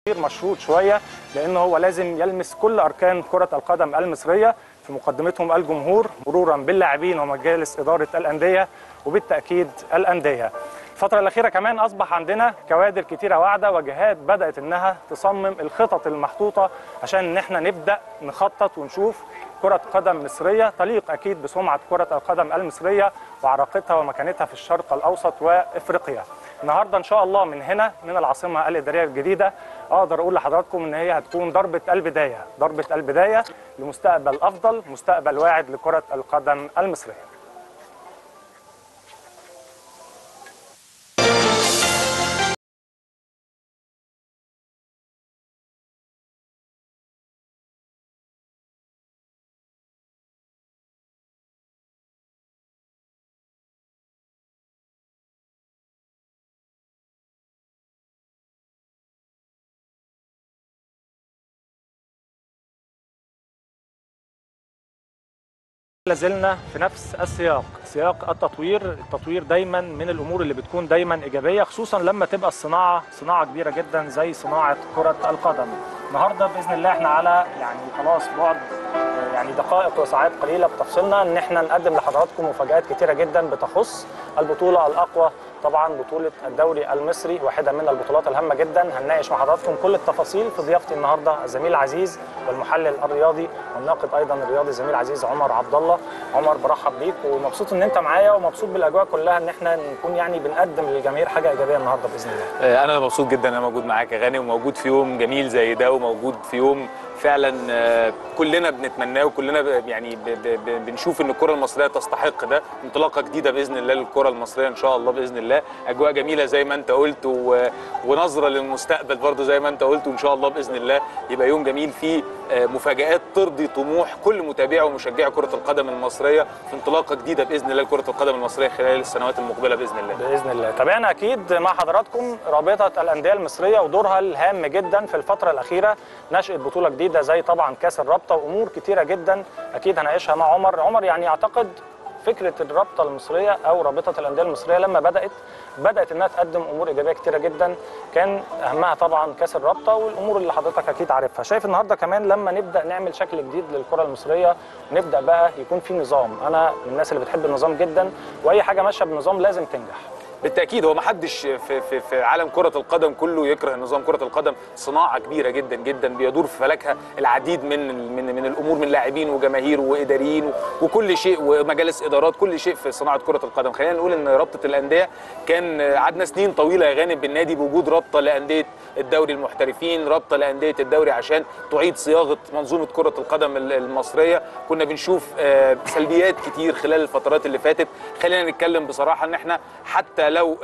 مشروط شويه لان هو لازم يلمس كل اركان كره القدم المصريه في مقدمتهم الجمهور مرورا باللاعبين ومجالس اداره الانديه وبالتاكيد الانديه. الفترة الأخيرة كمان أصبح عندنا كوادر كتيرة واعدة وجهات بدأت إنها تصمم الخطط المحطوطة عشان إن إحنا نبدأ نخطط ونشوف كرة قدم مصرية تليق أكيد بسمعة كرة القدم المصرية وعراقتها ومكانتها في الشرق الأوسط وإفريقيا. النهارده ان شاء الله من هنا من العاصمه الاداريه الجديده اقدر اقول لحضراتكم ان هي هتكون ضربه البدايه ضربه البدايه لمستقبل افضل مستقبل واعد لكره القدم المصريه لازلنا في نفس السياق سياق التطوير التطوير دايما من الامور اللي بتكون دايما ايجابيه خصوصا لما تبقى الصناعه صناعه كبيره جدا زي صناعه كره القدم النهارده باذن الله احنا على يعني خلاص بعد يعني دقائق وساعات قليله بتفصلنا ان احنا نقدم لحضراتكم مفاجات كتيره جدا بتخص البطوله الاقوى طبعا بطوله الدوري المصري واحده من البطولات الهامه جدا هنناقش مع حضراتكم كل التفاصيل في ضيافتي النهارده الزميل العزيز والمحلل الرياضي والناقد ايضا الرياضي الزميل العزيز عمر عبد الله عمر برحب بيك ومبسوط ان انت معايا ومبسوط بالاجواء كلها ان احنا نكون يعني بنقدم للجماهير حاجه ايجابيه النهارده باذن الله انا مبسوط جدا ان انا موجود معاك يا غاني وموجود في يوم جميل زي ده وموجود في يوم فعلا كلنا بنتمناه وكلنا يعني بنشوف ان الكره المصريه تستحق ده انطلاقه جديده باذن الله للكره المصريه ان شاء الله باذن الله اجواء جميله زي ما انت قلت ونظره للمستقبل برضو زي ما انت قلت وان شاء الله باذن الله يبقى يوم جميل فيه مفاجات ترضي طموح كل متابعي ومشجعي كره القدم المصريه في انطلاقه جديده باذن الله لكره القدم المصريه خلال السنوات المقبله باذن الله باذن الله تابعنا اكيد مع حضراتكم رابطه الانديه المصريه ودورها الهام جدا في الفتره الاخيره نشاه بطوله جديده زي طبعا كاس الرابطه وامور كتيره جدا اكيد هنعيشها مع عمر عمر يعني اعتقد فكره الرابطه المصريه او رابطه الانديه المصريه لما بدات بدات انها تقدم امور ايجابيه كتيره جدا كان اهمها طبعا كاس الرابطه والامور اللي حضرتك اكيد عارفها شايف النهارده كمان لما نبدا نعمل شكل جديد للكره المصريه ونبدا بقى يكون في نظام انا من الناس اللي بتحب النظام جدا واي حاجه ماشيه بنظام لازم تنجح بالتاكيد هو ما حدش في, في, في عالم كره القدم كله يكره نظام كره القدم صناعه كبيره جدا جدا بيدور في فلكها العديد من من من الامور من لاعبين وجماهير واداريين وكل شيء ومجالس ادارات كل شيء في صناعه كره القدم خلينا نقول ان رابطه الانديه كان قعدنا سنين طويله يا غانم بالنادي بوجود رابطه لانديه الدوري المحترفين رابطه لانديه الدوري عشان تعيد صياغه منظومه كره القدم المصريه كنا بنشوف سلبيات كتير خلال الفترات اللي فاتت خلينا نتكلم بصراحه ان احنا حتى لو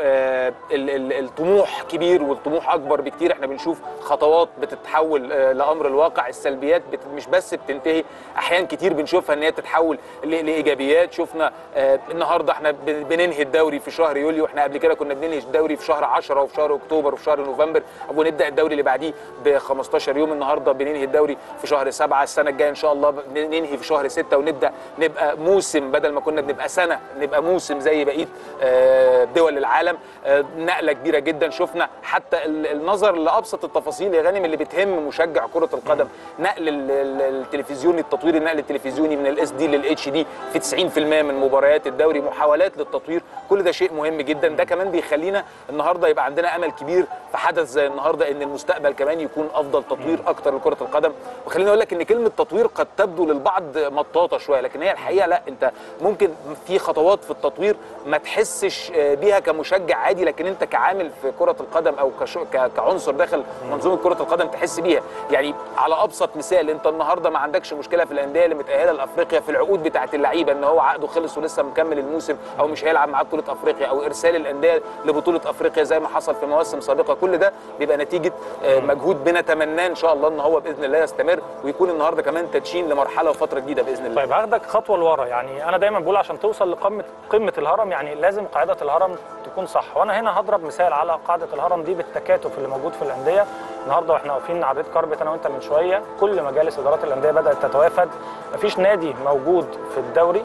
الطموح كبير والطموح اكبر بكتير احنا بنشوف خطوات بتتحول لامر الواقع السلبيات مش بس بتنتهي احيان كتير بنشوفها ان هي تتحول لايجابيات شفنا النهارده احنا بننهي الدوري في شهر يوليو احنا قبل كده كنا بننهي الدوري في شهر 10 وفي شهر اكتوبر وفي شهر نوفمبر ونبدا الدوري اللي بعديه ب 15 يوم النهارده بننهي الدوري في شهر 7 السنه الجايه ان شاء الله ننهي في شهر 6 ونبدا نبقى موسم بدل ما كنا بنبقى سنه نبقى موسم زي بقيه دول العالم نقله كبيره جدا شفنا حتى النظر لابسط التفاصيل يا غانم اللي بتهم مشجع كره القدم نقل التلفزيوني التطوير النقل التلفزيوني من الاس دي للاتش دي في 90% من مباريات الدوري محاولات للتطوير كل ده شيء مهم جدا ده كمان بيخلينا النهارده يبقى عندنا امل كبير في حدث زي النهارده ان المستقبل كمان يكون افضل تطوير اكتر لكره القدم وخليني اقول لك ان كلمه تطوير قد تبدو للبعض مطاطه شويه لكن هي الحقيقه لا انت ممكن في خطوات في التطوير ما تحسش بيها كمشجع عادي لكن انت كعامل في كره القدم او كشو كعنصر داخل منظومه كره القدم تحس بيها يعني على ابسط مثال انت النهارده ما عندكش مشكله في الانديه اللي متاهله لافريقيا في العقود بتاعه اللعيبه ان هو عقده خلص ولسه مكمل الموسم او مش هيلعب معاه بطوله افريقيا او ارسال الانديه لبطوله افريقيا زي ما حصل في مواسم سابقه كل ده بيبقى نتيجه مجهود بنتمناه ان شاء الله ان هو باذن الله يستمر ويكون النهارده كمان تدشين لمرحله وفتره جديده باذن الله طيب هاخدك خطوه لورا يعني انا دايما بقول عشان توصل لقمه قمه الهرم يعني لازم قاعده الهرم تكون صح وانا هنا هضرب مثال على قاعده الهرم دي بالتكاتف اللي موجود في الانديه النهارده واحنا واقفين على ريد كاربت انا وانت من شويه كل مجالس ادارات الانديه بدات تتوافد مفيش نادي موجود في الدوري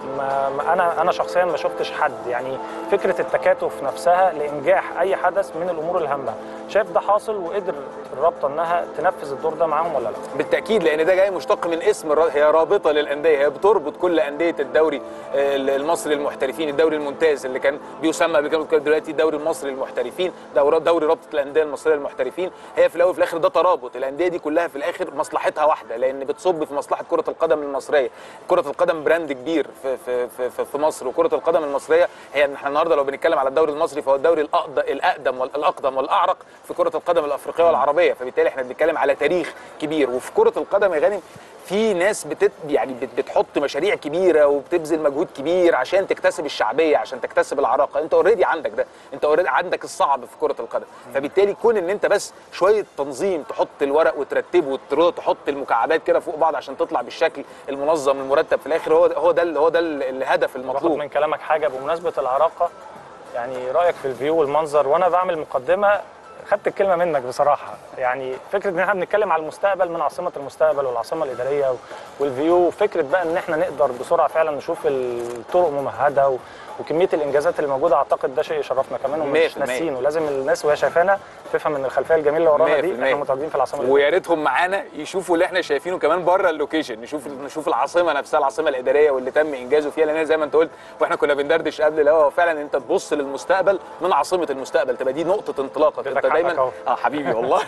ما ما انا انا شخصيا ما شفتش حد يعني فكره التكاتف نفسها لانجاح اي حدث من الامور الهامه شايف ده حاصل وقدر الرابطه انها تنفذ الدور ده معاهم ولا لا بالتاكيد لان ده جاي مشتق من اسم الر- هي رابطه للانديه هي بتربط كل انديه الدوري آه، المصري المحترفين الدوري الممتاز اللي كان بيسمى قبل كده كان دلوقتي الدوري المصري للمحترفين دوري دوري رابطه الانديه المصريه للمحترفين هي في الاول وفي الاخر ده ترابط الانديه دي كلها في الاخر مصلحتها واحده لان بتصب في مصلحه كره القدم المصريه كره القدم براند كبير في في في, في, في مصر وكره القدم المصريه هي إن احنا النهارده لو بنتكلم على الدوري المصري فهو الدوري الأقد- الاقدم والاقدم والاعرق في كره القدم الافريقيه والعربيه فبالتالي احنا بنتكلم على تاريخ كبير وفي كره القدم يا غانم في ناس بتت يعني بت- بتحط مشاريع كبيره وبتبذل مجهود كبير عشان تكتسب الشعبيه عشان تكتسب العراقه انت اوريدي عندك ده انت اوريدي عندك الصعب في كره القدم فبالتالي كون ان انت بس شويه تنظيم تحط الورق وترتبه وتحط المكعبات كده فوق بعض عشان تطلع بالشكل المنظم المرتب في الاخر هو هو ده هو ده الهدف باخد المطلوب من كلامك حاجه بمناسبه العراقه يعني رايك في الفيو والمنظر وانا بعمل مقدمه خدت الكلمه منك بصراحه يعني فكره ان احنا بنتكلم على المستقبل من عاصمه المستقبل والعاصمه الاداريه والفيو فكره بقى ان احنا نقدر بسرعه فعلا نشوف الطرق ممهده و- وكميه الانجازات اللي موجوده اعتقد ده شيء يشرفنا كمان مية ومش في المية. ناسيين ولازم الناس وهي شايفانا تفهم ان الخلفيه الجميله اللي ورانا مية في دي المية. احنا متواجدين في العاصمه الإدارية. ويا ريتهم معانا يشوفوا اللي احنا شايفينه كمان بره اللوكيشن نشوف نشوف العاصمه نفسها العاصمه الاداريه واللي تم انجازه فيها لان زي ما انت قلت واحنا كنا بندردش قبل الهوا هو فعلا انت تبص للمستقبل من عاصمه المستقبل تبقى دي نقطه انطلاقك اديتك انت حقك دايما أهو. اه حبيبي والله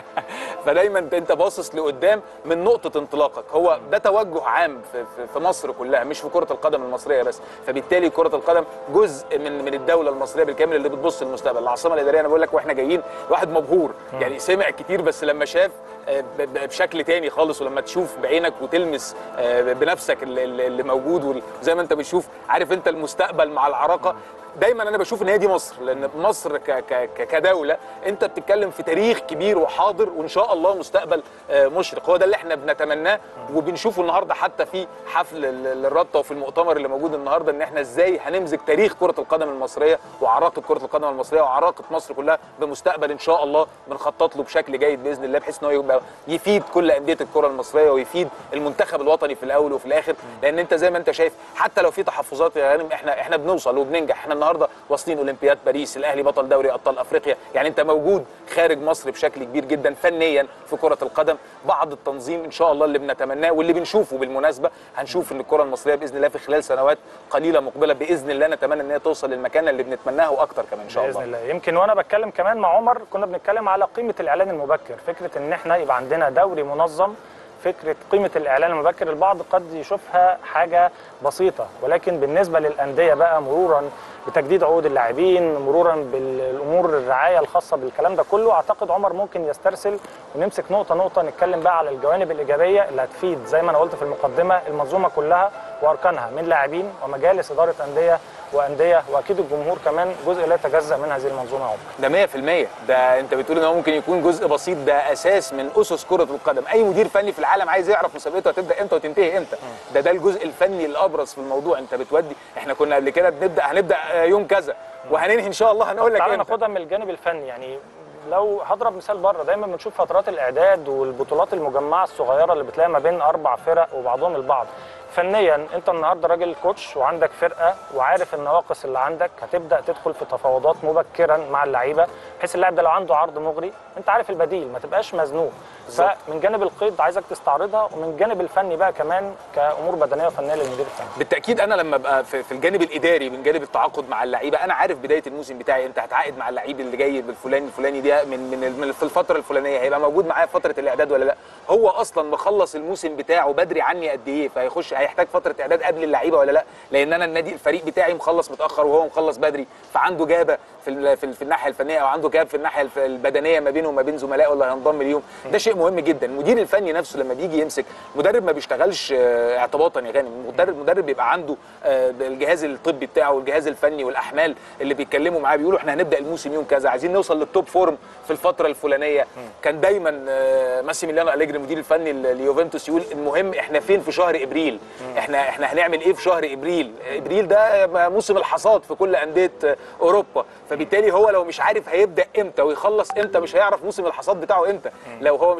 فدايما انت باصص لقدام من نقطه انطلاقك هو ده توجه عام في, في, في مصر كلها مش في كره القدم المصريه بس فبالتالي كره القدم جزء من من الدوله المصريه بالكامل اللي بتبص للمستقبل العاصمه الاداريه انا بقول لك واحنا جايين الواحد مبهور يعني سمع كتير بس لما شاف آه، ب- ب- بشكل تاني خالص ولما تشوف بعينك وتلمس آه، بنفسك اللي- اللي اللي موجود وزي ما انت بتشوف عارف انت المستقبل مع العراقه دايما انا بشوف ان هي دي مصر لان مصر ك ك ك- كدوله انت بتتكلم في تاريخ كبير وحاضر وان شاء الله مستقبل آه، مشرق هو ده اللي احنا بنتمناه وبنشوفه النهارده حتى في حفل ال- الرابطه وفي المؤتمر اللي موجود النهارده ان احنا ازاي هنمزج تاريخ كره القدم المصريه وعراقه كره القدم المصريه وعراقه مصر كلها بمستقبل ان شاء الله بنخطط له بشكل جيد باذن الله بحيث ان هو يبقى يفيد كل انديه الكره المصريه ويفيد المنتخب الوطني في الاول وفي الاخر لان انت زي ما انت شايف حتى لو في تحفظات يا غانم احنا احنا بنوصل وبننجح احنا النهارده واصلين اولمبياد باريس الاهلي بطل دوري ابطال افريقيا يعني انت موجود خارج مصر بشكل كبير جدا فنيا في كره القدم بعض التنظيم ان شاء الله اللي بنتمناه واللي بنشوفه بالمناسبه هنشوف ان الكره المصريه باذن الله في خلال سنوات قليله مقبله باذن الله نتمنى ان هي توصل للمكان اللي بنتمناه واكتر كمان ان شاء باذن الله الله يمكن وانا بتكلم كمان مع عمر كنا بنتكلم على قيمه الاعلان المبكر فكره ان احنا يبقى عندنا دوري منظم فكره قيمه الاعلان المبكر البعض قد يشوفها حاجه بسيطه ولكن بالنسبه للانديه بقى مرورا بتجديد عقود اللاعبين مرورا بالامور الرعايه الخاصه بالكلام ده كله اعتقد عمر ممكن يسترسل ونمسك نقطه نقطه نتكلم بقى على الجوانب الايجابيه اللي هتفيد زي ما انا قلت في المقدمه المنظومه كلها واركانها من لاعبين ومجالس اداره انديه وانديه واكيد الجمهور كمان جزء لا يتجزا من هذه المنظومه يا عمر ده 100% ده انت بتقول ان هو ممكن يكون جزء بسيط ده اساس من اسس كره القدم اي مدير فني في العالم عايز يعرف مسابقته هتبدا امتى وتنتهي امتى ده ده الجزء الفني الابرز في الموضوع انت بتودي احنا كنا قبل كده بنبدا هنبدا آه، يوم كذا وهننهي ان شاء الله هنقول لك تعالى امتى ناخدها من الجانب الفني يعني لو هضرب مثال بره دايما بنشوف فترات الاعداد والبطولات المجمعه الصغيره اللي بتلاقي ما بين اربع فرق وبعضهم البعض فنيا انت النهارده راجل كوتش وعندك فرقه وعارف النواقص اللي عندك هتبدا تدخل في تفاوضات مبكرا مع اللعيبه بحيث اللاعب ده لو عنده عرض مغري انت عارف البديل ما تبقاش مزنوق بالظبط. فمن جانب القيد عايزك تستعرضها ومن جانب الفني بقى كمان كامور بدنيه وفنيه للمدير الفني بالتاكيد انا لما ابقى في في الجانب الاداري من جانب التعاقد مع اللعيبه انا عارف بدايه الموسم بتاعي انت هتعاقد مع اللعيب اللي جاي بالفلاني الفلاني ده من من من- في الفتره الفلانيه هيبقى موجود معايا في فتره الاعداد ولا لا هو اصلا مخلص الموسم بتاعه بدري عني قد ايه فهيخش هيحتاج فتره اعداد قبل اللعيبه ولا لا لان انا النادي الفريق بتاعي مخلص متاخر وهو مخلص بدري فعنده جابه في ال- في, ال- في الناحيه الفنيه او عنده جاب في الناحيه الف- البدنيه ما بينه وما بين زملائه اللي هينضم ليهم ده شيء مهم جدا المدير الفني نفسه لما بيجي يمسك مدرب ما بيشتغلش آه، اعتباطا يا غانم المدرب مدرب بيبقى عنده آه، الجهاز الطبي بتاعه والجهاز الفني والاحمال اللي بيتكلموا معاه بيقولوا احنا هنبدا الموسم يوم كذا عايزين نوصل للتوب فورم في الفتره الفلانيه كان دايما آه، ماسيميليانو اليجري المدير الفني ل- ليوفنتوس يقول المهم احنا فين في شهر ابريل احنا احنا هنعمل ايه في شهر ابريل ابريل ده آه، موسم الحصاد في كل انديه آه، اوروبا فبالتالي هو لو مش عارف هيبدا امتى ويخلص امتى مش هيعرف موسم الحصاد بتاعه امتى لو هو مش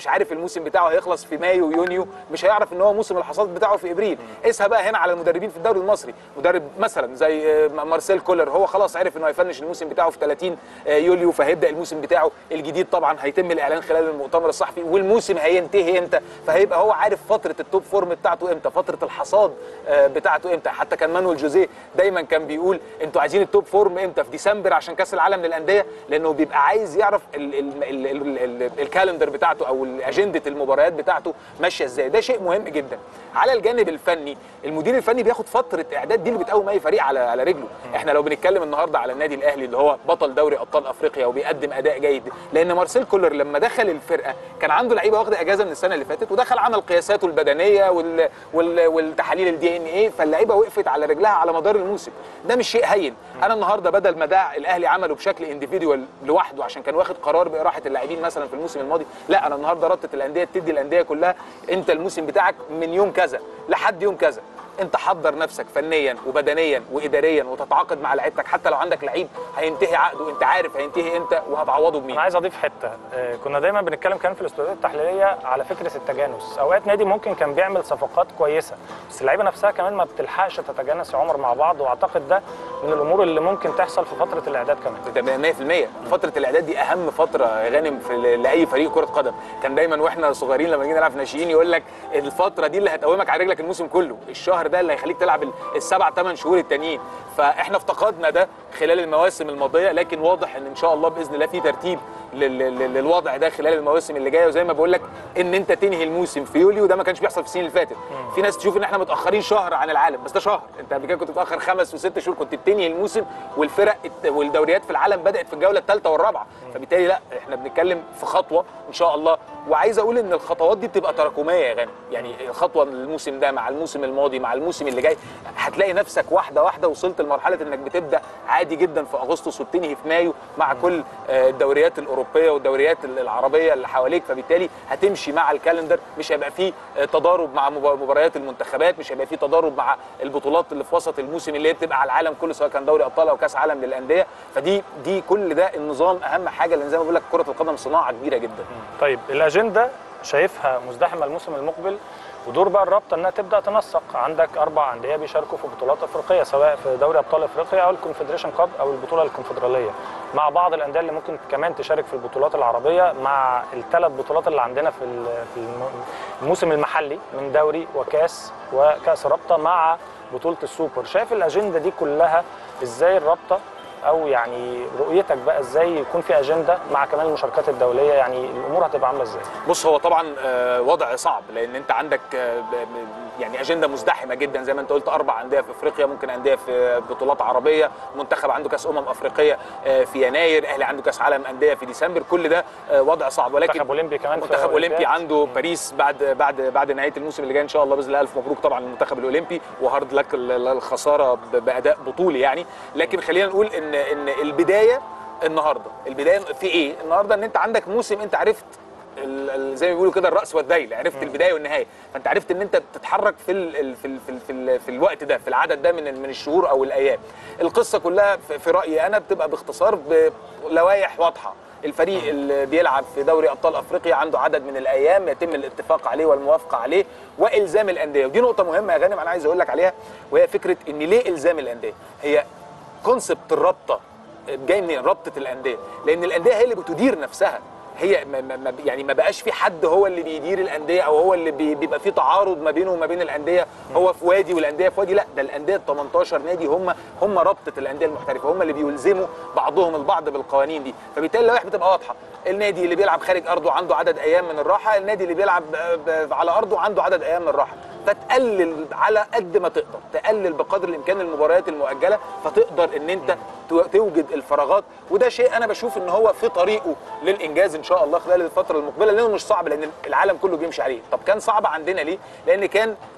مش عارف الموسم بتاعه هيخلص في مايو ويونيو مش هيعرف ان هو موسم الحصاد بتاعه في ابريل قيسها بقى هنا على المدربين في الدوري المصري مدرب مثلا زي آه، مارسيل كولر هو خلاص عرف انه هيفنش الموسم بتاعه في 30 آه، يوليو فهيبدا الموسم بتاعه الجديد طبعا هيتم الاعلان خلال المؤتمر الصحفي والموسم هينتهي امتى فهيبقى هو عارف فتره التوب فورم بتاعته امتى فتره الحصاد آه، بتاعته امتى حتى كان مانويل جوزيه دايما كان بيقول انتوا عايزين التوب فورم امتى في ديسمبر عشان كاس العالم للانديه لانه بيبقى عايز يعرف ال- ال- ال- ال- ال- الكالندر بتاعته او اجنده المباريات بتاعته ماشيه ازاي ده شيء مهم جدا على الجانب الفني المدير الفني بياخد فتره اعداد دي اللي بتقوم اي فريق على على رجله احنا لو بنتكلم النهارده على النادي الاهلي اللي هو بطل دوري ابطال افريقيا وبيقدم اداء جيد لان مارسيل كولر لما دخل الفرقه كان عنده لعيبه واخده اجازه من السنه اللي فاتت ودخل عمل قياساته البدنيه وال وال والتحاليل الدي ان ايه فاللعيبه وقفت على رجلها على مدار الموسم ده مش شيء هين انا النهارده بدل ما ده الاهلي عمله بشكل انديفيدوال لوحده عشان كان واخد قرار باراحه اللاعبين مثلا في الموسم الماضي لا انا النهارده رابطه الانديه تدي الانديه كلها انت الموسم بتاعك من يوم كذا لحد يوم كذا انت حضر نفسك فنيا وبدنيا واداريا وتتعاقد مع لعيبتك حتى لو عندك لعيب هينتهي عقده انت عارف هينتهي امتى وهتعوضه بمين انا عايز اضيف حته آه، كنا دايما بنتكلم كمان في الاستوديوهات التحليليه على فكره التجانس اوقات نادي ممكن كان بيعمل صفقات كويسه بس اللعيبه نفسها كمان ما بتلحقش تتجانس يا عمر مع بعض واعتقد ده من الامور اللي ممكن تحصل في فتره الاعداد كمان ده 100% فتره الاعداد دي اهم فتره يا غانم في لاي فريق كره قدم كان دايما واحنا صغيرين لما نيجي نلعب في ناشئين يقول لك الفتره دي اللي هتقومك على رجلك الموسم كله الشهر ده اللي هيخليك تلعب ال- السبع ثمان شهور التانيين فاحنا افتقدنا ده خلال المواسم الماضيه لكن واضح ان ان شاء الله باذن الله في ترتيب لل- لل- للوضع ده خلال المواسم اللي جايه وزي ما بقول لك ان انت تنهي الموسم في يوليو ده ما كانش بيحصل في السنين اللي فاتت في ناس تشوف ان احنا متاخرين شهر عن العالم بس ده شهر انت قبل كده كنت متاخر خمس وست شهور كنت بتنهي الموسم والفرق الت- والدوريات في العالم بدات في الجوله الثالثه والرابعه فبالتالي لا احنا بنتكلم في خطوه ان شاء الله وعايز اقول ان الخطوات دي بتبقى تراكميه يا غانم يعني الخطوه الموسم ده مع الموسم الماضي مع الموسم اللي جاي هتلاقي نفسك واحده واحده وصلت لمرحله انك بتبدا عادي جدا في اغسطس وبتنهي في مايو مع كل آه، الدوريات الاوروبيه والدوريات العربيه اللي حواليك فبالتالي هتمشي مع الكالندر مش هيبقى فيه آه، تضارب مع مبا- مباريات المنتخبات مش هيبقى فيه تضارب مع البطولات اللي في وسط الموسم اللي هي بتبقى على العالم كله سواء كان دوري ابطال او كاس عالم للانديه فدي دي كل ده النظام اهم حاجه لان زي ما بقول لك كره القدم صناعه كبيره جدا طيب الاجنده شايفها مزدحمه الموسم المقبل ودور بقى الرابطه انها تبدا تنسق عندك اربع انديه بيشاركوا في بطولات افريقيه سواء في دوري ابطال افريقيا او الكونفدريشن كاب او البطوله الكونفدراليه مع بعض الانديه اللي ممكن كمان تشارك في البطولات العربيه مع الثلاث بطولات اللي عندنا في ال- في الم- الموسم المحلي من دوري وكاس وكاس رابطه مع بطوله السوبر شايف الاجنده دي كلها ازاي الرابطه او يعني رؤيتك بقى ازاي يكون في اجنده مع كمان المشاركات الدوليه يعني الامور هتبقى عامله ازاي بص هو طبعا آه، وضع صعب لان انت عندك آه، ب- ب- يعني اجنده مزدحمه جدا زي ما انت قلت اربع انديه في افريقيا ممكن انديه في بطولات عربيه منتخب عنده كاس امم افريقيه آه، في يناير اهلي عنده كاس عالم انديه في ديسمبر كل ده آه، وضع صعب ولكن منتخب اولمبي كمان في منتخب اولمبي أولمبياد. عنده باريس بعد بعد بعد نهايه الموسم اللي جاي ان شاء الله باذن الله الف مبروك طبعا للمنتخب الاولمبي وهارد لك ال- ال- الخساره ب- باداء بطولي يعني لكن خلينا نقول ان ان البدايه النهارده البدايه في ايه النهارده ان انت عندك موسم انت عرفت ال- ال- زي ما بيقولوا كده الراس والذيل عرفت البدايه والنهايه فانت عرفت ان انت بتتحرك في ال ال في ال في, ال في, ال في الوقت ده في العدد ده من ال- من الشهور او الايام القصه كلها في, في رايي انا بتبقى باختصار بلوائح واضحه الفريق اللي بيلعب في دوري ابطال افريقيا عنده عدد من الايام يتم الاتفاق عليه والموافقه عليه والزام الانديه ودي نقطه مهمه يا غانم انا عايز اقول لك عليها وهي فكره ان ليه الزام الانديه هي كونسبت الرابطه جاي منين رابطه الانديه لان الانديه هي اللي بتدير نفسها هي ما ما ما- يعني ما بقاش في حد هو اللي بيدير الانديه او هو اللي بي- بيبقى في تعارض ما بينه وما بين الانديه هو في وادي والانديه في وادي لا ده الانديه ال 18 نادي هم هم رابطه الانديه المحترفه هم اللي بيلزموا بعضهم البعض بالقوانين دي فبالتالي اللوائح بتبقى واضحه النادي اللي بيلعب خارج ارضه عنده عدد ايام من الراحه النادي اللي بيلعب ب- ب- على ارضه عنده عدد ايام من الراحه فتقلل على قد ما تقدر تقلل بقدر الامكان المباريات المؤجله فتقدر ان انت تو- توجد الفراغات وده شيء انا بشوف ان هو في طريقه للانجاز ان شاء الله خلال الفتره المقبله لانه مش صعب لان العالم كله بيمشي عليه طب كان صعب عندنا ليه لان كان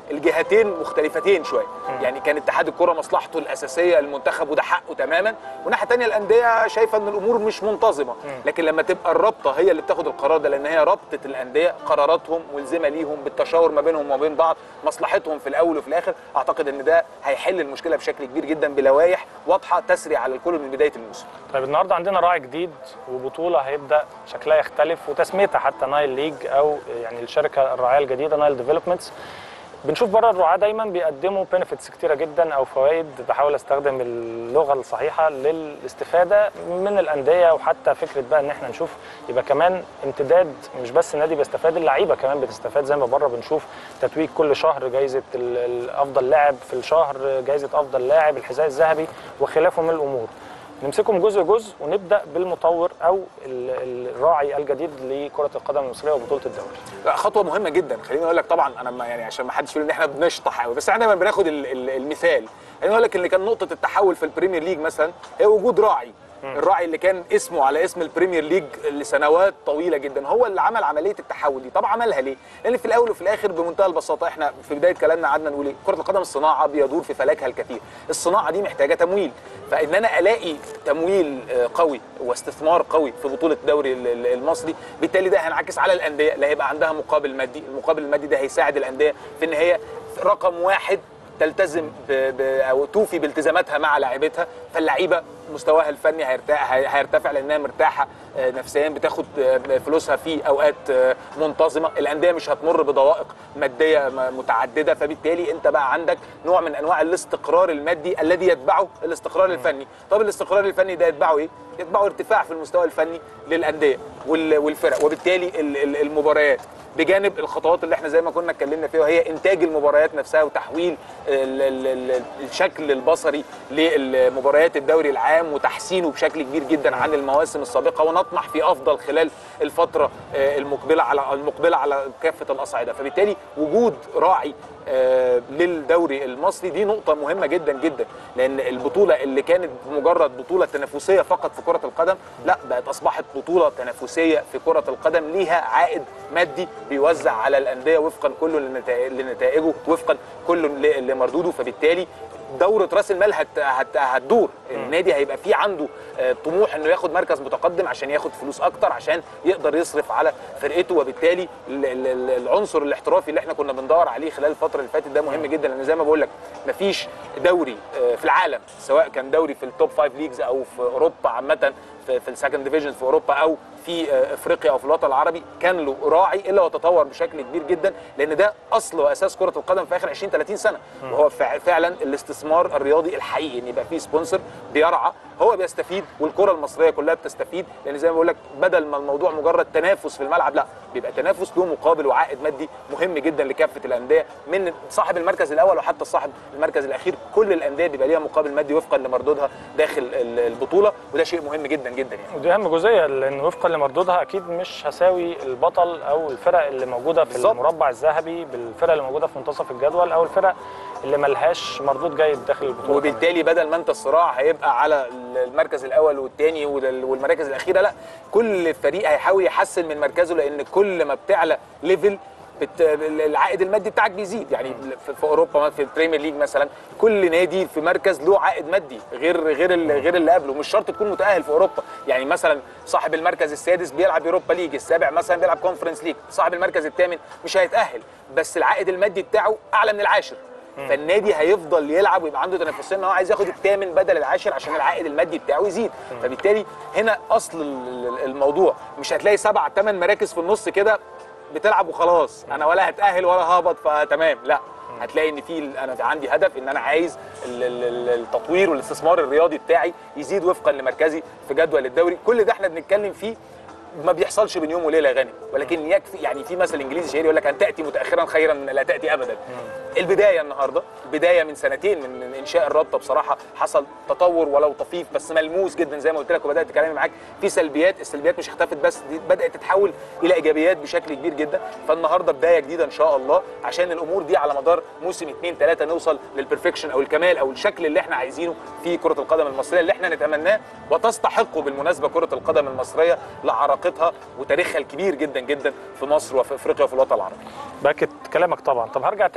الجهتين مختلفتين شويه يعني كان اتحاد الكره مصلحته الاساسيه المنتخب وده حقه تماما والناحيه الثانيه الانديه شايفه ان الامور مش منتظمه لكن لما تبقى الرابطه هي اللي بتاخد القرار ده لان هي رابطه الانديه قراراتهم ملزمه ليهم بالتشاور ما بينهم وما بين بعض مصلحتهم في الاول وفي الاخر اعتقد ان ده هيحل المشكله بشكل كبير جدا بلوائح واضحه تسري على الكل من بدايه الموسم طيب النهارده عندنا راعي جديد وبطوله هيبدا شكلها يختلف وتسميتها حتى نايل ليج او يعني الشركه الراعيه الجديده نايل ديفلوبمنتس بنشوف بره الرعاة دايما بيقدموا بنفيتس كتيره جدا او فوائد بحاول استخدم اللغه الصحيحه للاستفاده من الانديه وحتى فكره بقى ان احنا نشوف يبقى كمان امتداد مش بس النادي بيستفاد اللعيبه كمان بتستفاد زي ما بره بنشوف تتويج كل شهر جائزه ال- ال- افضل لاعب في الشهر جائزه افضل لاعب الحذاء الذهبي وخلافه من الامور نمسكهم جزء جزء ونبدا بالمطور او ال- الراعي الجديد لكره القدم المصريه وبطوله الدوري لا خطوه مهمه جدا خليني اقول لك طبعا انا ما يعني عشان ما حدش يقول ان احنا بنشطح قوي بس احنا دايما بناخد ال- ال- المثال خليني اقول لك ان كان نقطه التحول في البريمير ليج مثلا هي وجود راعي الراعي اللي كان اسمه على اسم البريمير ليج لسنوات طويله جدا هو اللي عمل عمليه التحول دي طب عملها ليه لان في الاول وفي الاخر بمنتهى البساطه احنا في بدايه كلامنا قعدنا نقول ايه كره القدم الصناعه بيدور في فلكها الكثير الصناعه دي محتاجه تمويل فان انا الاقي تمويل آه، قوي واستثمار قوي في بطوله الدوري ال- ال- المصري بالتالي ده هينعكس على الانديه اللي هيبقى عندها مقابل مادي المقابل المادي ده هيساعد الانديه في ان هي رقم واحد تلتزم ب... ب... او توفي بالتزاماتها مع لاعبتها فاللعيبه مستواها الفني هيرتاح هي- هيرتفع لانها مرتاحه آه، نفسيا بتاخد آه، فلوسها في اوقات آه، منتظمه الانديه مش هتمر بضوائق ماديه م- متعدده فبالتالي انت بقى عندك نوع من انواع الاستقرار المادي الذي يتبعه الاستقرار الفني طب الاستقرار الفني ده يتبعه ايه يتبعه ارتفاع في المستوى الفني للانديه وال- والفرق وبالتالي ال- ال- المباريات بجانب الخطوات اللي احنا زي ما كنا اتكلمنا فيها وهي انتاج المباريات نفسها وتحويل ال- ال- ال- الشكل البصري لمباريات الدوري العام وتحسينه بشكل كبير جدا عن المواسم السابقه ونطمح في افضل خلال الفتره آه، المقبله على المقبله على كافه الاصعده فبالتالي وجود راعي آه، للدوري المصري دي نقطة مهمة جدا جدا لأن البطولة اللي كانت مجرد بطولة تنافسية فقط في كرة القدم لا بقت أصبحت بطولة تنافسية في كرة القدم ليها عائد مادي بيوزع على الأندية وفقا كله لنتائج- لنتائجه وفقا كله ل- لمردوده فبالتالي دورة راس المال هت هت هتدور النادي هيبقى فيه عنده آه، طموح انه ياخد مركز متقدم عشان ياخد فلوس اكتر عشان يقدر يصرف على فرقته وبالتالي ال- ال- ال- العنصر الاحترافي اللي احنا كنا بندور عليه خلال الفتره اللي فاتت ده مهم جدا لان زي ما بقول لك مفيش دوري آه، في العالم سواء كان دوري في التوب فايف ليجز او في اوروبا عامه في, في السكند ديفيجن في اوروبا او في آه، افريقيا او في الوطن العربي كان له راعي الا وتطور بشكل كبير جدا لان ده اصل واساس كره القدم في اخر 20 30 سنه وهو فع- فعلا الاستثمار الرياضي الحقيقي ان يبقى فيه سبونسر بيرعى هو بيستفيد والكره المصريه كلها بتستفيد لان زي ما بقول لك بدل ما الموضوع مجرد تنافس في الملعب لا بيبقى تنافس له مقابل وعائد مادي مهم جدا لكافه الانديه من صاحب المركز الاول وحتى صاحب المركز الاخير كل الانديه بيبقى ليها مقابل مادي وفقا لمردودها داخل ال- البطوله وده شيء مهم جدا جدا يعني ودي اهم جزئيه لان وفقا لمردودها اكيد مش هساوي البطل او الفرق اللي موجوده في بالظبط. المربع الذهبي بالفرق اللي موجوده في منتصف الجدول او الفرق اللي ملهاش مردود جيد داخل البطوله وبالتالي بدل ما انت الصراع هيبقى على المركز الاول والثاني والمراكز الاخيره لا كل فريق هيحاول يحسن من مركزه لان كل ما بتعلى ليفل بت... العائد المادي بتاعك بيزيد يعني في في اوروبا في البريمير ليج مثلا كل نادي في مركز له عائد مادي غير غير ال- غير اللي قبله مش شرط تكون متاهل في اوروبا يعني مثلا صاحب المركز السادس بيلعب اوروبا ليج السابع مثلا بيلعب كونفرنس ليج صاحب المركز الثامن مش هيتاهل بس العائد المادي بتاعه اعلى من العاشر فالنادي هيفضل يلعب ويبقى عنده تنافسيه ان هو عايز ياخد الثامن بدل العاشر عشان العائد المادي بتاعه يزيد فبالتالي هنا اصل ال- الموضوع مش هتلاقي سبع ثمان مراكز في النص كده بتلعب وخلاص انا ولا هتاهل ولا ههبط فتمام لا هتلاقي ان في انا عندي هدف ان انا عايز ال- ال- ال- التطوير والاستثمار الرياضي بتاعي يزيد وفقا لمركزي في جدول الدوري كل ده احنا بنتكلم فيه ما بيحصلش بين يوم وليله يا غني ولكن يكفي يعني في مثل انجليزي شهير يقول لك ان تاتي متاخرا خيرا من لا تاتي ابدا البدايه النهارده بدايه من سنتين من من انشاء الرابطه بصراحه حصل تطور ولو طفيف بس ملموس جدا زي ما قلت لك وبدات كلامي معاك في سلبيات السلبيات مش اختفت بس دي بدات تتحول الى ايجابيات بشكل كبير جدا فالنهارده بدايه جديده ان شاء الله عشان الامور دي على مدار موسم اثنين ثلاثه نوصل للبرفكشن او الكمال او الشكل اللي احنا عايزينه في كره القدم المصريه اللي احنا نتمناه وتستحقه بالمناسبه كره القدم المصريه لعراقتها وتاريخها الكبير جدا جدا في مصر وفي افريقيا وفي الوطن العربي باكد كلامك طبعا طب هرجع تاني لنفس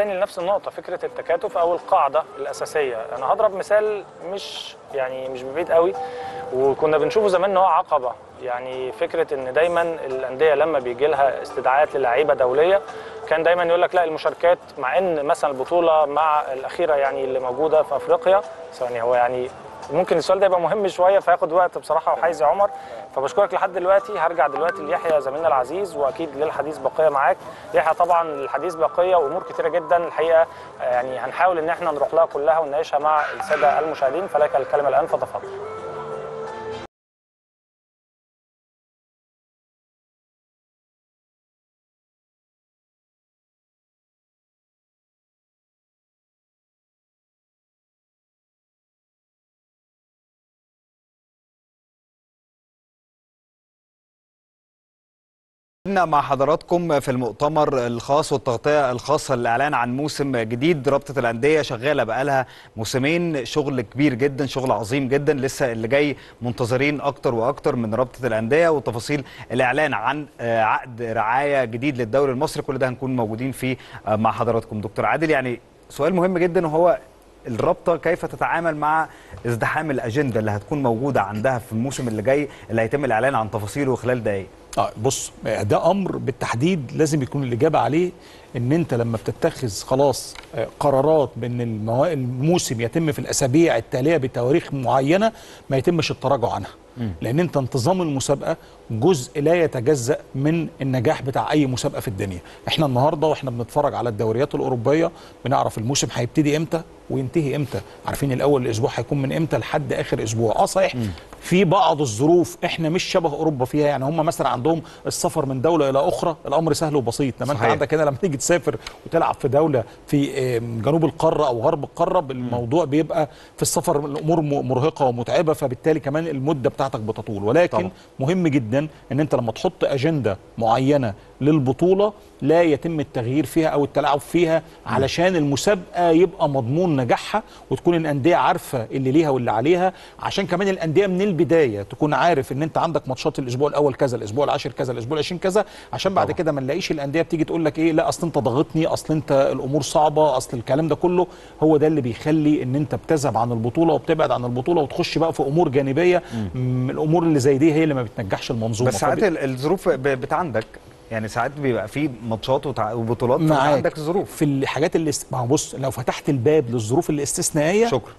النقطه فكره التكاتف او القاعده الاساسيه انا هضرب مثال مش يعني مش بعيد قوي وكنا بنشوفه زمان ان هو عقبه يعني فكره ان دايما الانديه لما بيجي لها استدعاءات للعيبه دوليه كان دايما يقول لك لا المشاركات مع ان مثلا البطوله مع الاخيره يعني اللي موجوده في افريقيا ثواني هو يعني ممكن السؤال ده يبقى مهم شويه فياخد وقت بصراحه وحيز يا عمر فبشكرك لحد دلوقتي هرجع دلوقتي ليحيى زميلنا العزيز واكيد للحديث بقيه معاك يحيى طبعا الحديث بقيه وامور كتيره جدا الحقيقه يعني هنحاول ان احنا نروح لها كلها ونناقشها مع الساده المشاهدين فلك الكلمه الان فتفضل كنا مع حضراتكم في المؤتمر الخاص والتغطية الخاصة للإعلان عن موسم جديد رابطة الأندية شغالة بقالها موسمين شغل كبير جدا شغل عظيم جدا لسه اللي جاي منتظرين أكتر وأكتر من رابطة الأندية وتفاصيل الإعلان عن عقد رعاية جديد للدوري المصري كل ده هنكون موجودين فيه مع حضراتكم دكتور عادل يعني سؤال مهم جدا وهو الرابطه كيف تتعامل مع ازدحام الاجنده اللي هتكون موجوده عندها في الموسم اللي جاي اللي هيتم الاعلان عن تفاصيله خلال دقائق اه بص ده امر بالتحديد لازم يكون الاجابه عليه ان انت لما بتتخذ خلاص قرارات بان المو... الموسم يتم في الاسابيع التاليه بتواريخ معينه ما يتمش التراجع عنها لان انت انتظام المسابقه جزء لا يتجزا من النجاح بتاع اي مسابقه في الدنيا احنا النهارده واحنا بنتفرج على الدوريات الاوروبيه بنعرف الموسم هيبتدي امتى وينتهي امتى عارفين الاول الاسبوع هيكون من امتى لحد اخر اسبوع اه صحيح في بعض الظروف احنا مش شبه اوروبا فيها يعني هم مثلا عندهم السفر من دوله الى اخرى الامر سهل وبسيط لما انت عندك هنا لما تيجي تسافر وتلعب في دوله في جنوب القاره او غرب القاره الموضوع بيبقى في السفر الامور مرهقه ومتعبه فبالتالي كمان المده بتاعتك بتطول ولكن طبعا. مهم جدا ان انت لما تحط اجنده معينه للبطوله لا يتم التغيير فيها او التلاعب فيها علشان المسابقه يبقى مضمون نجاحها وتكون الانديه عارفه اللي ليها واللي عليها عشان كمان الانديه من البدايه تكون عارف ان انت عندك ماتشات الاسبوع الاول كذا الاسبوع العاشر كذا الاسبوع العشرين كذا عشان بعد كده ما نلاقيش الانديه بتيجي تقول لك ايه لا اصل انت ضاغطني اصل انت الامور صعبه اصل الكلام ده كله هو ده اللي بيخلي ان انت بتذهب عن البطوله وبتبعد عن البطوله وتخش بقى في امور جانبيه من الامور اللي زي دي هي اللي ما بتنجحش المنظومه بس ساعات فب... الظروف بتعندك يعني ساعات بيبقى في ماتشات وبطولات معاك عندك ظروف في الحاجات اللي است... ما هو بص لو فتحت الباب للظروف الاستثنائيه شكرا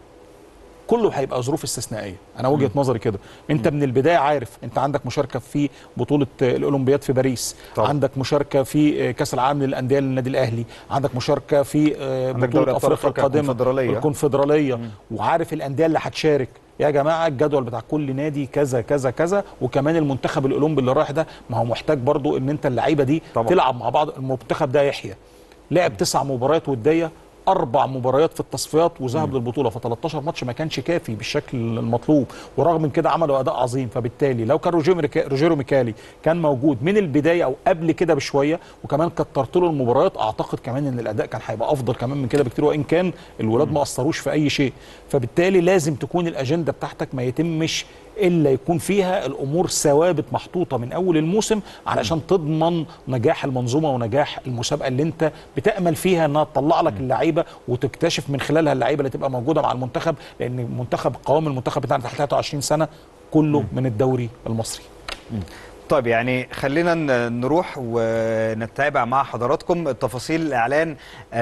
كله هيبقى ظروف استثنائيه انا وجهه نظري كده انت من البدايه عارف انت عندك مشاركه في بطوله الاولمبياد في باريس طبعا. عندك مشاركه في كاس العالم للانديه للنادي الاهلي عندك مشاركه في بطوله افريقيا القادمه الكونفدراليه الكونفدراليه وعارف الانديه اللي هتشارك يا جماعه الجدول بتاع كل نادي كذا كذا كذا وكمان المنتخب الاولمبي اللي رايح ده ما هو محتاج برضو ان انت اللعيبه دي طبعا. تلعب مع بعض المنتخب ده يحيى لعب تسع مباريات وديه اربع مباريات في التصفيات وذهب للبطوله ف 13 ماتش ما كانش كافي بالشكل المطلوب ورغم من كده عملوا اداء عظيم فبالتالي لو كان روجيرو ميكالي كان موجود من البدايه او قبل كده بشويه وكمان كترت له المباريات اعتقد كمان ان الاداء كان هيبقى افضل كمان من كده بكتير وان كان الولاد ما اثروش في اي شيء فبالتالي لازم تكون الاجنده بتاعتك ما يتمش الا يكون فيها الامور ثوابت محطوطه من اول الموسم علشان تضمن نجاح المنظومه ونجاح المسابقه اللي انت بتامل فيها انها تطلع لك اللعيبه وتكتشف من خلالها اللعيبه اللي تبقى موجوده مع المنتخب لان المنتخب قوام المنتخب بتاعنا تحت 23 سنه كله من الدوري المصري طيب يعني خلينا نروح ونتابع مع حضراتكم تفاصيل الاعلان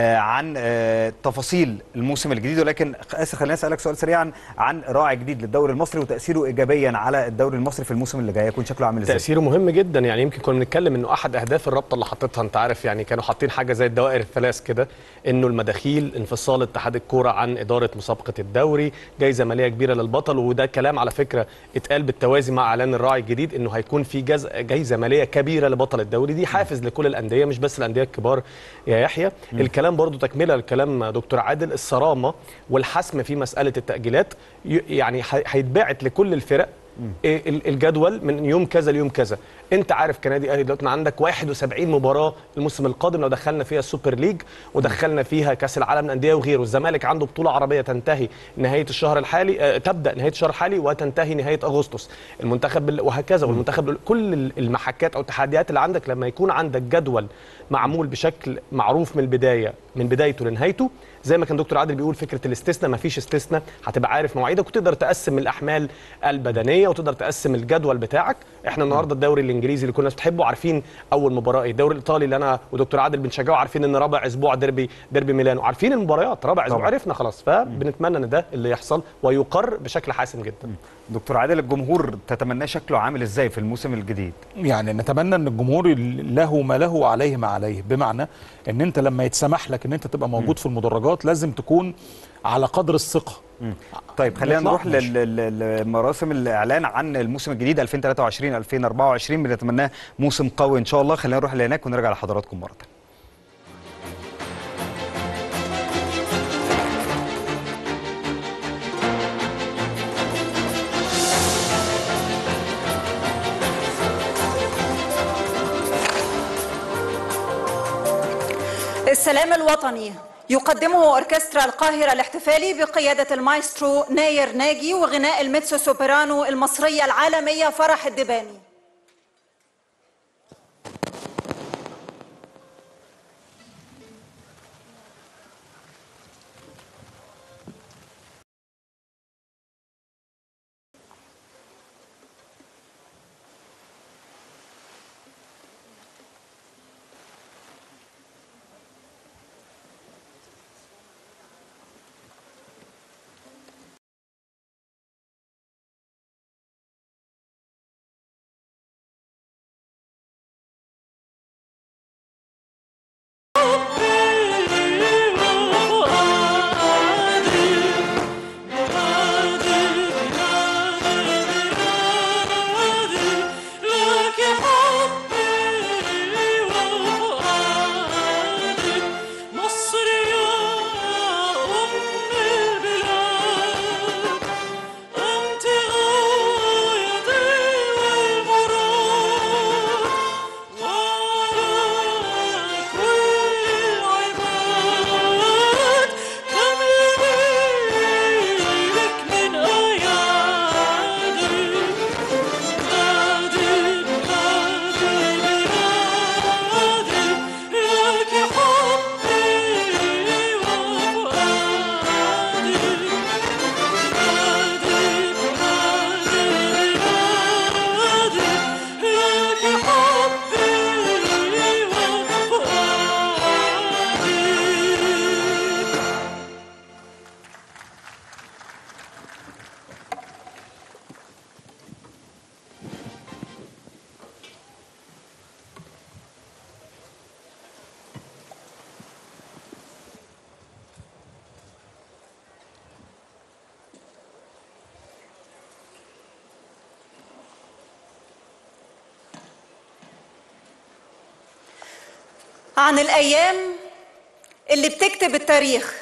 عن تفاصيل الموسم الجديد ولكن اسف خليني اسالك سؤال سريعا عن راعي جديد للدوري المصري وتاثيره ايجابيا على الدوري المصري في الموسم اللي جاي يكون شكله عامل ازاي تاثيره مهم جدا يعني يمكن كنا بنتكلم انه احد اهداف الرابطه اللي حطتها انت عارف يعني كانوا حاطين حاجه زي الدوائر الثلاث كده انه المداخيل انفصال اتحاد الكوره عن اداره مسابقه الدوري جايزه ماليه كبيره للبطل وده كلام على فكره اتقال بالتوازي مع اعلان الراعي الجديد انه هيكون في جز... جايزه ماليه كبيره لبطل الدوري دي حافز لكل الانديه مش بس الانديه الكبار يا يحيى م. الكلام برضو تكمله لكلام دكتور عادل الصرامه والحسم في مساله التاجيلات يعني هيتبعت لكل الفرق الجدول من يوم كذا ليوم كذا انت عارف كنادي اهلي دلوقتي إن عندك 71 مباراه الموسم القادم لو دخلنا فيها السوبر ليج ودخلنا فيها كاس العالم للانديه وغيره الزمالك عنده بطوله عربيه تنتهي نهايه الشهر الحالي آه، تبدا نهايه الشهر الحالي وتنتهي نهايه اغسطس المنتخب بال- وهكذا والمنتخب بال- كل ال- المحكات او التحديات اللي عندك لما يكون عندك جدول معمول بشكل معروف من البدايه من بدايته لنهايته زي ما كان دكتور عادل بيقول فكره الاستثناء ما فيش استثناء هتبقى عارف مواعيدك وتقدر تقسم الاحمال البدنيه وتقدر تقسم الجدول بتاعك احنا النهارده الدوري الانجليزي اللي كل الناس بتحبه عارفين اول مباراه ايه الدوري الايطالي اللي انا ودكتور عادل بنشجعه عارفين ان رابع اسبوع ديربي ديربي ميلانو عارفين المباريات رابع اسبوع طبعا. عرفنا خلاص فبنتمنى ان ده اللي يحصل ويقر بشكل حاسم جدا دكتور عادل الجمهور تتمناه شكله عامل ازاي في الموسم الجديد يعني نتمنى ان الجمهور له ما له وعليه ما عليه بمعنى ان انت لما يتسمح لك ان انت تبقى موجود في المدرجات لازم تكون على قدر الثقه طيب خلينا نطلع نروح ماشي. لل- لل- لمراسم الاعلان عن الموسم الجديد 2023 2024 بنتمناه موسم قوي ان شاء الله خلينا نروح لهناك ونرجع لحضراتكم مره تانية السلام الوطني يقدمه أوركسترا القاهرة الاحتفالي بقيادة المايسترو ناير ناجي وغناء الميتسو سوبرانو المصرية العالمية فرح الدباني عن الأيام اللي بتكتب التاريخ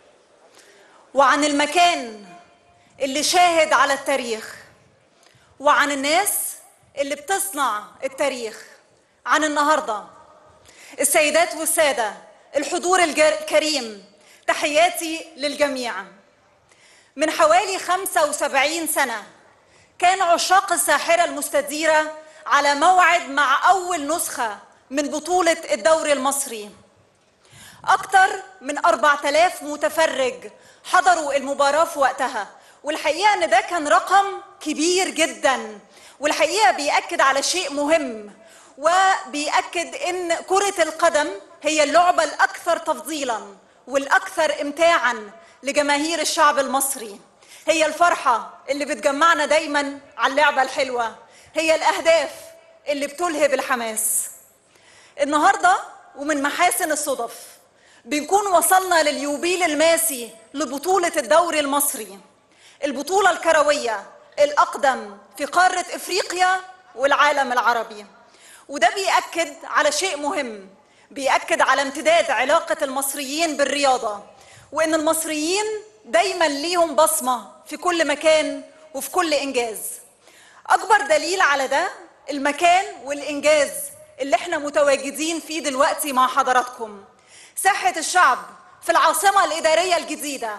وعن المكان اللي شاهد على التاريخ وعن الناس اللي بتصنع التاريخ عن النهارده السيدات والسادة الحضور الجر- الكريم تحياتي للجميع من حوالي 75 سنة كان عشاق الساحرة المستديرة على موعد مع أول نسخة من بطولة الدوري المصري أكثر من 4000 متفرج حضروا المباراة في وقتها والحقيقة أن ده كان رقم كبير جدا والحقيقة بيأكد على شيء مهم وبيأكد أن كرة القدم هي اللعبة الأكثر تفضيلا والأكثر إمتاعا لجماهير الشعب المصري هي الفرحة اللي بتجمعنا دايما على اللعبة الحلوة هي الأهداف اللي بتلهب الحماس النهارده ومن محاسن الصدف بنكون وصلنا لليوبيل الماسي لبطولة الدوري المصري البطولة الكروية الأقدم في قارة إفريقيا والعالم العربي وده بيأكد على شيء مهم بيأكد على امتداد علاقة المصريين بالرياضة وإن المصريين دايما ليهم بصمة في كل مكان وفي كل إنجاز أكبر دليل على ده المكان والإنجاز اللي احنا متواجدين فيه دلوقتي مع حضراتكم ساحة الشعب في العاصمة الإدارية الجديدة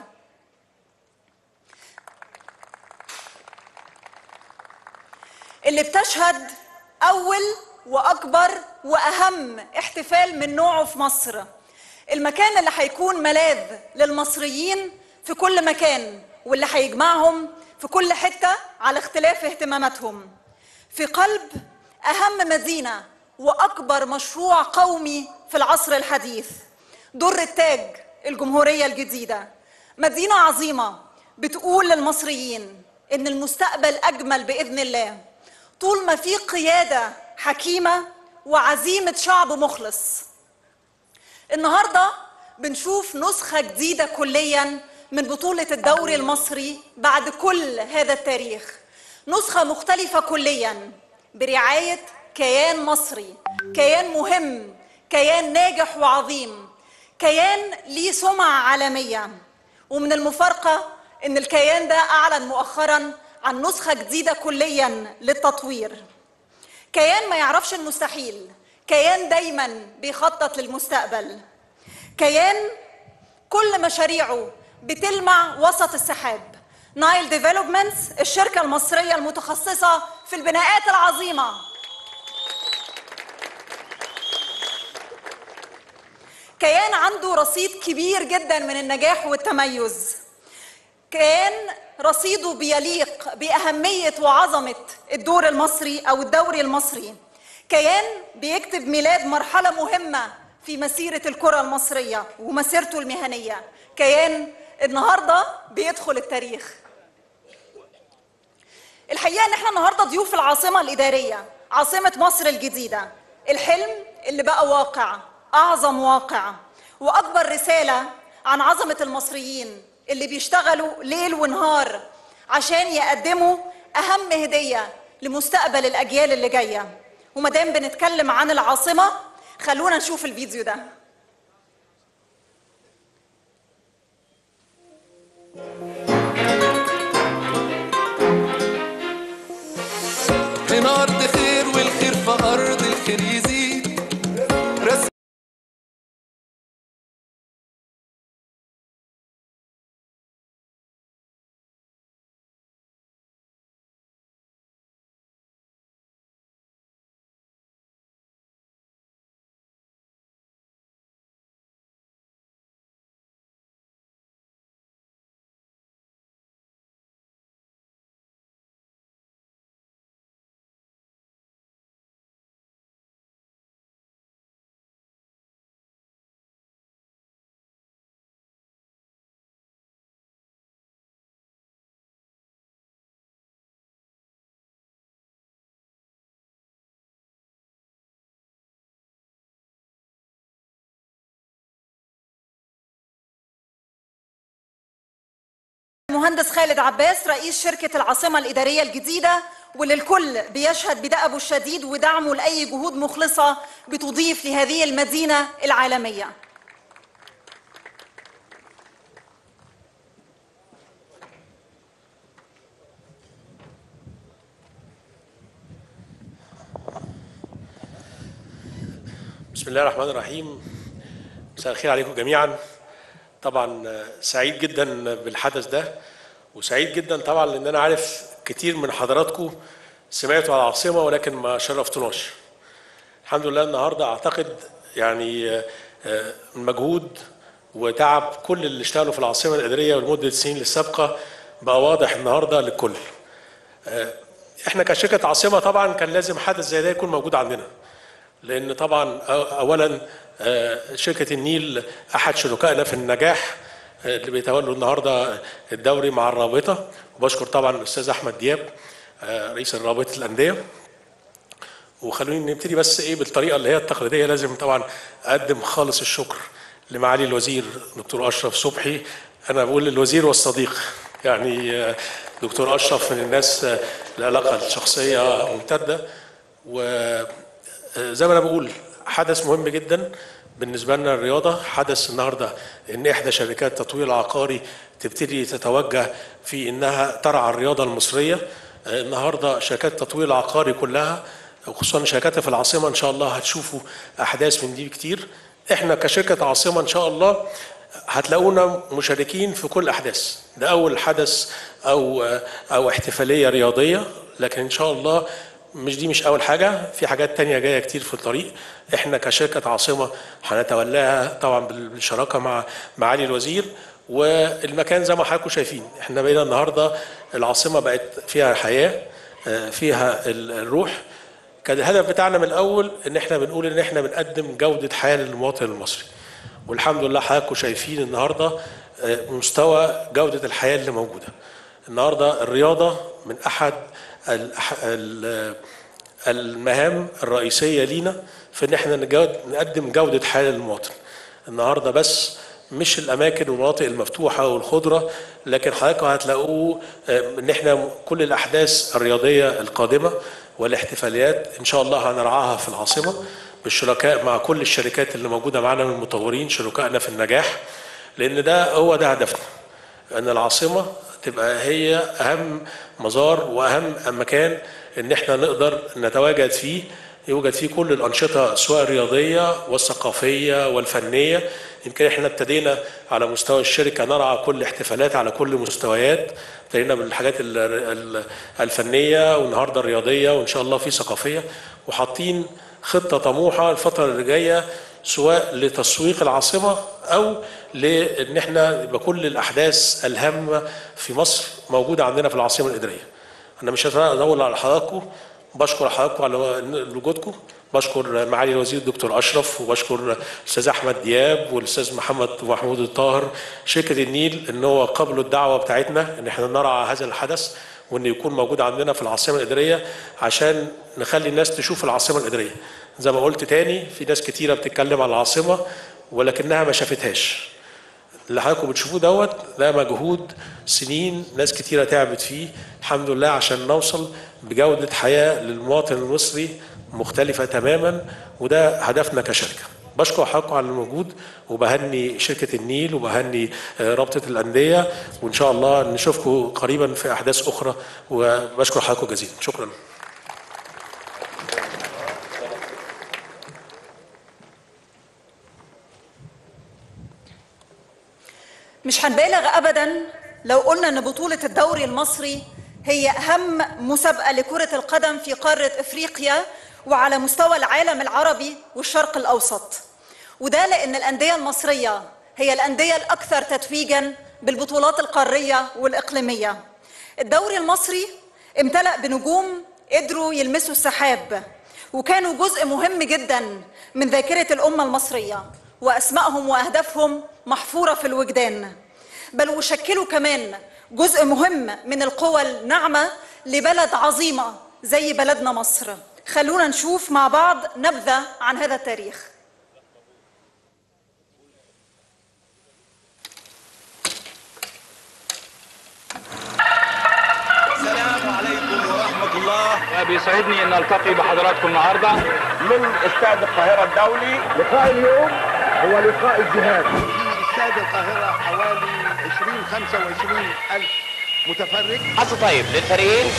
اللي بتشهد أول وأكبر وأهم احتفال من نوعه في مصر المكان اللي هيكون ملاذ للمصريين في كل مكان واللي هيجمعهم في كل حتة على اختلاف اهتماماتهم في قلب أهم مدينة وأكبر مشروع قومي في العصر الحديث در التاج الجمهورية الجديدة مدينة عظيمة بتقول للمصريين إن المستقبل أجمل بإذن الله طول ما في قيادة حكيمة وعزيمة شعب مخلص النهاردة بنشوف نسخة جديدة كليا من بطولة الدوري المصري بعد كل هذا التاريخ نسخة مختلفة كليا برعاية كيان مصري كيان مهم كيان ناجح وعظيم كيان ليه سمعة عالمية ومن المفارقة ان الكيان ده اعلن مؤخرا عن نسخة جديدة كليا للتطوير كيان ما يعرفش المستحيل كيان دايما بيخطط للمستقبل كيان كل مشاريعه بتلمع وسط السحاب نايل ديفلوبمنتس الشركة المصرية المتخصصة في البناءات العظيمة كيان عنده رصيد كبير جدا من النجاح والتميز كيان رصيده بيليق بأهمية وعظمة الدور المصري أو الدوري المصري كيان بيكتب ميلاد مرحلة مهمة في مسيرة الكرة المصرية ومسيرته المهنية كيان النهاردة بيدخل التاريخ الحقيقة ان احنا النهاردة ضيوف العاصمة الإدارية عاصمة مصر الجديدة الحلم اللي بقى واقع أعظم واقع وأكبر رسالة عن عظمة المصريين اللي بيشتغلوا ليل ونهار عشان يقدموا أهم هدية لمستقبل الأجيال اللي جاية ومادام بنتكلم عن العاصمة خلونا نشوف الفيديو ده هنا أرض خير والخير في أرض الخير يزيد رسم المهندس خالد عباس رئيس شركة العاصمة الإدارية الجديدة واللي الكل بيشهد بدأبه الشديد ودعمه لأي جهود مخلصة بتضيف لهذه المدينة العالمية بسم الله الرحمن الرحيم مساء الخير عليكم جميعا طبعا آه، سعيد جدا بالحدث ده وسعيد جدا طبعا لان انا عارف كتير من حضراتكم سمعتوا على العاصمه ولكن ما شرفتوناش الحمد لله النهارده اعتقد يعني آه، آه، مجهود وتعب كل اللي اشتغلوا في العاصمه الاداريه لمده السنين السابقه بقى واضح النهارده للكل احنا كشركه عاصمه طبعا كان لازم حدث زي ده يكون موجود عندنا لان طبعا أو- اولا آه، شركه النيل احد شركائنا في النجاح آه، اللي بيتولوا النهارده الدوري مع الرابطه وبشكر طبعا الاستاذ احمد دياب آه، رئيس رابطه الانديه وخلوني نبتدي بس ايه بالطريقه اللي هي التقليديه لازم طبعا اقدم خالص الشكر لمعالي الوزير دكتور اشرف صبحي انا بقول الوزير والصديق يعني آه، دكتور اشرف من الناس آه، العلاقه الشخصيه ممتده وزي ما انا بقول حدث مهم جدا بالنسبه لنا الرياضه حدث النهارده ان احدى شركات التطوير العقاري تبتدي تتوجه في انها ترعى الرياضه المصريه آه، النهارده شركات التطوير العقاري كلها وخصوصا شركاتنا في العاصمه ان شاء الله هتشوفوا احداث من دي كتير احنا كشركه عاصمه ان شاء الله هتلاقونا مشاركين في كل الاحداث ده اول حدث او او احتفاليه رياضيه لكن ان شاء الله مش دي مش اول حاجه في حاجات تانية جايه كتير في الطريق احنا كشركه عاصمه هنتولاها طبعا بالشراكه مع معالي الوزير والمكان زي ما حضراتكم شايفين احنا بقينا النهارده العاصمه بقت فيها حياه آه، فيها ال- الروح كان الهدف بتاعنا من الاول ان احنا بنقول ان احنا بنقدم جوده حياه للمواطن المصري والحمد لله حضراتكم شايفين النهارده آه، مستوى جوده الحياه اللي موجوده النهارده الرياضه من احد الأح- ال- المهام الرئيسيه لينا في ان احنا نجود- نقدم جوده حياه للمواطن النهارده بس مش الاماكن والمناطق المفتوحه والخضره لكن حضراتكم هتلاقوه آه، ان احنا كل الاحداث الرياضيه القادمه والاحتفاليات ان شاء الله هنرعاها في العاصمه بالشركاء مع كل الشركات اللي موجوده معانا من المطورين شركائنا في النجاح لان ده هو ده هدفنا ان العاصمه تبقى هي اهم مزار واهم مكان ان احنا نقدر نتواجد فيه يوجد فيه كل الانشطه سواء الرياضيه والثقافيه والفنيه يمكن احنا ابتدينا على مستوى الشركه نرعى كل الاحتفالات على كل المستويات ابتدينا بالحاجات ال- ال- الفنيه والنهارده الرياضيه وان شاء الله في ثقافيه وحاطين خطه طموحه الفتره اللي جايه سواء لتسويق العاصمه او لان احنا يبقى كل الاحداث الهامه في مصر موجوده عندنا في العاصمه الاداريه. انا مش هطول على حضراتكم بشكر حضراتكم على وجودكم بشكر معالي الوزير الدكتور اشرف وبشكر الاستاذ احمد دياب والاستاذ محمد محمود الطاهر شركه النيل ان هو قبلوا الدعوه بتاعتنا ان احنا نرعى هذا الحدث وان يكون موجود عندنا في العاصمه الاداريه عشان نخلي الناس تشوف العاصمه الاداريه زي ما قلت تاني في ناس كتيره بتتكلم عن العاصمه ولكنها ما شافتهاش اللي حضراتكم بتشوفوه دوت ده مجهود سنين ناس كتيره تعبت فيه الحمد لله عشان نوصل بجوده حياه للمواطن المصري مختلفه تماما وده هدفنا كشركه بشكر حضراتكم على الموجود وبهني شركه النيل وبهني آه، رابطه الانديه وان شاء الله نشوفكم قريبا في احداث اخرى وبشكر حضراتكم جزيلا شكرا مش هنبالغ ابدا لو قلنا ان بطولة الدوري المصري هي اهم مسابقة لكرة القدم في قارة افريقيا وعلى مستوى العالم العربي والشرق الاوسط وده لان الاندية المصرية هي الاندية الاكثر تتويجا بالبطولات القارية والاقليمية الدوري المصري امتلأ بنجوم قدروا يلمسوا السحاب وكانوا جزء مهم جدا من ذاكرة الأمة المصرية وأسمائهم وأهدافهم محفورة في الوجدان بل وشكلوا كمان جزء مهم من القوى الناعمة لبلد عظيمة زي بلدنا مصر خلونا نشوف مع بعض نبذة عن هذا التاريخ السلام عليكم ورحمة الله بيسعدني ان التقي بحضراتكم النهارده من استاد القاهرة الدولي لقاء اليوم هو لقاء الجهاد في استاد القاهرة حوالي 20 25 ألف متفرج حظ طيب للفريقين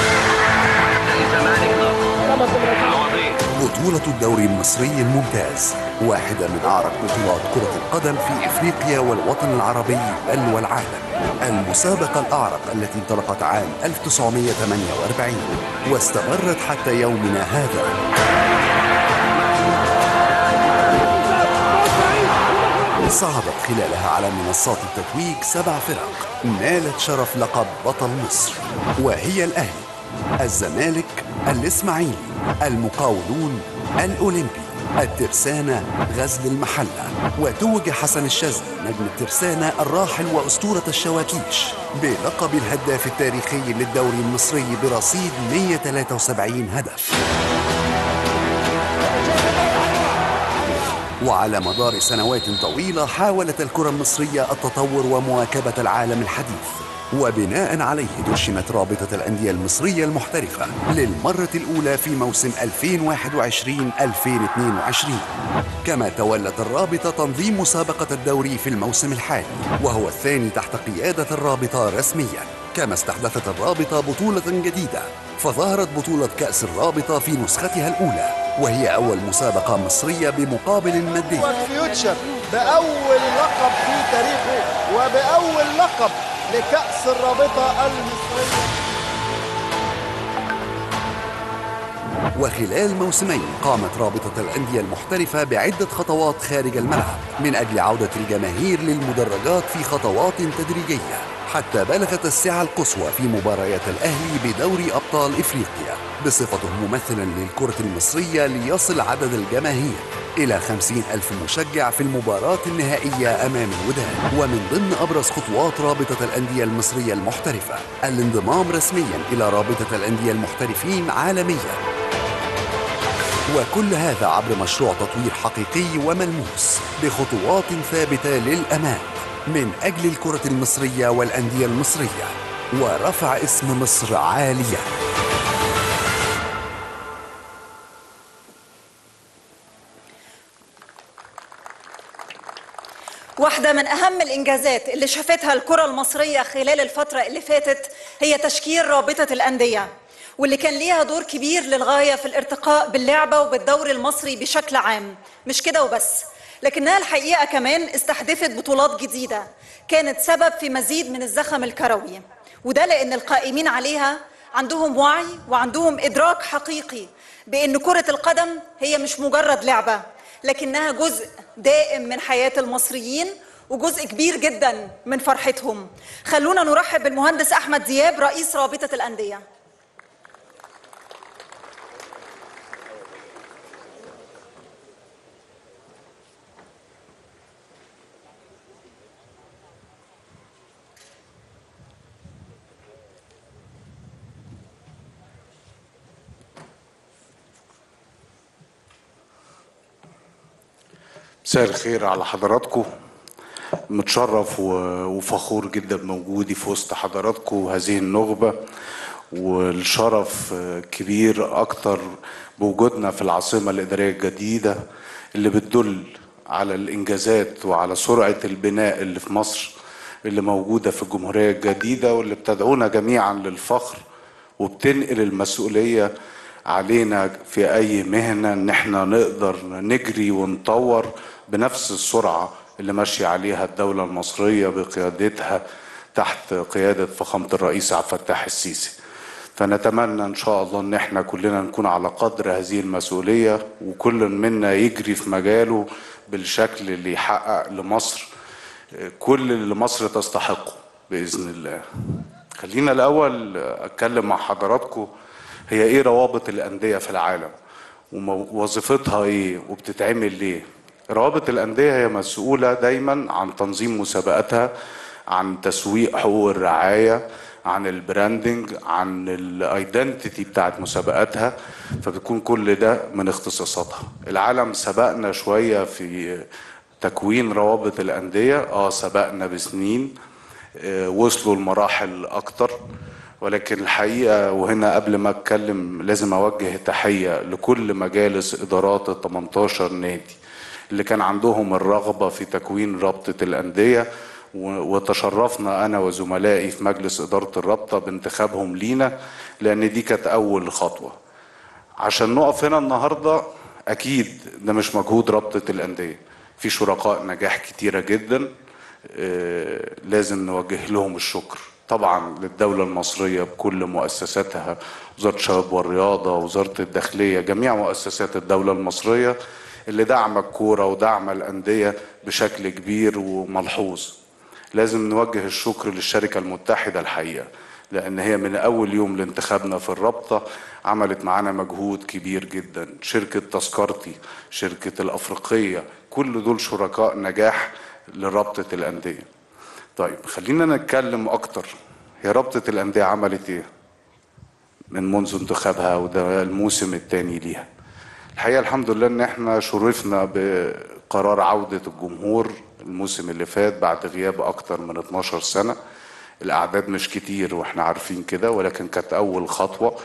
بطولة الدوري المصري الممتاز واحدة من أعرق بطولات كرة القدم في إفريقيا والوطن العربي بل والعالم المسابقة الأعرق التي انطلقت عام 1948 واستمرت حتى يومنا هذا صعدت خلالها على منصات التتويج سبع فرق نالت شرف لقب بطل مصر وهي الأهلي الزمالك الإسماعيلي المقاولون الأولمبي الترسانة غزل المحلة وتوج حسن الشاذلي نجم الترسانة الراحل وأسطورة الشواكيش بلقب الهداف التاريخي للدوري المصري برصيد 173 هدف وعلى مدار سنوات طويلة حاولت الكرة المصرية التطور ومواكبة العالم الحديث وبناء عليه دشنت رابطة الأندية المصرية المحترفة للمرة الأولى في موسم 2021-2022 كما تولت الرابطة تنظيم مسابقة الدوري في الموسم الحالي وهو الثاني تحت قيادة الرابطة رسمياً كما استحدثت الرابطة بطولة جديدة فظهرت بطولة كأس الرابطة في نسختها الأولى وهي أول مسابقة مصرية بمقابل مادي فيوتشر بأول لقب في تاريخه وبأول لقب لكأس الرابطة المصرية وخلال موسمين قامت رابطة الأندية المحترفة بعدة خطوات خارج الملعب من أجل عودة الجماهير للمدرجات في خطوات تدريجية حتى بلغت السعة القصوى في مباريات الأهلي بدوري أبطال إفريقيا بصفته ممثلا للكرة المصرية ليصل عدد الجماهير إلى خمسين ألف مشجع في المباراة النهائية أمام الوداد ومن ضمن أبرز خطوات رابطة الأندية المصرية المحترفة الانضمام رسميا إلى رابطة الأندية المحترفين عالميا وكل هذا عبر مشروع تطوير حقيقي وملموس بخطوات ثابتة للأمام من أجل الكرة المصرية والأندية المصرية ورفع اسم مصر عالياً واحدة من أهم الإنجازات اللي شافتها الكرة المصرية خلال الفترة اللي فاتت هي تشكيل رابطة الأندية واللي كان ليها دور كبير للغاية في الارتقاء باللعبة وبالدوري المصري بشكل عام مش كده وبس لكنها الحقيقة كمان استحدثت بطولات جديدة كانت سبب في مزيد من الزخم الكروي وده لأن القائمين عليها عندهم وعي وعندهم إدراك حقيقي بأن كرة القدم هي مش مجرد لعبة لكنها جزء دائم من حياة المصريين وجزء كبير جدا من فرحتهم خلونا نرحب بالمهندس أحمد دياب رئيس رابطة الأندية مساء الخير على حضراتكم متشرف و- وفخور جدا بوجودي في وسط حضراتكم هذه النخبة والشرف آه، كبير أكتر بوجودنا في العاصمة الإدارية الجديدة اللي بتدل على الإنجازات وعلى سرعة البناء اللي في مصر اللي موجودة في الجمهورية الجديدة واللي بتدعونا جميعا للفخر وبتنقل المسؤولية علينا في أي مهنة إن احنا نقدر نجري ونطور بنفس السرعة اللي ماشية عليها الدولة المصرية بقيادتها تحت قيادة فخامة الرئيس عبد الفتاح السيسي فنتمنى ان شاء الله ان احنا كلنا نكون على قدر هذه المسؤوليه وكل منا يجري في مجاله بالشكل اللي يحقق لمصر كل اللي مصر تستحقه باذن الله. خلينا الاول اتكلم مع حضراتكم هي ايه روابط الانديه في العالم ووظيفتها ايه وبتتعمل ليه؟ روابط الانديه هي مسؤوله دايما عن تنظيم مسابقاتها عن تسويق حقوق الرعايه عن البراندنج عن الايدنتيتي بتاعت مسابقاتها فبتكون كل ده من اختصاصاتها العالم سبقنا شويه في تكوين روابط الانديه اه سبقنا بسنين آه، وصلوا لمراحل اكتر ولكن الحقيقه وهنا قبل ما اتكلم لازم اوجه تحيه لكل مجالس ادارات ال 18 نادي اللي كان عندهم الرغبه في تكوين رابطه الانديه و- وتشرفنا انا وزملائي في مجلس اداره الرابطه بانتخابهم لينا لان دي كانت اول خطوه عشان نقف هنا النهارده اكيد ده مش مجهود رابطه الانديه في شركاء نجاح كتيره جدا آه، لازم نوجه لهم الشكر طبعا للدولة المصرية بكل مؤسساتها وزارة الشباب والرياضة وزارة الداخلية جميع مؤسسات الدولة المصرية اللي دعم الكورة ودعم الأندية بشكل كبير وملحوظ لازم نوجه الشكر للشركة المتحدة الحقيقة لأن هي من أول يوم لانتخابنا في الرابطة عملت معانا مجهود كبير جدا شركة تذكرتي شركة الأفريقية كل دول شركاء نجاح لرابطة الأندية طيب خلينا نتكلم أكتر هي رابطة الأندية عملت إيه من منذ انتخابها وده الموسم الثاني ليها الحقيقة الحمد لله إن إحنا شرفنا بقرار عودة الجمهور الموسم اللي فات بعد غياب أكتر من 12 سنة الأعداد مش كتير وإحنا عارفين كده ولكن كانت أول خطوة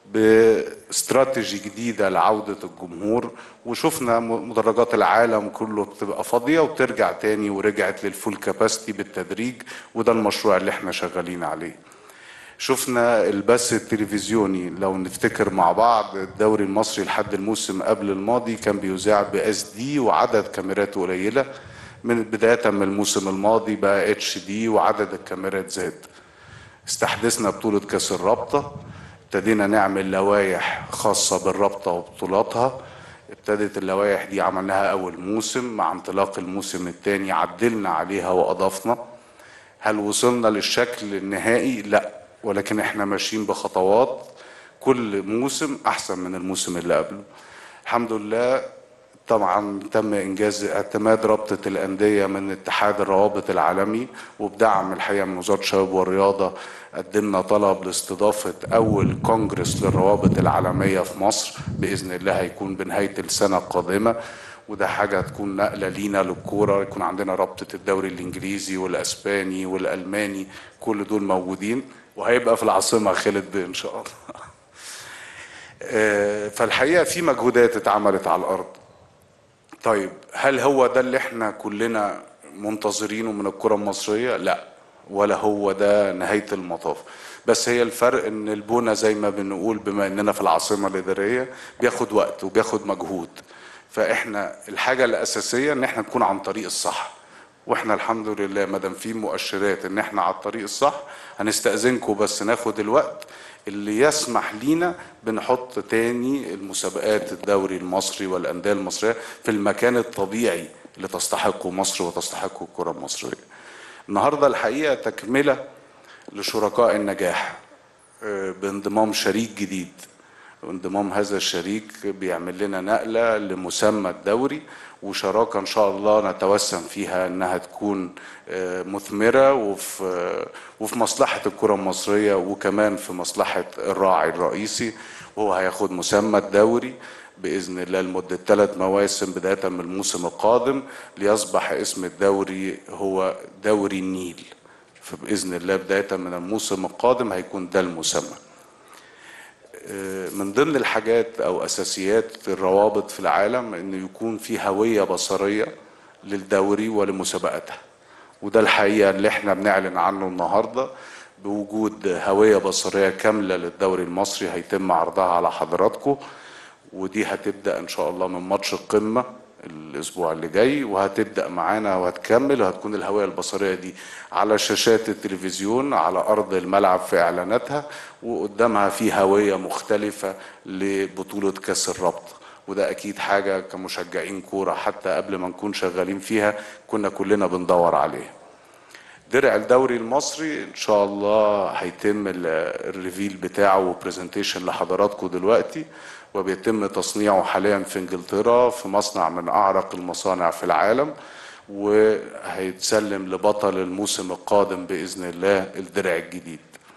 باستراتيجي جديدة لعودة الجمهور وشفنا م- مدرجات العالم كله بتبقى فاضية وترجع تاني ورجعت للفول كاباسيتي بالتدريج وده المشروع اللي احنا شغالين عليه شفنا البث التلفزيوني لو نفتكر مع بعض الدوري المصري لحد الموسم قبل الماضي كان بيذاع باس دي وعدد كاميراته قليله من بدايه من الموسم الماضي بقى اتش دي وعدد الكاميرات زاد استحدثنا بطوله كاس الرابطه ابتدينا نعمل لوائح خاصه بالرابطه وبطولاتها ابتدت اللوائح دي عملناها اول موسم مع انطلاق الموسم الثاني عدلنا عليها واضفنا هل وصلنا للشكل النهائي لا ولكن احنا ماشيين بخطوات كل موسم احسن من الموسم اللي قبله الحمد لله طبعا تم انجاز اعتماد رابطه الانديه من اتحاد الروابط العالمي وبدعم الحقيقه من وزاره الشباب والرياضه قدمنا طلب لاستضافه اول كونجرس للروابط العالميه في مصر باذن الله هيكون بنهايه السنه القادمه وده حاجه هتكون نقله لينا للكوره يكون عندنا رابطه الدوري الانجليزي والاسباني والالماني كل دول موجودين وهيبقى في العاصمه خالد بيه ان شاء الله آه، فالحقيقه في مجهودات اتعملت على الارض طيب هل هو ده اللي احنا كلنا منتظرينه من الكره المصريه لا ولا هو ده نهايه المطاف بس هي الفرق ان البنى زي ما بنقول بما اننا في العاصمه الاداريه بياخد وقت وبياخد مجهود فاحنا الحاجه الاساسيه ان احنا نكون عن طريق الصح واحنا الحمد لله ما دام في مؤشرات ان احنا على الطريق الصح هنستاذنكم بس ناخد الوقت اللي يسمح لينا بنحط تاني المسابقات الدوري المصري والانديه المصريه في المكان الطبيعي اللي تستحقه مصر وتستحقه الكره المصريه. النهارده الحقيقه تكمله لشركاء النجاح آه، بانضمام شريك جديد وانضمام هذا الشريك بيعمل لنا نقله لمسمى الدوري وشراكه ان شاء الله نتوسم فيها انها تكون آه، مثمره وفي آه، وفي مصلحه الكره المصريه وكمان في مصلحه الراعي الرئيسي وهو هياخد مسمى الدوري باذن الله لمده ثلاث مواسم بدايه من الموسم القادم ليصبح اسم الدوري هو دوري النيل فباذن الله بدايه من الموسم القادم هيكون ده المسمى من ضمن الحاجات او اساسيات الروابط في العالم انه يكون في هويه بصريه للدوري ولمسابقاتها وده الحقيقه اللي احنا بنعلن عنه النهارده بوجود هويه بصريه كامله للدوري المصري هيتم عرضها على حضراتكم ودي هتبدا ان شاء الله من ماتش القمه الاسبوع اللي جاي وهتبدا معانا وهتكمل وهتكون الهويه البصريه دي على شاشات التلفزيون على ارض الملعب في اعلاناتها وقدامها في هويه مختلفه لبطوله كاس الرابطه وده اكيد حاجه كمشجعين كوره حتى قبل ما نكون شغالين فيها كنا كلنا بندور عليها درع الدوري المصري ان شاء الله هيتم ال- الريفيل بتاعه وبرزنتيشن لحضراتكم دلوقتي وبيتم تصنيعه حاليا في انجلترا في مصنع من اعرق المصانع في العالم وهيتسلم لبطل الموسم القادم باذن الله الدرع الجديد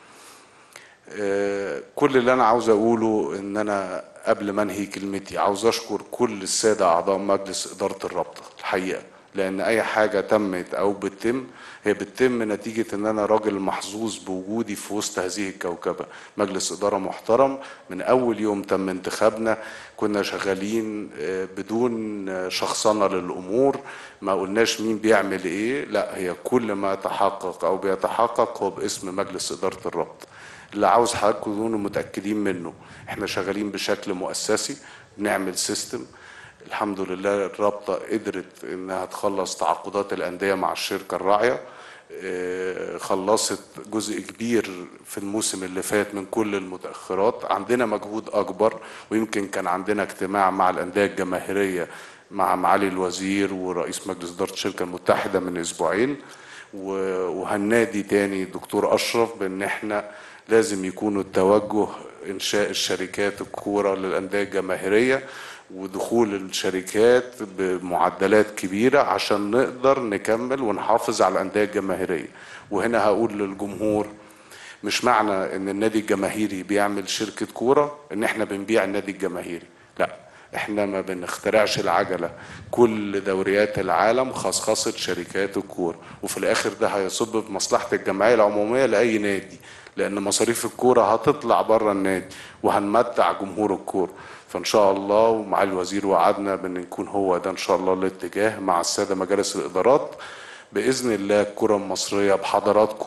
آه، كل اللي انا عاوز اقوله ان انا قبل ما انهي كلمتي عاوز اشكر كل الساده اعضاء مجلس اداره الرابطه الحقيقه لان اي حاجه تمت او بتتم هي بتتم نتيجه ان انا راجل محظوظ بوجودي في وسط هذه الكوكبه مجلس اداره محترم من اول يوم تم انتخابنا كنا شغالين آه، بدون آه، شخصنه للامور ما قلناش مين بيعمل ايه لا هي كل ما تحقق او بيتحقق هو باسم مجلس اداره الرابطه اللي عاوز حضراتكم تكونوا متاكدين منه احنا شغالين بشكل مؤسسي بنعمل سيستم الحمد لله الرابطه قدرت انها تخلص تعاقدات الانديه مع الشركه الراعيه اه، خلصت جزء كبير في الموسم اللي فات من كل المتاخرات عندنا مجهود اكبر ويمكن كان عندنا اجتماع مع الانديه الجماهيريه مع معالي الوزير ورئيس مجلس اداره الشركه المتحده من اسبوعين و- وهنادي تاني دكتور اشرف بان احنا لازم يكون التوجه انشاء الشركات الكوره للانديه الجماهيريه ودخول الشركات بمعدلات كبيره عشان نقدر نكمل ونحافظ على الانديه الجماهيريه وهنا هقول للجمهور مش معنى ان النادي الجماهيري بيعمل شركه كوره ان احنا بنبيع النادي الجماهيري لا احنا ما بنخترعش العجله كل دوريات العالم خصخصت شركات الكوره وفي الاخر ده هيصب في مصلحه الجمعيه العموميه لاي نادي لان مصاريف الكوره هتطلع بره النادي وهنمتع جمهور الكوره فان شاء الله ومع الوزير وعدنا بان يكون هو ده ان شاء الله الاتجاه مع الساده مجالس الادارات باذن الله الكره المصريه بحضراتكم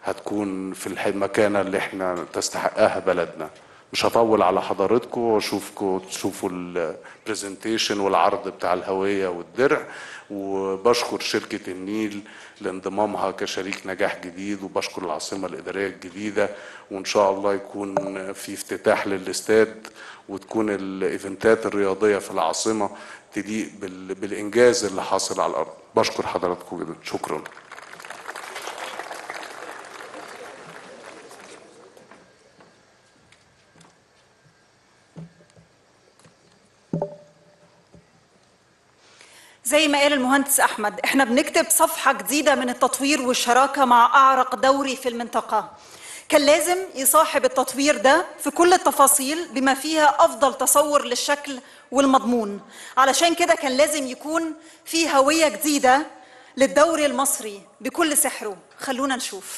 هتكون في الح- المكانة اللي احنا تستحقها بلدنا مش هطول على حضراتكم واشوفكم تشوفوا البرزنتيشن والعرض بتاع الهوية والدرع وبشكر شركة النيل لانضمامها كشريك نجاح جديد وبشكر العاصمة الإدارية الجديدة وإن شاء الله يكون في افتتاح للاستاد وتكون الايفنتات الرياضية في العاصمة تليق بال- بالإنجاز اللي حاصل على الأرض بشكر حضراتكم جدا شكرا زي ما قال المهندس احمد احنا بنكتب صفحه جديده من التطوير والشراكه مع اعرق دوري في المنطقه كان لازم يصاحب التطوير ده في كل التفاصيل بما فيها افضل تصور للشكل والمضمون علشان كده كان لازم يكون في هويه جديده للدوري المصري بكل سحره خلونا نشوف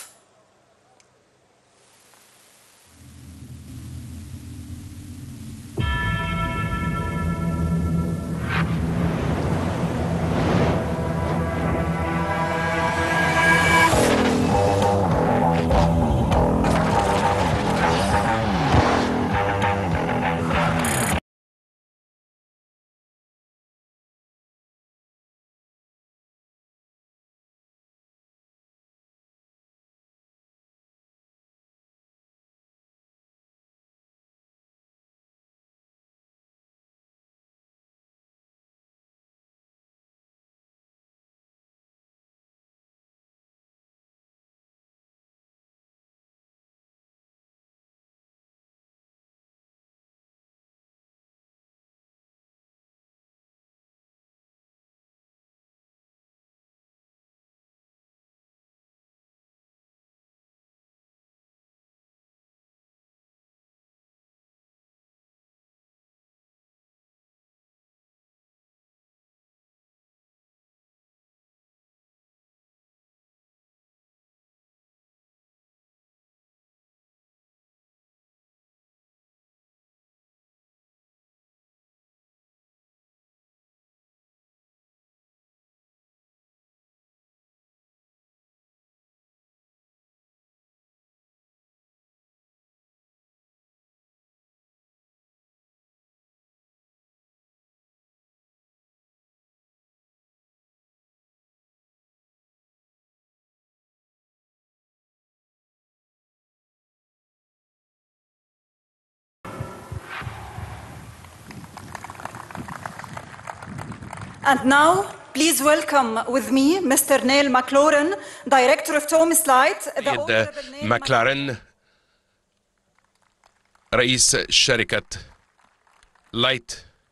And now, please welcome with me Mr. Neil McLaurin, Director of Thomas Light. The سيد ماكلارين رئيس شركة لايت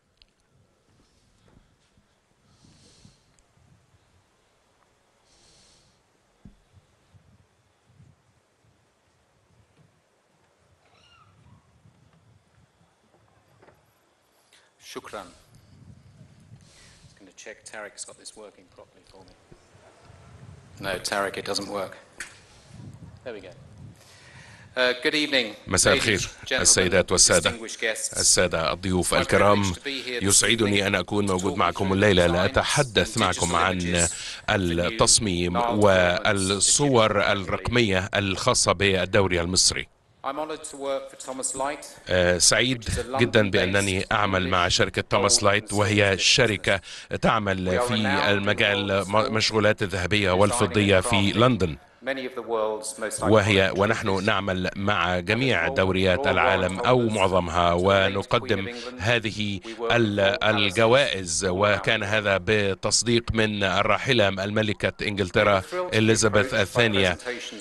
Shukran. Just going to check Tarek's got this working properly for me. No, Tarek, it doesn't work. There we go. Uh, good evening, مساء ladies, الخير gentlemen, السيدات والسادة distinguished guests. السادة الضيوف الكرام يسعدني أن أكون موجود معكم الليلة لأتحدث معكم عن التصميم والصور الرقمية الخاصة بالدوري المصري I'm honored to work for Thomas Light. آه، سعيد جدا بأنني أعمل مع شركة توماس لايت وهي شركة تعمل في المجال مشغولات الذهبية والفضية في لندن Many of the world's most وهي ونحن نعمل مع جميع دوريات العالم او معظمها ونقدم هذه ال- الجوائز وكان هذا بتصديق من الراحله الملكه انجلترا اليزابيث الثانيه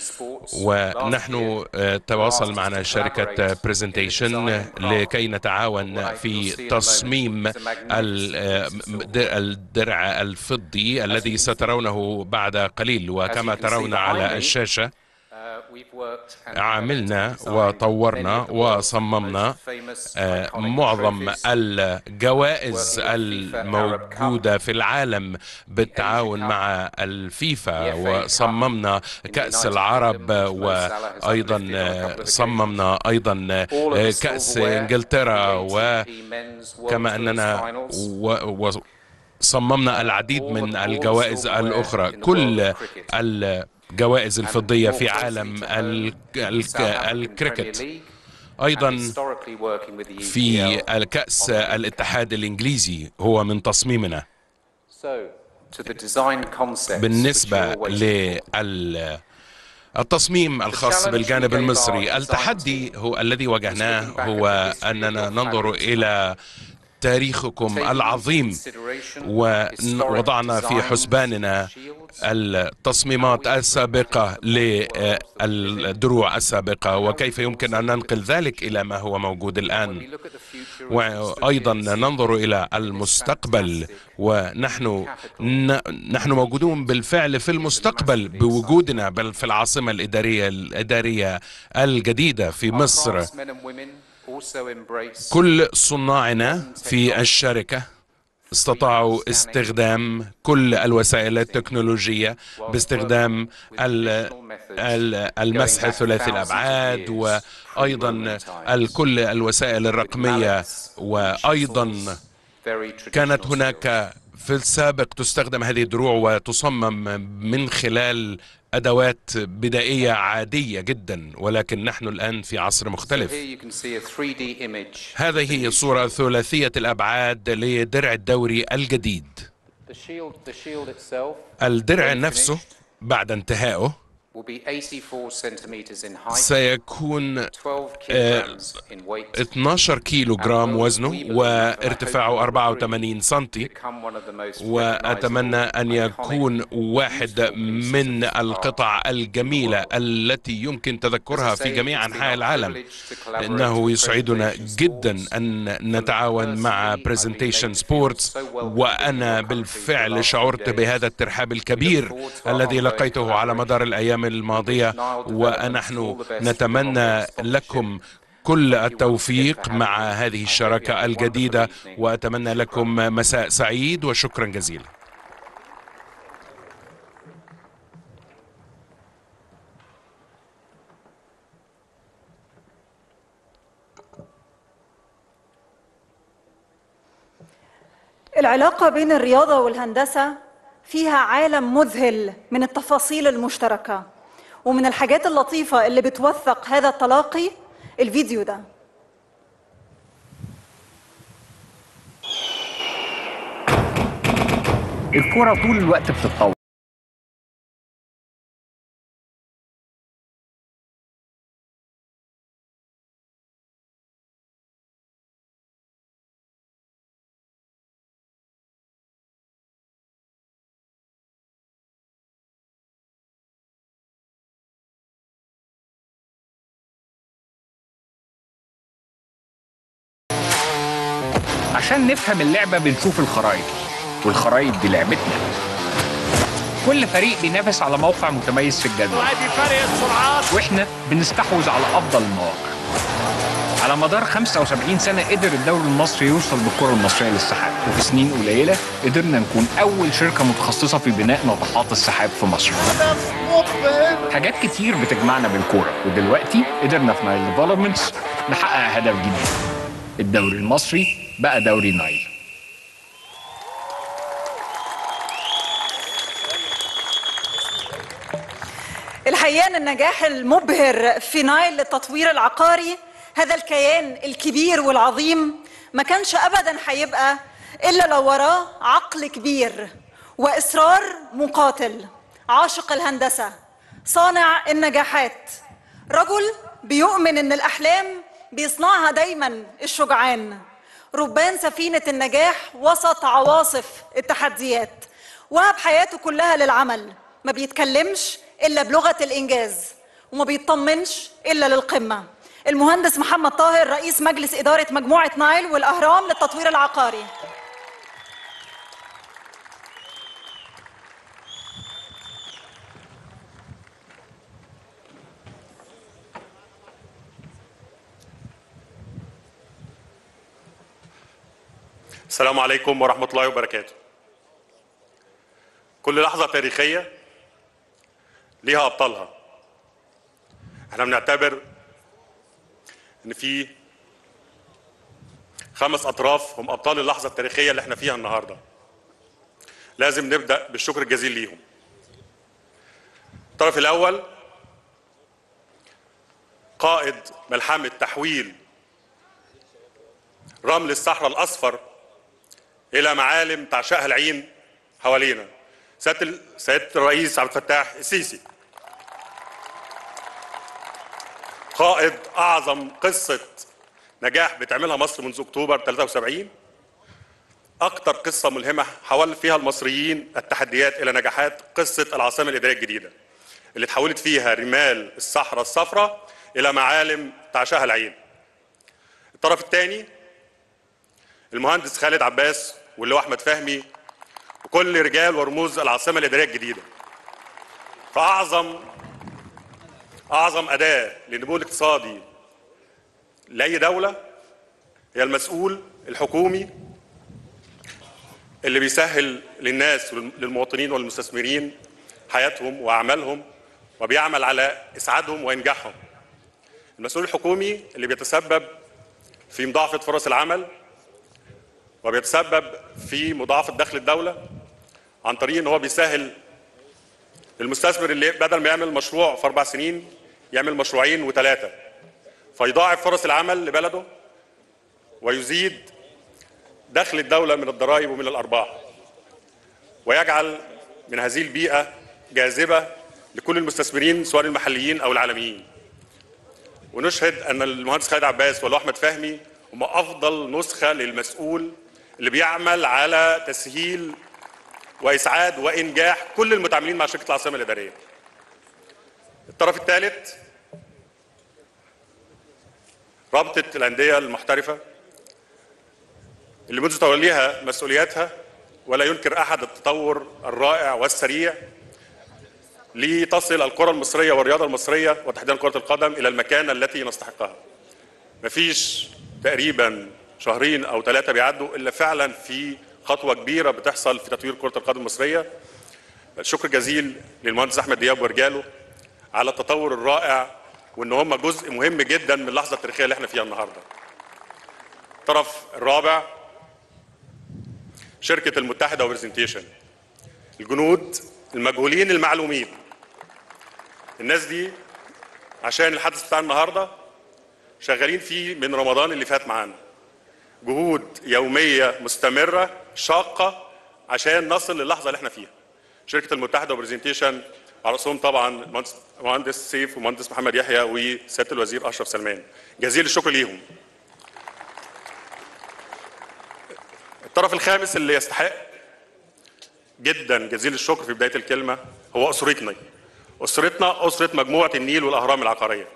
ونحن آه، تواصل معنا شركه برزنتيشن لكي نتعاون في تصميم ال- آه، د- الدرع الفضي الذي سترونه بعد قليل وكما ترون على الشاشه عملنا وطورنا وصممنا آه، معظم الجوائز الموجودة في العالم بالتعاون مع الفيفا وصممنا كأس العرب وأيضا آه، صممنا أيضا آه، كأس إنجلترا وكما أننا و- و- صممنا العديد من الجوائز الأخرى كل ال جوائز الفضية في عالم ال- ال- الكريكت أيضا في الكأس الاتحاد الإنجليزي هو من تصميمنا بالنسبة لل التصميم الخاص بالجانب المصري التحدي هو الذي واجهناه هو أننا ننظر إلى تاريخكم العظيم ووضعنا في حسباننا التصميمات السابقة للدروع السابقة وكيف يمكن أن ننقل ذلك إلى ما هو موجود الآن وأيضا ننظر إلى المستقبل ونحن ن- نحن موجودون بالفعل في المستقبل بوجودنا بل في العاصمة الإدارية الإدارية الجديدة في مصر كل صناعنا في الشركة استطاعوا استخدام كل الوسائل التكنولوجية باستخدام ال- ال- المسح ثلاثي الأبعاد وأيضا ال- كل الوسائل الرقمية وأيضا كانت هناك في السابق تستخدم هذه الدروع وتصمم من خلال أدوات بدائية عادية جدا ولكن نحن الآن في عصر مختلف هذه هي صورة ثلاثية الأبعاد لدرع الدوري الجديد الدرع نفسه بعد انتهائه سيكون آه، 12 كيلو جرام وزنه وارتفاعه 84 سنتي وأتمنى أن يكون واحد من القطع الجميلة التي يمكن تذكرها في جميع أنحاء العالم لأنه يسعدنا جدا أن نتعاون مع برزنتيشن سبورتس وأنا بالفعل شعرت بهذا الترحاب الكبير الذي لقيته على مدار الأيام الماضية ونحن نتمنى لكم كل التوفيق مع هذه الشراكة الجديدة وأتمنى لكم مساء سعيد وشكرا جزيلا العلاقة بين الرياضة والهندسة فيها عالم مذهل من التفاصيل المشتركة ومن الحاجات اللطيفة اللي بتوثق هذا التلاقي الفيديو ده الكرة طول الوقت بتتطور عشان نفهم اللعبة بنشوف الخرايط والخرايط دي لعبتنا كل فريق بينافس على موقع متميز في الجدول وادي فرق السرعات واحنا بنستحوذ على افضل المواقع على مدار 75 سنة قدر الدوري المصري يوصل بالكرة المصرية للسحاب وفي سنين قليلة قدرنا نكون أول شركة متخصصة في بناء ناطحات السحاب في مصر حاجات كتير بتجمعنا بالكورة ودلوقتي قدرنا في نايل ديفلوبمنتس نحقق هدف جديد الدوري المصري بقى دوري نايل الحقيقة أن النجاح المبهر في نايل للتطوير العقاري هذا الكيان الكبير والعظيم ما كانش أبدا هيبقى إلا لو وراه عقل كبير وإصرار مقاتل عاشق الهندسة صانع النجاحات رجل بيؤمن أن الأحلام بيصنعها دايما الشجعان ربان سفينة النجاح وسط عواصف التحديات وهب حياته كلها للعمل ما بيتكلمش إلا بلغة الإنجاز وما بيطمنش إلا للقمة المهندس محمد طاهر رئيس مجلس إدارة مجموعة نايل والأهرام للتطوير العقاري السلام عليكم ورحمة الله وبركاته. كل لحظة تاريخية ليها أبطالها. احنا بنعتبر إن في خمس أطراف هم أبطال اللحظة التاريخية اللي احنا فيها النهاردة. لازم نبدأ بالشكر الجزيل ليهم. الطرف الأول قائد ملحمة تحويل رمل الصحراء الأصفر إلى معالم تعشقها العين حوالينا سيادة ال- سيادة الرئيس عبد الفتاح السيسي قائد أعظم قصة نجاح بتعملها مصر منذ أكتوبر 73 أكتر قصة ملهمة حول فيها المصريين التحديات إلى نجاحات قصة العاصمة الإدارية الجديدة اللي تحولت فيها رمال الصحراء الصفراء إلى معالم تعشاها العين الطرف الثاني المهندس خالد عباس واللي هو أحمد فهمي وكل رجال ورموز العاصمة الإدارية الجديدة فأعظم أعظم أداة للنمو الاقتصادي لأي دولة هي المسؤول الحكومي اللي بيسهل للناس للمواطنين والمستثمرين حياتهم وأعمالهم وبيعمل على إسعادهم وإنجاحهم المسؤول الحكومي اللي بيتسبب في مضاعفة فرص العمل وبيتسبب في مضاعفة دخل الدولة عن طريق ان هو بيسهل للمستثمر اللي بدل ما يعمل مشروع في اربع سنين يعمل مشروعين وثلاثه فيضاعف فرص العمل لبلده ويزيد دخل الدوله من الضرائب ومن الارباح ويجعل من هذه البيئه جاذبه لكل المستثمرين سواء المحليين او العالميين ونشهد ان المهندس خالد عباس واللي هو احمد فهمي هم افضل نسخه للمسؤول اللي بيعمل على تسهيل واسعاد وانجاح كل المتعاملين مع شركه العاصمه الاداريه. الطرف الثالث رابطه الانديه المحترفه اللي منذ توليها مسؤولياتها ولا ينكر احد التطور الرائع والسريع لتصل الكره المصريه والرياضه المصريه وتحديدا كره القدم الى المكانه التي نستحقها. مفيش تقريبا شهرين او ثلاثه بيعدوا الا فعلا في خطوه كبيره بتحصل في تطوير كره القدم المصريه شكر جزيل للمهندس احمد دياب ورجاله على التطور الرائع وان هم جزء مهم جدا من اللحظه التاريخيه اللي احنا فيها النهارده الطرف الرابع شركه المتحده وبرزنتيشن الجنود المجهولين المعلومين الناس دي عشان الحدث بتاع النهارده شغالين فيه من رمضان اللي فات معانا جهود يوميه مستمره شاقه عشان نصل للحظه اللي احنا فيها شركه المتحده وبرزنتيشن على راسهم طبعا المهندس مهندس سيف ومهندس محمد يحيى وسياده الوزير اشرف سلمان جزيل الشكر ليهم الطرف الخامس اللي يستحق جدا جزيل الشكر في بدايه الكلمه هو اسرتنا اسرتنا اسره مجموعه النيل والاهرام العقاريه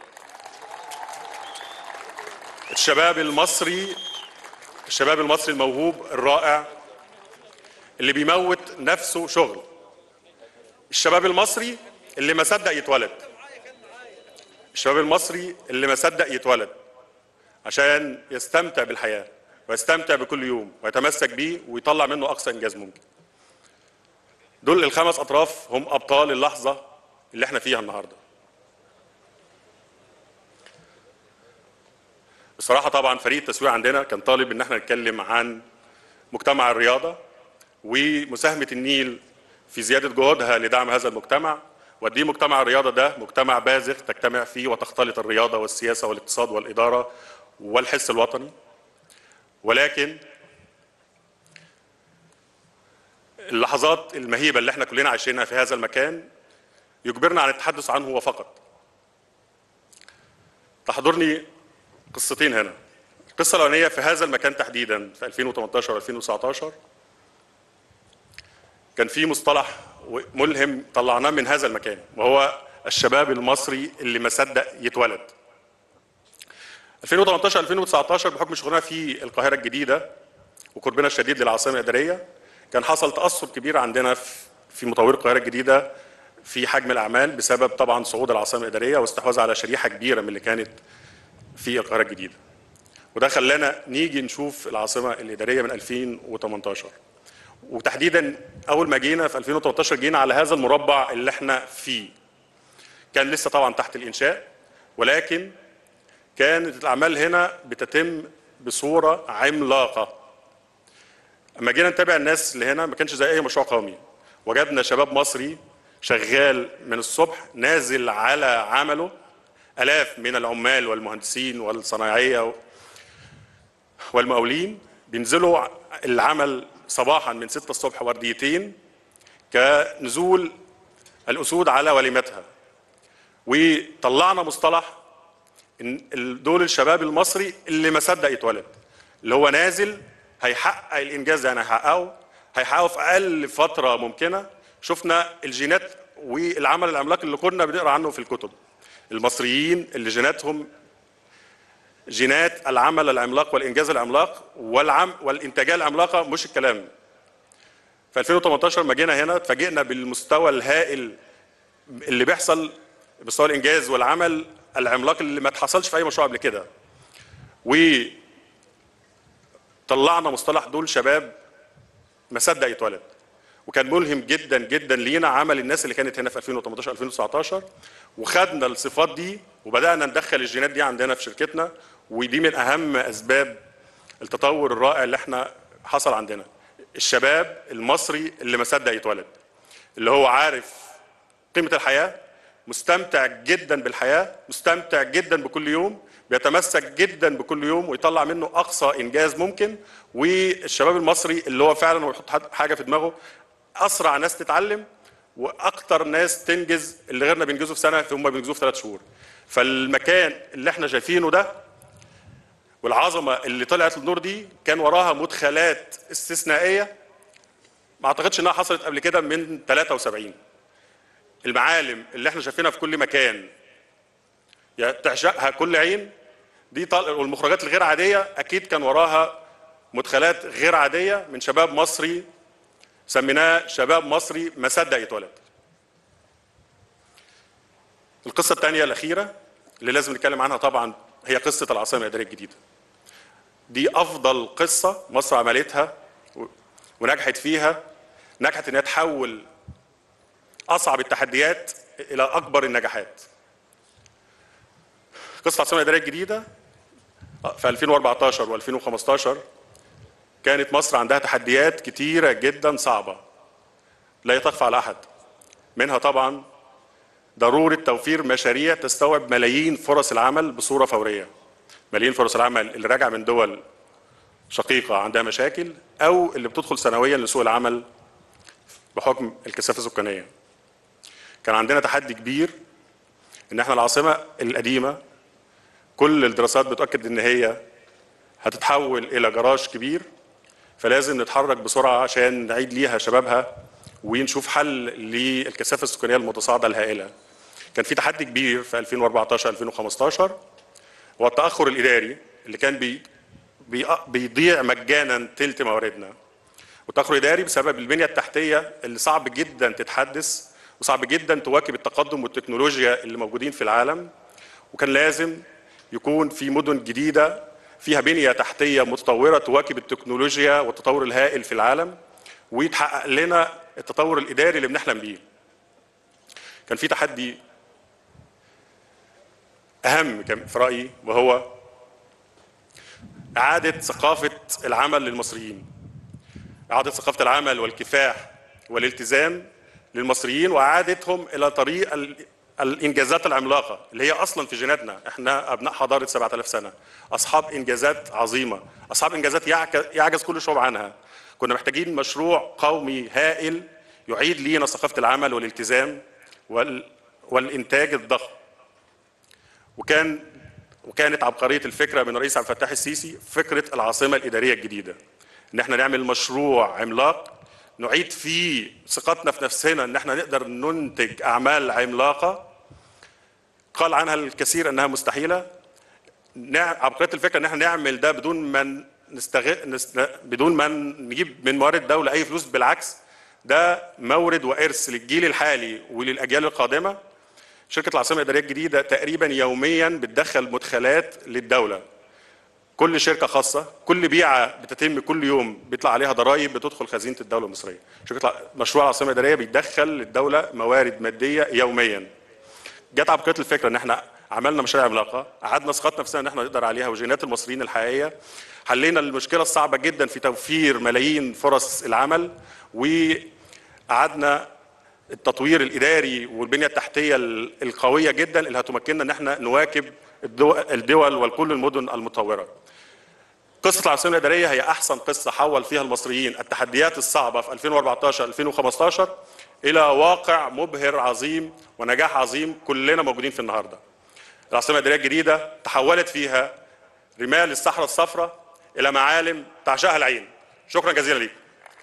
الشباب المصري الشباب المصري الموهوب الرائع اللي بيموت نفسه شغل الشباب المصري اللي ما صدق يتولد الشباب المصري اللي ما صدق يتولد عشان يستمتع بالحياة ويستمتع بكل يوم ويتمسك بيه ويطلع منه أقصى إنجاز ممكن دول الخمس أطراف هم أبطال اللحظة اللي احنا فيها النهارده بصراحة طبعا فريق التسويق عندنا كان طالب ان احنا نتكلم عن مجتمع الرياضة ومساهمة النيل في زيادة جهودها لدعم هذا المجتمع وقد ايه مجتمع الرياضة ده مجتمع باذخ تجتمع فيه وتختلط الرياضة والسياسة والاقتصاد والإدارة والحس الوطني ولكن اللحظات المهيبة اللي احنا كلنا عايشينها في هذا المكان يجبرنا عن التحدث عنه هو فقط تحضرني قصتين هنا القصة الأولانية في هذا المكان تحديدا في 2018 و 2019 كان في مصطلح ملهم طلعناه من هذا المكان وهو الشباب المصري اللي ما صدق يتولد 2018 2019 بحكم شغلنا في القاهرة الجديدة وقربنا الشديد للعاصمة الإدارية كان حصل تأثر كبير عندنا في مطور القاهرة الجديدة في حجم الأعمال بسبب طبعا صعود العاصمة الإدارية واستحواذ على شريحة كبيرة من اللي كانت في القاهرة الجديدة وده خلانا نيجي نشوف العاصمة الإدارية من 2018 وتحديدا أول ما جينا في 2018 جينا على هذا المربع اللي احنا فيه كان لسه طبعا تحت الإنشاء ولكن كانت الأعمال هنا بتتم بصورة عملاقة أما جينا نتابع الناس اللي هنا ما كانش زي أي مشروع قومي وجدنا شباب مصري شغال من الصبح نازل على عمله الاف من العمال والمهندسين والصنايعيه والمقاولين بينزلوا العمل صباحا من 6 الصبح ورديتين كنزول الاسود على وليمتها وطلعنا مصطلح ان ال- دول الشباب المصري اللي ما صدق يتولد اللي هو نازل هيحقق الانجاز يعني هيحققه هيحققه في اقل فتره ممكنه شفنا الجينات والعمل العملاق اللي كنا بنقرا عنه في الكتب المصريين اللي جيناتهم جينات العمل العملاق والانجاز العملاق والعم والانتاجيه العملاقه مش الكلام في 2018 ما جينا هنا اتفاجئنا بالمستوى الهائل اللي بيحصل مستوى الانجاز والعمل العملاق اللي ما اتحصلش في اي مشروع قبل كده وطلعنا مصطلح دول شباب ما صدق يتولد وكان ملهم جدا جدا لينا عمل الناس اللي كانت هنا في 2018 2019 وخدنا الصفات دي وبدانا ندخل الجينات دي عندنا في شركتنا ودي من اهم اسباب التطور الرائع اللي احنا حصل عندنا الشباب المصري اللي ما صدق يتولد اللي هو عارف قيمه الحياه مستمتع جدا بالحياه مستمتع جدا بكل يوم بيتمسك جدا بكل يوم ويطلع منه اقصى انجاز ممكن والشباب المصري اللي هو فعلا هو يحط حاجه في دماغه اسرع ناس تتعلم واكتر ناس تنجز اللي غيرنا بينجزوا في سنه هم بينجزوه في ثلاث شهور فالمكان اللي احنا شايفينه ده والعظمه اللي طلعت للنور دي كان وراها مدخلات استثنائيه ما اعتقدش انها حصلت قبل كده من 73 المعالم اللي احنا شايفينها في كل مكان يا تعشقها كل عين دي طل... والمخرجات الغير عاديه اكيد كان وراها مدخلات غير عاديه من شباب مصري سميناه شباب مصري ما صدق يتولد القصه الثانيه الاخيره اللي لازم نتكلم عنها طبعا هي قصه العاصمه الاداريه الجديده دي افضل قصه مصر عملتها و- ونجحت فيها نجحت انها تحول اصعب التحديات الى اكبر النجاحات قصه العاصمه الاداريه الجديده في 2014 و2015 كانت مصر عندها تحديات كتيره جدا صعبه لا تخفى على احد منها طبعا ضروره توفير مشاريع تستوعب ملايين فرص العمل بصوره فوريه ملايين فرص العمل اللي راجعه من دول شقيقه عندها مشاكل او اللي بتدخل سنويا لسوق العمل بحكم الكثافه السكانيه كان عندنا تحدي كبير ان احنا العاصمه القديمه كل الدراسات بتؤكد ان هي هتتحول الى جراج كبير فلازم نتحرك بسرعه عشان نعيد ليها شبابها ونشوف حل للكثافه السكانيه المتصاعده الهائله. كان في تحدي كبير في 2014 2015 هو التاخر الاداري اللي كان بي بي بيضيع مجانا تلت مواردنا. والتاخر الاداري بسبب البنيه التحتيه اللي صعب جدا تتحدث وصعب جدا تواكب التقدم والتكنولوجيا اللي موجودين في العالم وكان لازم يكون في مدن جديده فيها بنيه تحتيه متطوره تواكب التكنولوجيا والتطور الهائل في العالم ويتحقق لنا التطور الاداري اللي بنحلم بيه. كان في تحدي اهم كان في رايي وهو اعاده ثقافه العمل للمصريين. اعاده ثقافه العمل والكفاح والالتزام للمصريين واعادتهم الى طريق ال- الانجازات العملاقه اللي هي اصلا في جيناتنا احنا ابناء حضاره 7000 سنه اصحاب انجازات عظيمه اصحاب انجازات يعك- يعجز كل شعوب عنها كنا محتاجين مشروع قومي هائل يعيد لينا ثقافه العمل والالتزام وال والانتاج الضخم وكان وكانت عبقريه الفكره من الرئيس عبد الفتاح السيسي فكره العاصمه الاداريه الجديده ان احنا نعمل مشروع عملاق نعيد فيه ثقتنا في نفسنا ان احنا نقدر ننتج اعمال عملاقه قال عنها الكثير انها مستحيله نع- عبقريه الفكره ان احنا نعمل ده بدون ما نستغل نست... بدون ما نجيب من موارد الدوله اي فلوس بالعكس ده مورد وارث للجيل الحالي وللاجيال القادمه شركه العاصمه الاداريه الجديده تقريبا يوميا بتدخل مدخلات للدوله كل شركه خاصه كل بيعه بتتم كل يوم بيطلع عليها ضرائب بتدخل خزينه الدوله المصريه شركه الع- مشروع العاصمه الاداريه بيدخل للدوله موارد ماديه يوميا جت عبقريه الفكره ان احنا عملنا مشاريع عملاقه قعدنا ثقتنا في سنه ان احنا نقدر عليها وجينات المصريين الحقيقيه حلينا المشكله الصعبه جدا في توفير ملايين فرص العمل وقعدنا التطوير الاداري والبنيه التحتيه ال- القويه جدا اللي هتمكننا ان احنا نواكب الدول, الدول والكل المدن المتطوره. قصه العاصمه الاداريه هي احسن قصه حول فيها المصريين التحديات الصعبه في 2014 2015 الى واقع مبهر عظيم ونجاح عظيم كلنا موجودين في النهارده. العاصمه الاداريه الجديده تحولت فيها رمال الصحراء الصفراء الى معالم تعشقها العين. شكرا جزيلا ليكم.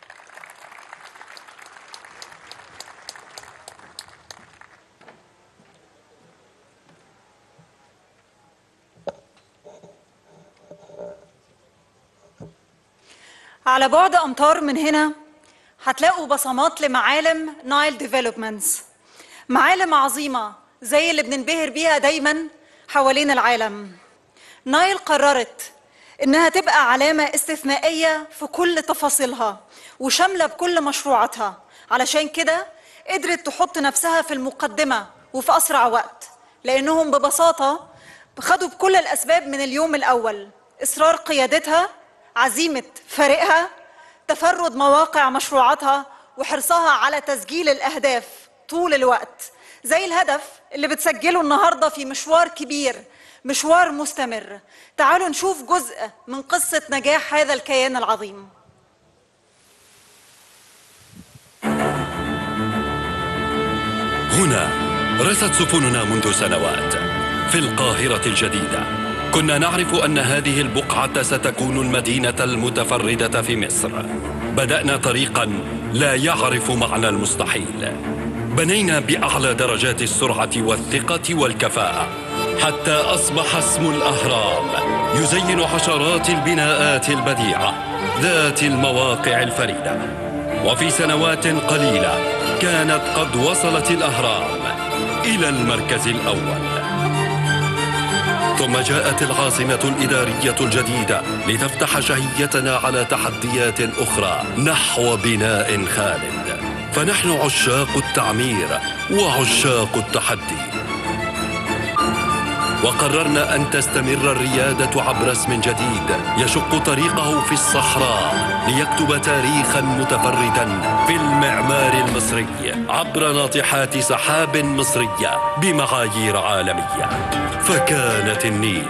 على بعد أمتار من هنا هتلاقوا بصمات لمعالم نايل ديفلوبمنتس معالم عظيمة زي اللي بننبهر بيها دايما حوالين العالم نايل قررت إنها تبقى علامة استثنائية في كل تفاصيلها وشاملة بكل مشروعاتها علشان كده قدرت تحط نفسها في المقدمة وفي أسرع وقت لأنهم ببساطة خدوا بكل الأسباب من اليوم الأول إصرار قيادتها عزيمة فريقها تفرد مواقع مشروعاتها وحرصها على تسجيل الأهداف طول الوقت زي الهدف اللي بتسجله النهاردة في مشوار كبير مشوار مستمر تعالوا نشوف جزء من قصة نجاح هذا الكيان العظيم هنا رست سفننا منذ سنوات في القاهرة الجديدة كنا نعرف أن هذه البقعة ستكون المدينة المتفردة في مصر بدأنا طريقا لا يعرف معنى المستحيل بنينا بأعلى درجات السرعة والثقة والكفاءة حتى أصبح اسم الأهرام يزين عشرات البناءات البديعة ذات المواقع الفريدة وفي سنوات قليلة كانت قد وصلت الأهرام إلى المركز الأول ثم جاءت العاصمة الإدارية الجديدة لتفتح شهيتنا على تحديات أخرى نحو بناء خالد فنحن عشاق التعمير وعشاق التحدي وقررنا أن تستمر الريادة عبر اسم جديد يشق طريقه في الصحراء ليكتب تاريخا متفردا في المعمار المصري عبر ناطحات سحاب مصرية بمعايير عالمية فكانت النيل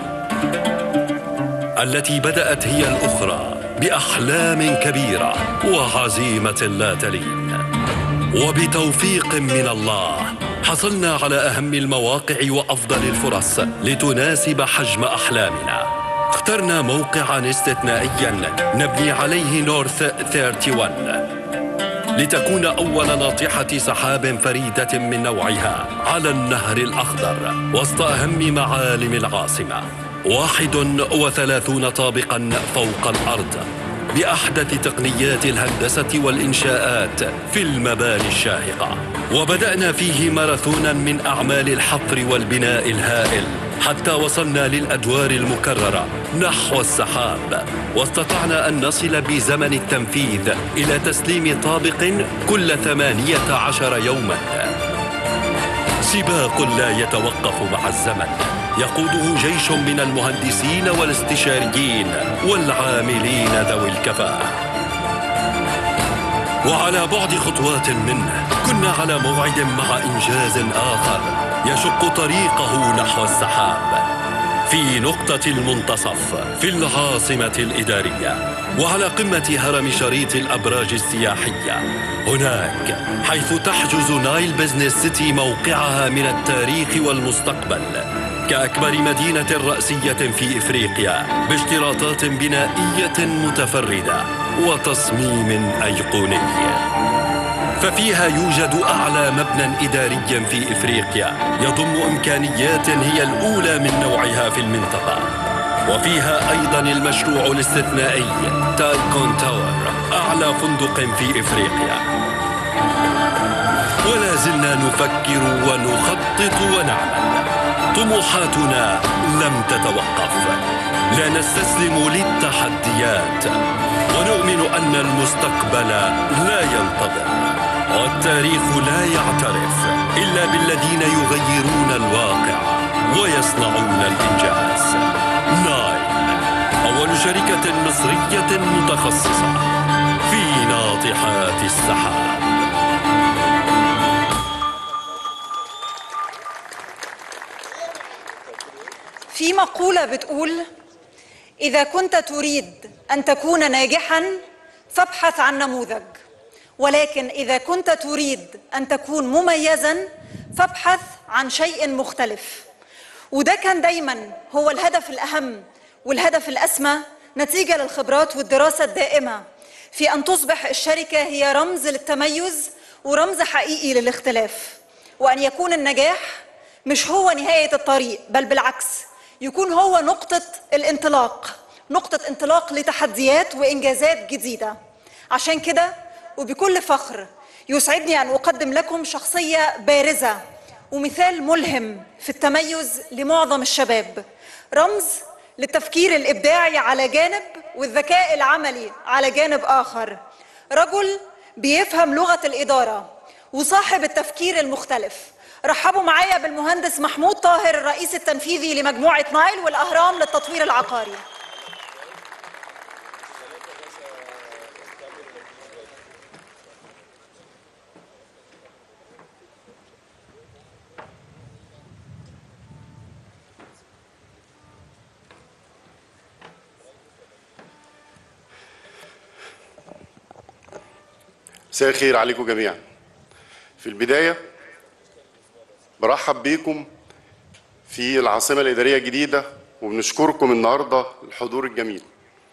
التي بدأت هي الأخرى بأحلام كبيرة وعزيمة لا تلين وبتوفيق من الله حصلنا على أهم المواقع وأفضل الفرص لتناسب حجم أحلامنا اخترنا موقعا استثنائيا نبني عليه نورث 31 لتكون أول ناطحة سحاب فريدة من نوعها على النهر الأخضر وسط أهم معالم العاصمة واحد وثلاثون طابقا فوق الأرض بأحدث تقنيات الهندسة والإنشاءات في المباني الشاهقة وبدأنا فيه ماراثونا من أعمال الحفر والبناء الهائل حتى وصلنا للأدوار المكررة نحو السحاب واستطعنا أن نصل بزمن التنفيذ إلى تسليم طابق كل ثمانية عشر يوما سباق لا يتوقف مع الزمن يقوده جيش من المهندسين والاستشاريين والعاملين ذوي الكفاءة وعلى بعد خطوات منه كنا على موعد مع إنجاز آخر يشق طريقه نحو السحاب في نقطة المنتصف في العاصمة الإدارية وعلى قمة هرم شريط الأبراج السياحية هناك حيث تحجز نايل بزنس سيتي موقعها من التاريخ والمستقبل كأكبر مدينة رأسية في إفريقيا باشتراطات بنائية متفردة وتصميم أيقوني ففيها يوجد أعلى مبنى إداري في إفريقيا يضم إمكانيات هي الأولى من نوعها في المنطقة وفيها أيضا المشروع الاستثنائي تالكون تاور أعلى فندق في إفريقيا ولا زلنا نفكر ونخطط ونعمل طموحاتنا لم تتوقف لا نستسلم للتحديات ونؤمن أن المستقبل لا ينتظر والتاريخ لا يعترف إلا بالذين يغيرون الواقع ويصنعون الإنجاز نايل أول شركة مصرية متخصصة في ناطحات السحاب في مقولة بتقول إذا كنت تريد أن تكون ناجحا فابحث عن نموذج ولكن إذا كنت تريد أن تكون مميزا فابحث عن شيء مختلف وده كان دايما هو الهدف الأهم والهدف الأسمى نتيجة للخبرات والدراسة الدائمة في أن تصبح الشركة هي رمز للتميز ورمز حقيقي للاختلاف وأن يكون النجاح مش هو نهاية الطريق بل بالعكس يكون هو نقطة الانطلاق نقطة انطلاق لتحديات وإنجازات جديدة عشان كده وبكل فخر يسعدني أن أقدم لكم شخصية بارزة ومثال ملهم في التميز لمعظم الشباب رمز للتفكير الإبداعي على جانب والذكاء العملي على جانب آخر رجل بيفهم لغة الإدارة وصاحب التفكير المختلف رحبوا معايا بالمهندس محمود طاهر الرئيس التنفيذي لمجموعة نايل والأهرام للتطوير العقاري مساء الخير عليكم جميعا في البداية برحب بيكم في العاصمة الإدارية الجديدة وبنشكركم النهاردة الحضور الجميل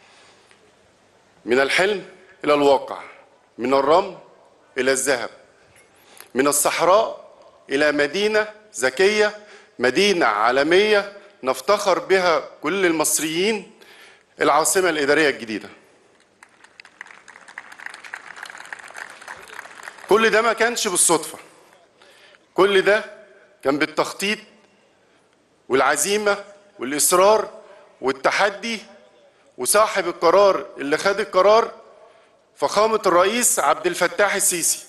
من الحلم إلى الواقع من الرمل إلى الذهب من الصحراء إلى مدينة ذكية مدينة عالمية نفتخر بها كل المصريين العاصمة الإدارية الجديدة كل ده ما كانش بالصدفة كل ده كان بالتخطيط والعزيمة والإصرار والتحدي وصاحب القرار اللي خد القرار فخامة الرئيس عبد الفتاح السيسي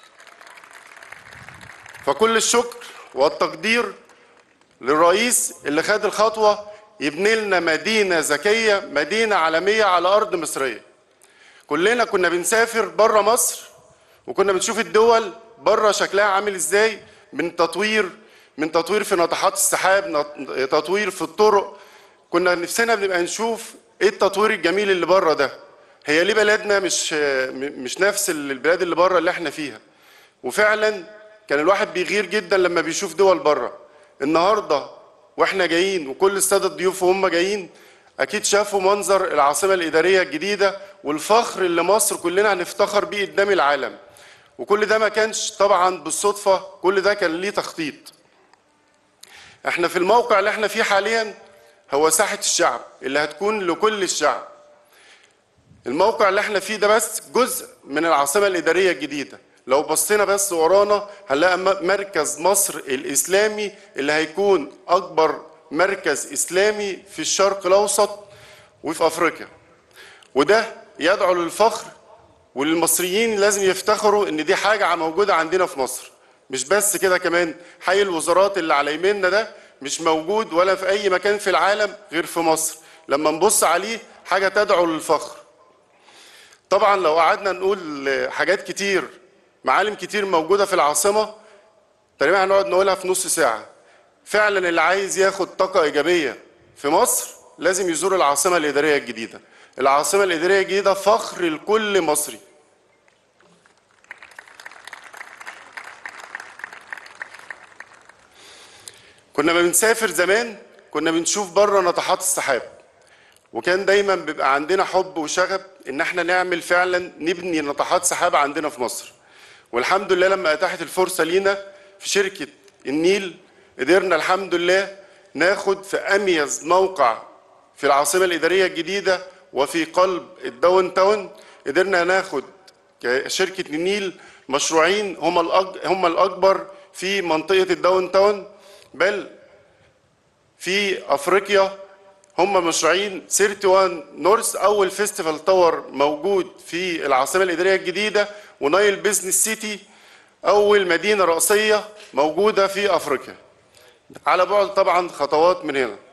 فكل الشكر والتقدير للرئيس اللي خد الخطوة يبني لنا مدينة ذكية مدينة عالمية على أرض مصرية كلنا كنا بنسافر بره مصر وكنا بنشوف الدول بره شكلها عامل ازاي من تطوير من تطوير في ناطحات السحاب نط- تطوير في الطرق كنا نفسنا بنبقى نشوف ايه التطوير الجميل اللي بره ده هي ليه بلدنا مش م- مش نفس البلاد اللي بره اللي احنا فيها وفعلا كان الواحد بيغير جدا لما بيشوف دول بره النهارده واحنا جايين وكل الساده الضيوف وهم جايين اكيد شافوا منظر العاصمه الاداريه الجديده والفخر اللي مصر كلنا هنفتخر بيه قدام العالم وكل ده ما كانش طبعا بالصدفه كل ده كان ليه تخطيط احنا في الموقع اللي احنا فيه حاليا هو ساحه الشعب اللي هتكون لكل الشعب الموقع اللي احنا فيه ده بس جزء من العاصمه الاداريه الجديده لو بصينا بس ورانا هنلاقي م- مركز مصر الاسلامي اللي هيكون اكبر مركز اسلامي في الشرق الاوسط وفي افريقيا وده يدعو للفخر والمصريين لازم يفتخروا ان دي حاجه موجوده عندنا في مصر مش بس كده كمان حي الوزارات اللي على يميننا ده مش موجود ولا في اي مكان في العالم غير في مصر لما نبص عليه حاجه تدعو للفخر طبعا لو قعدنا نقول حاجات كتير معالم كتير موجوده في العاصمه تقريبا هنقعد نقولها في نص ساعه فعلا اللي عايز ياخد طاقه ايجابيه في مصر لازم يزور العاصمه الاداريه الجديده العاصمه الاداريه الجديده فخر لكل مصري كنا ما بنسافر زمان كنا بنشوف بره ناطحات السحاب وكان دايما بيبقى عندنا حب وشغف ان احنا نعمل فعلا نبني ناطحات سحاب عندنا في مصر والحمد لله لما اتاحت الفرصه لينا في شركه النيل قدرنا الحمد لله ناخد في اميز موقع في العاصمه الاداريه الجديده وفي قلب الداون تاون قدرنا ناخد كشركه النيل مشروعين هم الأج... هم الاكبر في منطقه الداون تاون بل في افريقيا هم مشروعين سيرتي وان نورث اول فيستيفال تاور موجود في العاصمه الاداريه الجديده ونايل بيزنس سيتي اول مدينه رئيسيه موجوده في افريقيا على بعد طبعا خطوات من هنا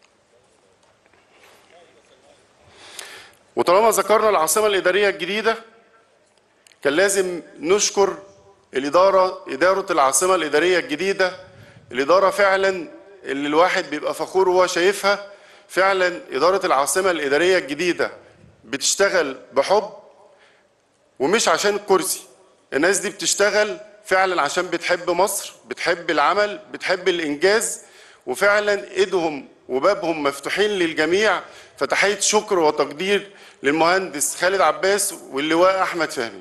وطالما ذكرنا العاصمه الاداريه الجديده كان لازم نشكر الاداره اداره العاصمه الاداريه الجديده الاداره فعلا اللي الواحد بيبقى فخور وهو شايفها فعلا إدارة العاصمة الإدارية الجديدة بتشتغل بحب ومش عشان الكرسي الناس دي بتشتغل فعلا عشان بتحب مصر بتحب العمل بتحب الإنجاز وفعلا إيدهم وبابهم مفتوحين للجميع فتحية شكر وتقدير للمهندس خالد عباس واللواء أحمد فهمي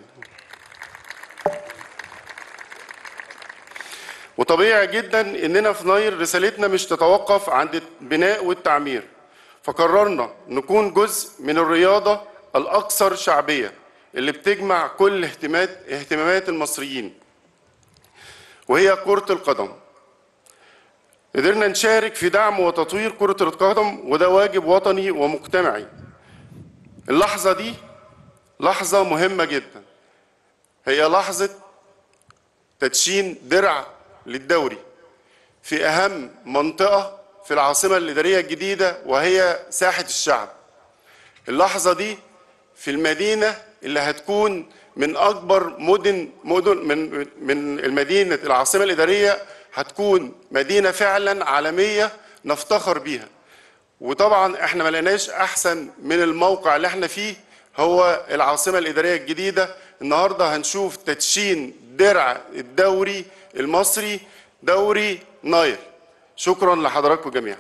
وطبيعي جدا اننا في ناير رسالتنا مش تتوقف عند البناء والتعمير فقررنا نكون جزء من الرياضة الأكثر شعبية اللي بتجمع كل اهتمامات اهتمامات المصريين وهي كرة القدم قدرنا نشارك في دعم وتطوير كرة القدم وده واجب وطني ومجتمعي اللحظة دي لحظة مهمة جدا هي لحظة تدشين درع للدوري في أهم منطقة في العاصمة الإدارية الجديدة وهي ساحة الشعب اللحظة دي في المدينة اللي هتكون من أكبر مدن مدن من من المدينة العاصمة الإدارية هتكون مدينة فعلا عالمية نفتخر بيها وطبعا احنا ما لقيناش أحسن من الموقع اللي احنا فيه هو العاصمة الإدارية الجديدة النهاردة هنشوف تدشين درع الدوري المصري دوري نايل شكرا لحضراتكم جميعا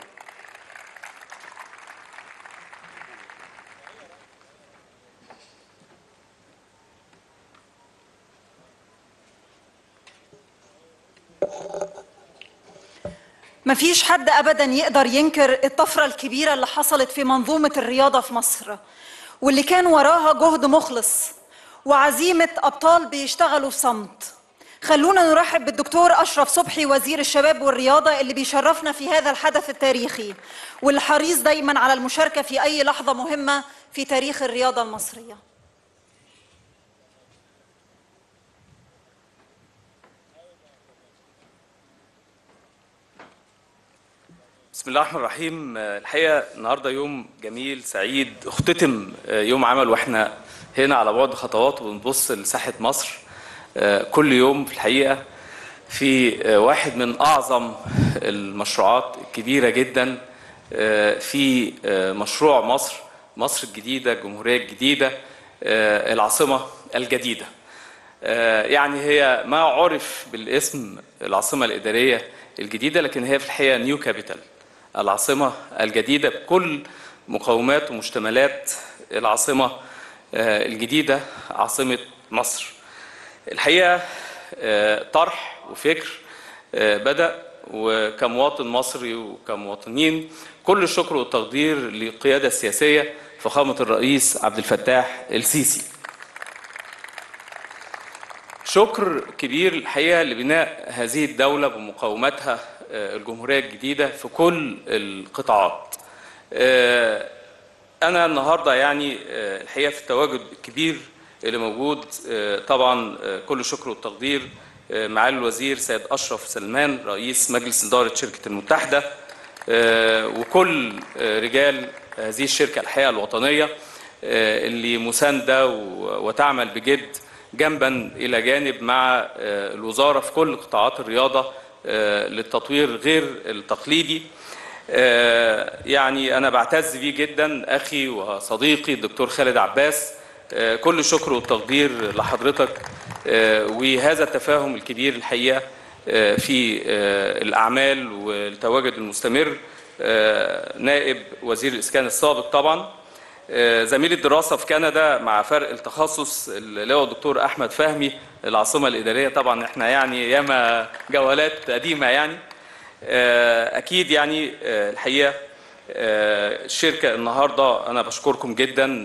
مفيش حد ابدا يقدر ينكر الطفره الكبيره اللي حصلت في منظومه الرياضه في مصر واللي كان وراها جهد مخلص وعزيمه ابطال بيشتغلوا في صمت خلونا نرحب بالدكتور اشرف صبحي وزير الشباب والرياضه اللي بيشرفنا في هذا الحدث التاريخي واللي حريص دايما على المشاركه في اي لحظه مهمه في تاريخ الرياضه المصريه بسم الله الرحمن الرحيم الحقيقه النهارده يوم جميل سعيد اختتم يوم عمل واحنا هنا على بعد خطوات وبنبص لساحه مصر كل يوم في الحقيقه في واحد من اعظم المشروعات الكبيره جدا في مشروع مصر مصر الجديده الجمهوريه الجديده العاصمه الجديده يعني هي ما عرف بالاسم العاصمه الاداريه الجديده لكن هي في الحقيقه نيو كابيتال العاصمه الجديده بكل مقومات ومشتملات العاصمه الجديده عاصمه مصر الحقيقه طرح وفكر بدا وكمواطن مصري وكمواطنين كل الشكر والتقدير للقياده السياسيه فخامه الرئيس عبد الفتاح السيسي شكر كبير الحقيقه لبناء هذه الدوله بمقوماتها الجمهوريه الجديده في كل القطاعات. انا النهارده يعني الحقيقه في التواجد الكبير اللي موجود طبعا كل الشكر والتقدير معالي الوزير سيد اشرف سلمان رئيس مجلس اداره شركه المتحده وكل رجال هذه الشركه الحقيقه الوطنيه اللي مسانده وتعمل بجد جنبا الى جانب مع الوزاره في كل قطاعات الرياضه للتطوير غير التقليدي يعني انا بعتز بيه جدا اخي وصديقي الدكتور خالد عباس كل الشكر والتقدير لحضرتك وهذا التفاهم الكبير الحقيقه في الاعمال والتواجد المستمر نائب وزير الاسكان السابق طبعا زميل الدراسة في كندا مع فرق التخصص اللي هو الدكتور أحمد فهمي العاصمة الإدارية طبعا احنا يعني ياما جولات قديمة يعني أكيد يعني الحقيقة الشركة النهاردة أنا بشكركم جدا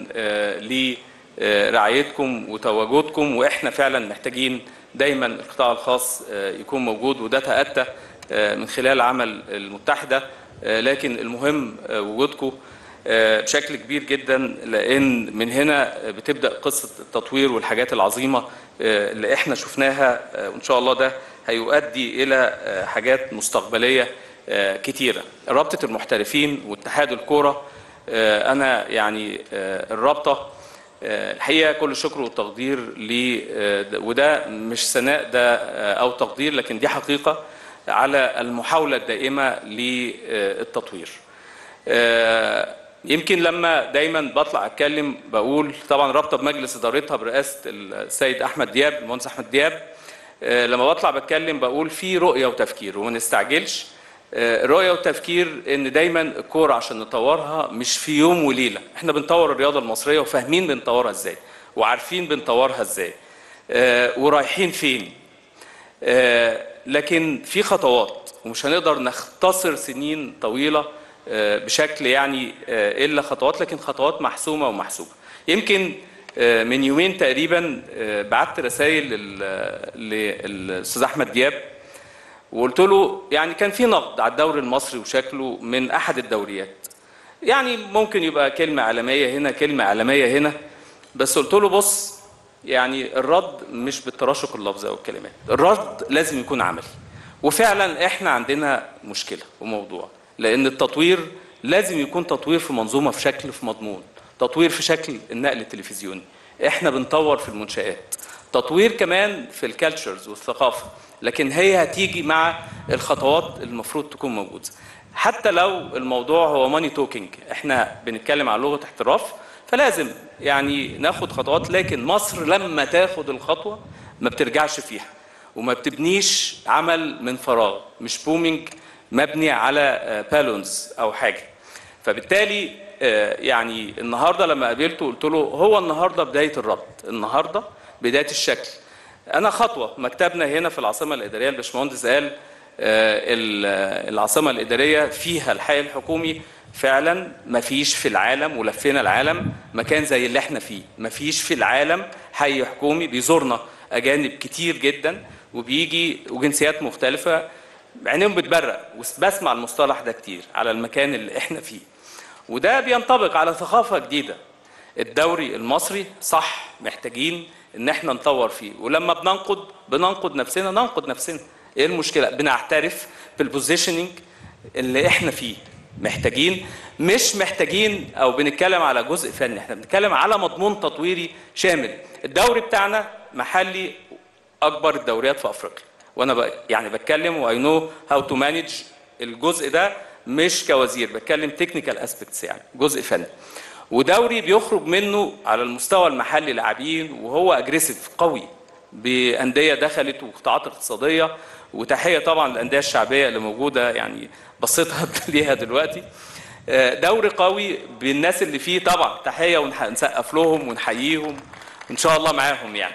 لرعايتكم وتواجدكم وإحنا فعلا محتاجين دايما القطاع الخاص يكون موجود وده تأتى من خلال عمل المتحدة لكن المهم وجودكم بشكل كبير جدا لان من هنا بتبدا قصه التطوير والحاجات العظيمه اللي احنا شفناها وان شاء الله ده هيؤدي الى حاجات مستقبليه كتيره رابطه المحترفين واتحاد الكوره انا يعني الرابطه الحقيقه كل الشكر والتقدير ل وده مش ثناء ده او تقدير لكن دي حقيقه على المحاولة الدائمة للتطوير آه، يمكن لما دايما بطلع اتكلم بقول طبعا رابطه بمجلس ادارتها برئاسه السيد احمد دياب المهندس احمد دياب آه، لما بطلع بتكلم بقول في رؤيه وتفكير وما نستعجلش آه، رؤيه وتفكير ان دايما الكوره عشان نطورها مش في يوم وليله احنا بنطور الرياضه المصريه وفاهمين بنطورها ازاي وعارفين بنطورها ازاي آه، ورايحين فين آه، لكن في خطوات ومش هنقدر نختصر سنين طويله آه، بشكل يعني آه، الا خطوات لكن خطوات محسومه ومحسوبه يمكن آه، من يومين تقريبا آه، بعت رسائل لل- للاستاذ احمد دياب وقلت له يعني كان في نقد على الدوري المصري وشكله من احد الدوريات يعني ممكن يبقى كلمه عالميه هنا كلمه عالميه هنا بس قلت له بص يعني الرد مش بالتراشق اللفظي او الكلمات الرد لازم يكون عملي وفعلا احنا عندنا مشكله وموضوع لان التطوير لازم يكون تطوير في منظومه في شكل في مضمون تطوير في شكل النقل التلفزيوني احنا بنطور في المنشآت تطوير كمان في الكالتشرز والثقافه لكن هي هتيجي مع الخطوات المفروض تكون موجوده حتى لو الموضوع هو ماني توكينج احنا بنتكلم عن لغه احتراف فلازم يعني ناخد خطوات لكن مصر لما تاخد الخطوه ما بترجعش فيها وما بتبنيش عمل من فراغ مش بومينج مبني على بالونز او حاجه فبالتالي آه، يعني النهارده لما قابلته قلت له هو النهارده بدايه الربط النهارده بدايه الشكل انا خطوه مكتبنا هنا في العاصمه الاداريه الباشمهندس قال آه، ال- العاصمه الاداريه فيها الحي الحكومي فعلا ما فيش في العالم ولفينا العالم مكان زي اللي احنا فيه ما فيش في العالم حي حكومي بيزورنا اجانب كتير جدا وبيجي وجنسيات مختلفه عينيهم بتبرق وبسمع المصطلح ده كتير على المكان اللي احنا فيه وده بينطبق على ثقافه جديده الدوري المصري صح محتاجين ان احنا نطور فيه ولما بننقد بننقد نفسنا ننقد نفسنا ايه المشكله بنعترف بالبوزيشننج اللي احنا فيه محتاجين مش محتاجين او بنتكلم على جزء فني احنا بنتكلم على مضمون تطويري شامل الدوري بتاعنا محلي اكبر الدوريات في افريقيا وانا ب... يعني بتكلم واي نو هاو تو مانج الجزء ده مش كوزير بتكلم تكنيكال اسبيكتس يعني جزء فني ودوري بيخرج منه على المستوى المحلي لاعبين وهو اجريسيف قوي بانديه دخلت وقطاعات اقتصاديه وتحيه طبعا للانديه الشعبيه اللي موجوده يعني بصيتها ليها دلوقتي آه، دوري قوي بالناس اللي فيه طبعا تحيه ونسقف لهم ونحييهم ان شاء الله معاهم يعني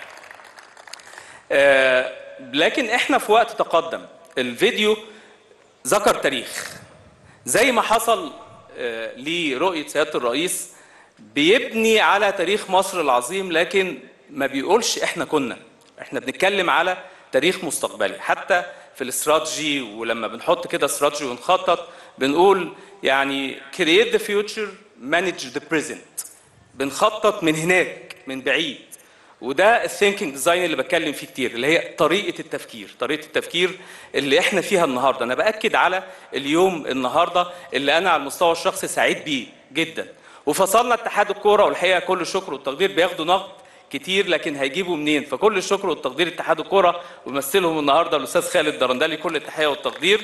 آه، لكن احنا في وقت تقدم الفيديو ذكر تاريخ زي ما حصل آه، لرؤية سيادة الرئيس بيبني على تاريخ مصر العظيم لكن ما بيقولش احنا كنا احنا بنتكلم على تاريخ مستقبلي حتى في الاستراتيجي ولما بنحط كده استراتيجي ونخطط بنقول يعني create the future manage the present بنخطط من هناك من بعيد وده الثينكينج ديزاين اللي بتكلم فيه كتير اللي هي طريقه التفكير طريقه التفكير اللي احنا فيها النهارده انا باكد على اليوم النهارده اللي انا على المستوى الشخصي سعيد بيه جدا وفصلنا اتحاد الكوره والحقيقه كل الشكر والتقدير بياخدوا نقد كتير لكن هيجيبوا منين فكل الشكر والتقدير اتحاد الكوره ويمثلهم النهارده الاستاذ خالد درندلي كل التحيه والتقدير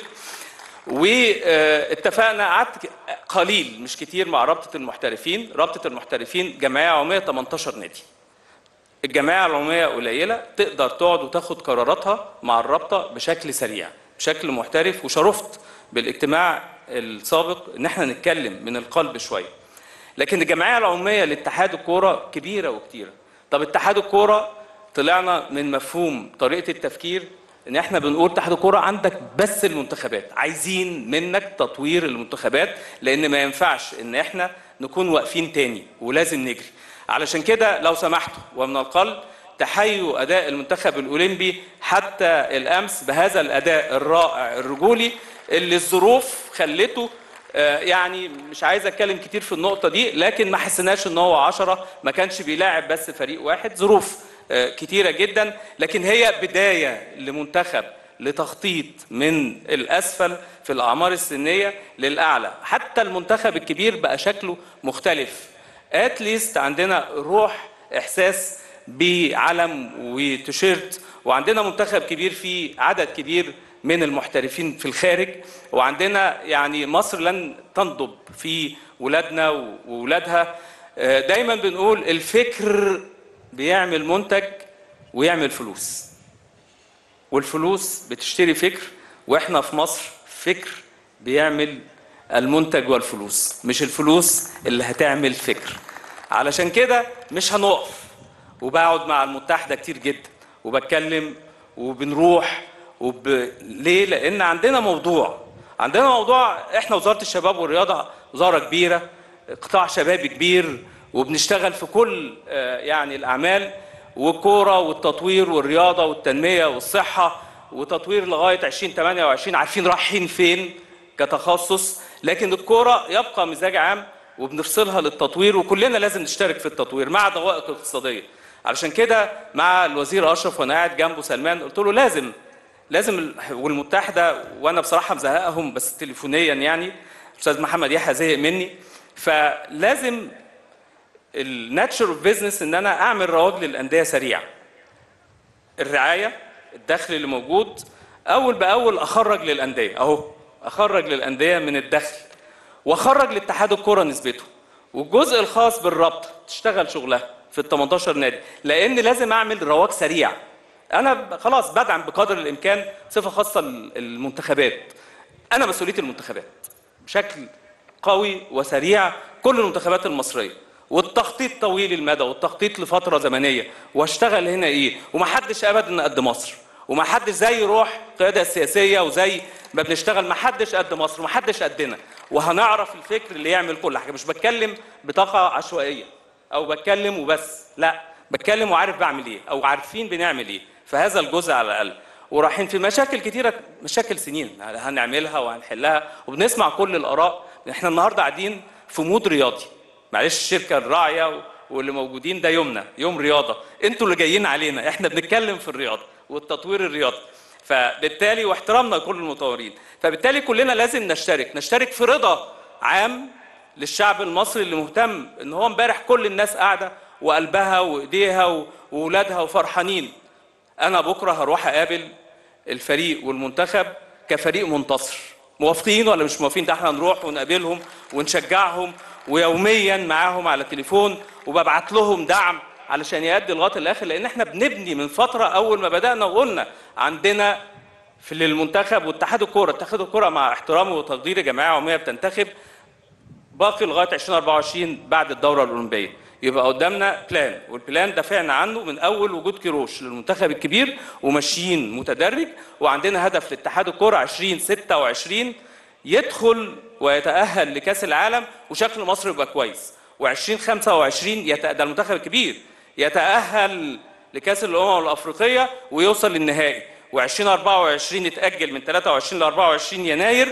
واتفقنا قعدت قليل مش كتير مع رابطه المحترفين رابطه المحترفين جمعيه عموميه 18 نادي الجمعيه العموميه قليله تقدر تقعد وتاخد قراراتها مع الرابطه بشكل سريع بشكل محترف وشرفت بالاجتماع السابق ان احنا نتكلم من القلب شويه لكن الجمعيه العموميه لاتحاد الكوره كبيره وكتيره طب اتحاد الكوره طلعنا من مفهوم طريقه التفكير ان احنا بنقول اتحاد الكوره عندك بس المنتخبات عايزين منك تطوير المنتخبات لان ما ينفعش ان احنا نكون واقفين تاني ولازم نجري علشان كده لو سمحتوا ومن القلب تحيوا اداء المنتخب الاولمبي حتى الامس بهذا الاداء الرائع الرجولي اللي الظروف خلته آه، يعني مش عايز اتكلم كتير في النقطه دي لكن ما حسيناش ان هو عشرة ما كانش بيلاعب بس فريق واحد ظروف آه، كتيره جدا لكن هي بدايه لمنتخب لتخطيط من الاسفل في الاعمار السنيه للاعلى حتى المنتخب الكبير بقى شكله مختلف اتليست عندنا روح احساس بعلم وتيشيرت وعندنا منتخب كبير فيه عدد كبير من المحترفين في الخارج وعندنا يعني مصر لن تنضب في ولادنا وولادها آه، دايما بنقول الفكر بيعمل منتج ويعمل فلوس والفلوس بتشتري فكر واحنا في مصر فكر بيعمل المنتج والفلوس مش الفلوس اللي هتعمل فكر علشان كده مش هنقف وبقعد مع المتحده كتير جدا وبتكلم وبنروح وب... ليه؟ لان عندنا موضوع عندنا موضوع احنا وزاره الشباب والرياضه وزاره كبيره قطاع شبابي كبير وبنشتغل في كل آه، يعني الاعمال والكوره والتطوير والرياضه والتنميه والصحه وتطوير لغايه 2028 عارفين رايحين فين كتخصص لكن الكوره يبقى مزاج عام وبنفصلها للتطوير وكلنا لازم نشترك في التطوير مع ضوابط اقتصاديه علشان كده مع الوزير اشرف وانا قاعد جنبه سلمان قلت له لازم لازم ال- والمتحده وانا بصراحه مزهقهم بس تليفونيا يعني استاذ محمد يحيى زهق مني فلازم الناتشر اوف بزنس ان انا اعمل رواج للانديه سريع الرعايه الدخل اللي موجود اول باول اخرج للانديه اهو اخرج للانديه من الدخل واخرج لاتحاد الكره نسبته والجزء الخاص بالرابطه تشتغل شغلها في ال 18 نادي لان لازم اعمل رواج سريع انا ب- خلاص بدعم بقدر الامكان صفه خاصه ال- المنتخبات انا مسؤوليه المنتخبات بشكل قوي وسريع كل المنتخبات المصريه والتخطيط طويل المدى والتخطيط لفتره زمنيه واشتغل هنا ايه ومحدش ابدا قد مصر ومحدش زي روح القياده السياسيه وزي ما بنشتغل محدش قد مصر ومحدش قدنا وهنعرف الفكر اللي يعمل كل حاجه مش بتكلم بطاقه عشوائيه او بتكلم وبس لا بتكلم وعارف بعمل ايه او عارفين بنعمل ايه فهذا الجزء على الاقل ورايحين في مشاكل كتيره مشاكل سنين هنعملها وهنحلها وبنسمع كل الاراء احنا النهارده قاعدين في مود رياضي معلش الشركه الراعيه واللي موجودين ده يومنا يوم رياضه انتوا اللي جايين علينا احنا بنتكلم في الرياضه والتطوير الرياضي فبالتالي واحترامنا لكل المطورين فبالتالي كلنا لازم نشترك نشترك في رضا عام للشعب المصري اللي مهتم ان هو امبارح كل الناس قاعده وقلبها وايديها و- واولادها وفرحانين انا بكره هروح اقابل الفريق والمنتخب كفريق منتصر موافقين ولا مش موافقين ده احنا نروح ونقابلهم ونشجعهم ويوميا معاهم على تليفون وببعت لهم دعم علشان يأدي لغايه الاخر لان احنا بنبني من فتره اول ما بدانا وقلنا عندنا في المنتخب واتحاد الكوره اتحاد الكوره مع احترامي وتقديري جمعيه عموميه بتنتخب باقي لغايه 2024 بعد الدوره الاولمبيه يبقى قدامنا بلان والبلان دافعنا عنه من اول وجود كيروش للمنتخب الكبير وماشيين متدرج وعندنا هدف لاتحاد الكوره 2026 يدخل ويتاهل لكاس العالم وشكل مصر يبقى كويس و2025 يت... ده المنتخب الكبير يتاهل لكاس الامم الافريقيه ويوصل للنهائي و2024 يتاجل من 23 ل 24 يناير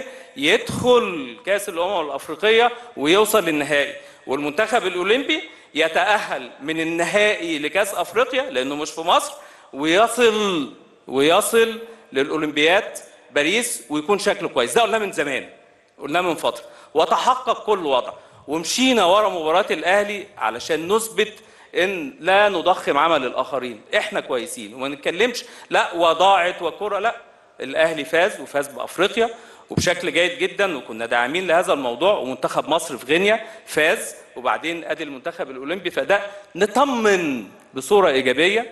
يدخل كاس الامم الافريقيه ويوصل للنهائي والمنتخب الاولمبي يتاهل من النهائي لكاس افريقيا لانه مش في مصر ويصل ويصل للاولمبياد باريس ويكون شكله كويس ده قلناه من زمان قلناه من فتره وتحقق كل وضع ومشينا ورا مباراه الاهلي علشان نثبت ان لا نضخم عمل الاخرين احنا كويسين وما نتكلمش لا وضاعت وكره لا الاهلي فاز وفاز بافريقيا وبشكل جيد جدا وكنا داعمين لهذا الموضوع ومنتخب مصر في غينيا فاز وبعدين ادي المنتخب الاولمبي فده نطمن بصوره ايجابيه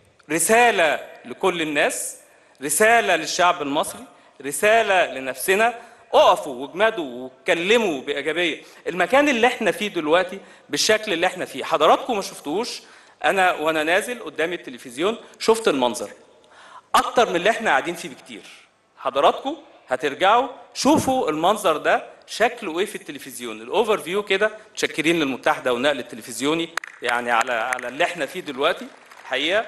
رساله لكل الناس رساله للشعب المصري رساله لنفسنا اقفوا واجمدوا واتكلموا بايجابيه المكان اللي احنا فيه دلوقتي بالشكل اللي احنا فيه حضراتكم ما شفتوهوش انا وانا نازل قدام التلفزيون شفت المنظر اكتر من اللي احنا قاعدين فيه بكتير حضراتكم هترجعوا شوفوا المنظر ده شكله ايه في التلفزيون الاوفر فيو كده متشكرين للمتحده والنقل التلفزيوني يعني على على اللي احنا فيه دلوقتي حقيقه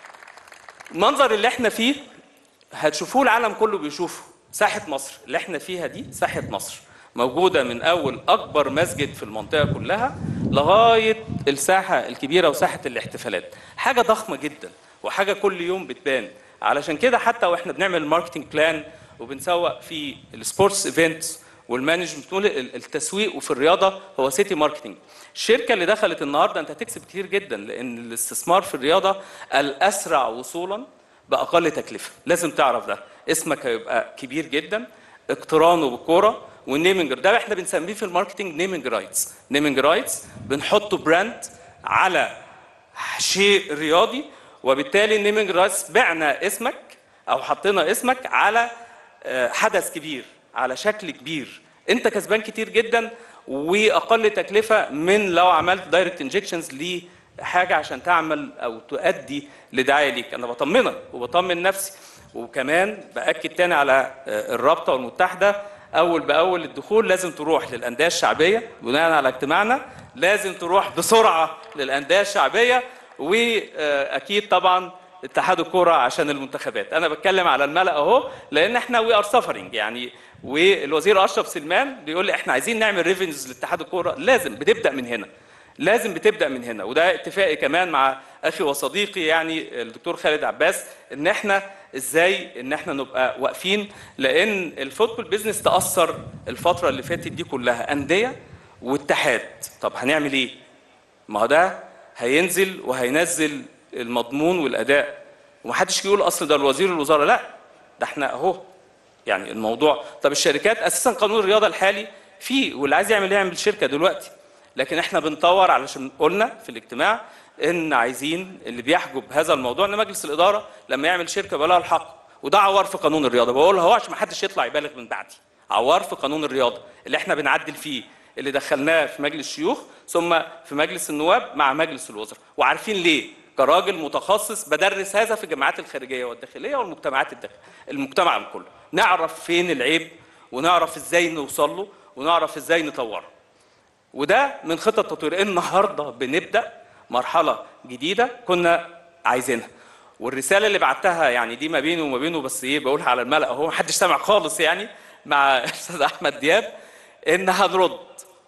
المنظر اللي احنا فيه هتشوفوه العالم كله بيشوفه ساحه مصر اللي احنا فيها دي ساحه مصر موجوده من اول اكبر مسجد في المنطقه كلها لغايه الساحه الكبيره وساحه الاحتفالات حاجه ضخمه جدا وحاجه كل يوم بتبان علشان كده حتى واحنا بنعمل ماركتنج بلان وبنسوق في السبورتس ايفنتس والمانجمنت بنقول ال- التسويق وفي الرياضه هو سيتي ماركتنج الشركه اللي دخلت النهارده انت هتكسب كتير جدا لان الاستثمار في الرياضه الاسرع وصولا باقل تكلفه لازم تعرف ده اسمك هيبقى كبير جدا اقترانه بالكوره والنيمنج ده احنا بنسميه في الماركتنج نيمنج رايتس نيمنج رايتس بنحطه براند على شيء رياضي وبالتالي النيمنج رايتس بعنا اسمك او حطينا اسمك على آه، حدث كبير على شكل كبير انت كسبان كتير جدا واقل تكلفه من لو عملت دايركت انجكشنز لحاجه عشان تعمل او تؤدي لدعايه ليك انا بطمنك وبطمن نفسي وكمان باكد تاني على آه، الرابطه والمتحده اول باول الدخول لازم تروح للانديه الشعبيه بناء على اجتماعنا لازم تروح بسرعه للانديه الشعبيه واكيد طبعا اتحاد الكوره عشان المنتخبات انا بتكلم على الملأ اهو لان احنا وي ار سفرنج يعني والوزير اشرف سلمان بيقول لي احنا عايزين نعمل ريفينز لاتحاد الكوره لازم بتبدا من هنا لازم بتبدا من هنا وده اتفاقي كمان مع اخي وصديقي يعني الدكتور خالد عباس ان احنا ازاي ان احنا نبقى واقفين لان الفوتبول بيزنس تاثر الفتره اللي فاتت دي كلها انديه واتحاد طب هنعمل ايه ما هو ده هينزل وهينزل المضمون والاداء ومحدش يقول اصل ده الوزير الوزاره لا ده احنا اهو يعني الموضوع طب الشركات اساسا قانون الرياضه الحالي فيه واللي عايز يعمل يعمل شركه دلوقتي لكن احنا بنطور علشان قلنا في الاجتماع ان عايزين اللي بيحجب هذا الموضوع ان مجلس الاداره لما يعمل شركه بقى لها الحق وده عوار في قانون الرياضه بقولها هو عشان ما حدش يطلع يبالغ من بعدي عوار في قانون الرياضه اللي احنا بنعدل فيه اللي دخلناه في مجلس الشيوخ ثم في مجلس النواب مع مجلس الوزراء وعارفين ليه كراجل متخصص بدرس هذا في الجامعات الخارجيه والداخليه والمجتمعات الداخل المجتمع الكل نعرف فين العيب ونعرف ازاي نوصل له ونعرف ازاي نطوره وده من خطط تطوير النهارده بنبدا مرحله جديده كنا عايزينها والرساله اللي بعتها يعني دي ما بيني وما بينه بس ايه بقولها على الملأ اهو محدش سامع خالص يعني مع الاستاذ احمد دياب ان هنرد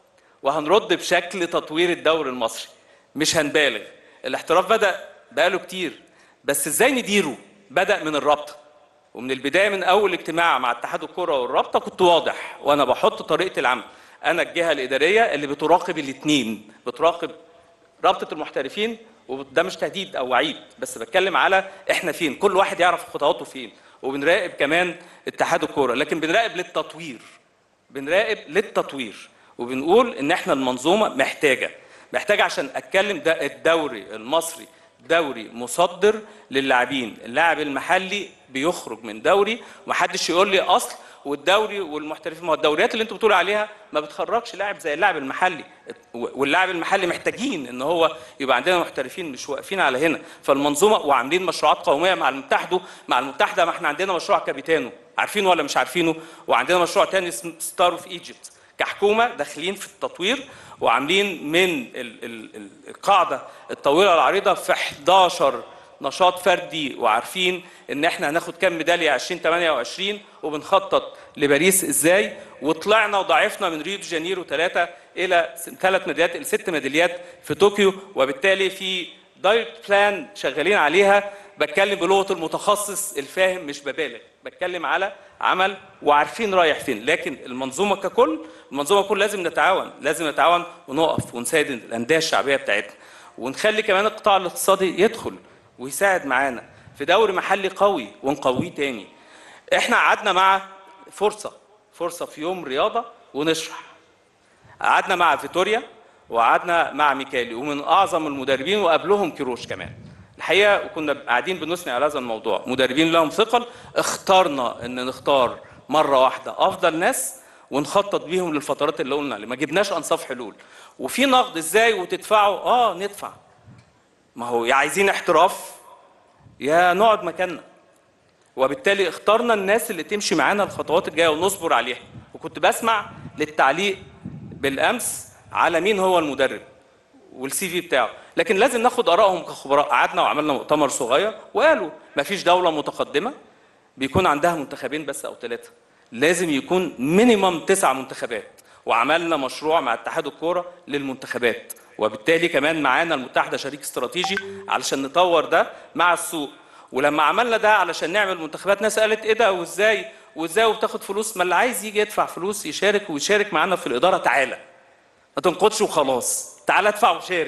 وهنرد بشكل تطوير الدوري المصري مش هنبالغ الاحتراف بدا بقاله كتير بس ازاي نديره بدا من الرابطه ومن البدايه من اول اجتماع مع اتحاد الكره والرابطه كنت واضح وانا بحط طريقه العمل انا الجهه الاداريه اللي بتراقب الاثنين بتراقب رابطه المحترفين وده مش تهديد او وعيد بس بتكلم على احنا فين كل واحد يعرف خطواته فين وبنراقب كمان اتحاد الكوره لكن بنراقب للتطوير بنراقب للتطوير وبنقول ان احنا المنظومه محتاجه محتاجه عشان اتكلم ده الدوري المصري دوري مصدر للاعبين اللاعب المحلي بيخرج من دوري ومحدش يقول لي اصل والدوري والمحترفين ما هو الدوريات اللي انتوا بتقولوا عليها ما بتخرجش لاعب زي اللاعب المحلي واللاعب المحلي محتاجين ان هو يبقى عندنا محترفين مش واقفين على هنا فالمنظومه وعاملين مشروعات قوميه مع المتحده مع المتحده ما احنا عندنا مشروع كابيتانو عارفينه ولا مش عارفينه وعندنا مشروع تاني اسمه ستار اوف ايجيبت كحكومه داخلين في التطوير وعاملين من ال- ال- ال- القاعده الطويله العريضه في 11 نشاط فردي وعارفين ان احنا هناخد كام ميداليه 2028 وبنخطط لباريس ازاي وطلعنا وضعفنا من ريو دي جانيرو ثلاثه الى ثلاث ميداليات الى ست ميداليات في طوكيو وبالتالي في دايركت بلان شغالين عليها بتكلم بلغه المتخصص الفاهم مش ببالغ بتكلم على عمل وعارفين رايح فين لكن المنظومه ككل المنظومه ككل لازم نتعاون لازم نتعاون ونقف ونساعد الانديه الشعبيه بتاعتنا ونخلي كمان القطاع الاقتصادي يدخل ويساعد معانا في دوري محلي قوي ونقويه تاني احنا قعدنا مع فرصه فرصه في يوم رياضه ونشرح قعدنا مع فيتوريا وقعدنا مع ميكالي ومن اعظم المدربين وقبلهم كيروش كمان الحقيقه وكنا قاعدين بنثني على هذا الموضوع مدربين لهم ثقل اخترنا ان نختار مره واحده افضل ناس ونخطط بيهم للفترات اللي قلنا عليها ما جبناش انصاف حلول وفي نقد ازاي وتدفعوا اه ندفع ما هو يا عايزين احتراف يا نقعد مكاننا وبالتالي اخترنا الناس اللي تمشي معانا الخطوات الجايه ونصبر عليها وكنت بسمع للتعليق بالامس على مين هو المدرب والسي في بتاعه لكن لازم ناخد ارائهم كخبراء قعدنا وعملنا مؤتمر صغير وقالوا ما فيش دوله متقدمه بيكون عندها منتخبين بس او ثلاثه لازم يكون مينيمم تسع منتخبات وعملنا مشروع مع اتحاد الكوره للمنتخبات وبالتالي كمان معانا المتحده شريك استراتيجي علشان نطور ده مع السوق ولما عملنا ده علشان نعمل منتخبات ناس قالت ايه ده وازاي وازاي وبتاخد فلوس ما اللي عايز يجي يدفع فلوس يشارك ويشارك معانا في الاداره تعالى ما تنقضش وخلاص تعالى ادفع وشارك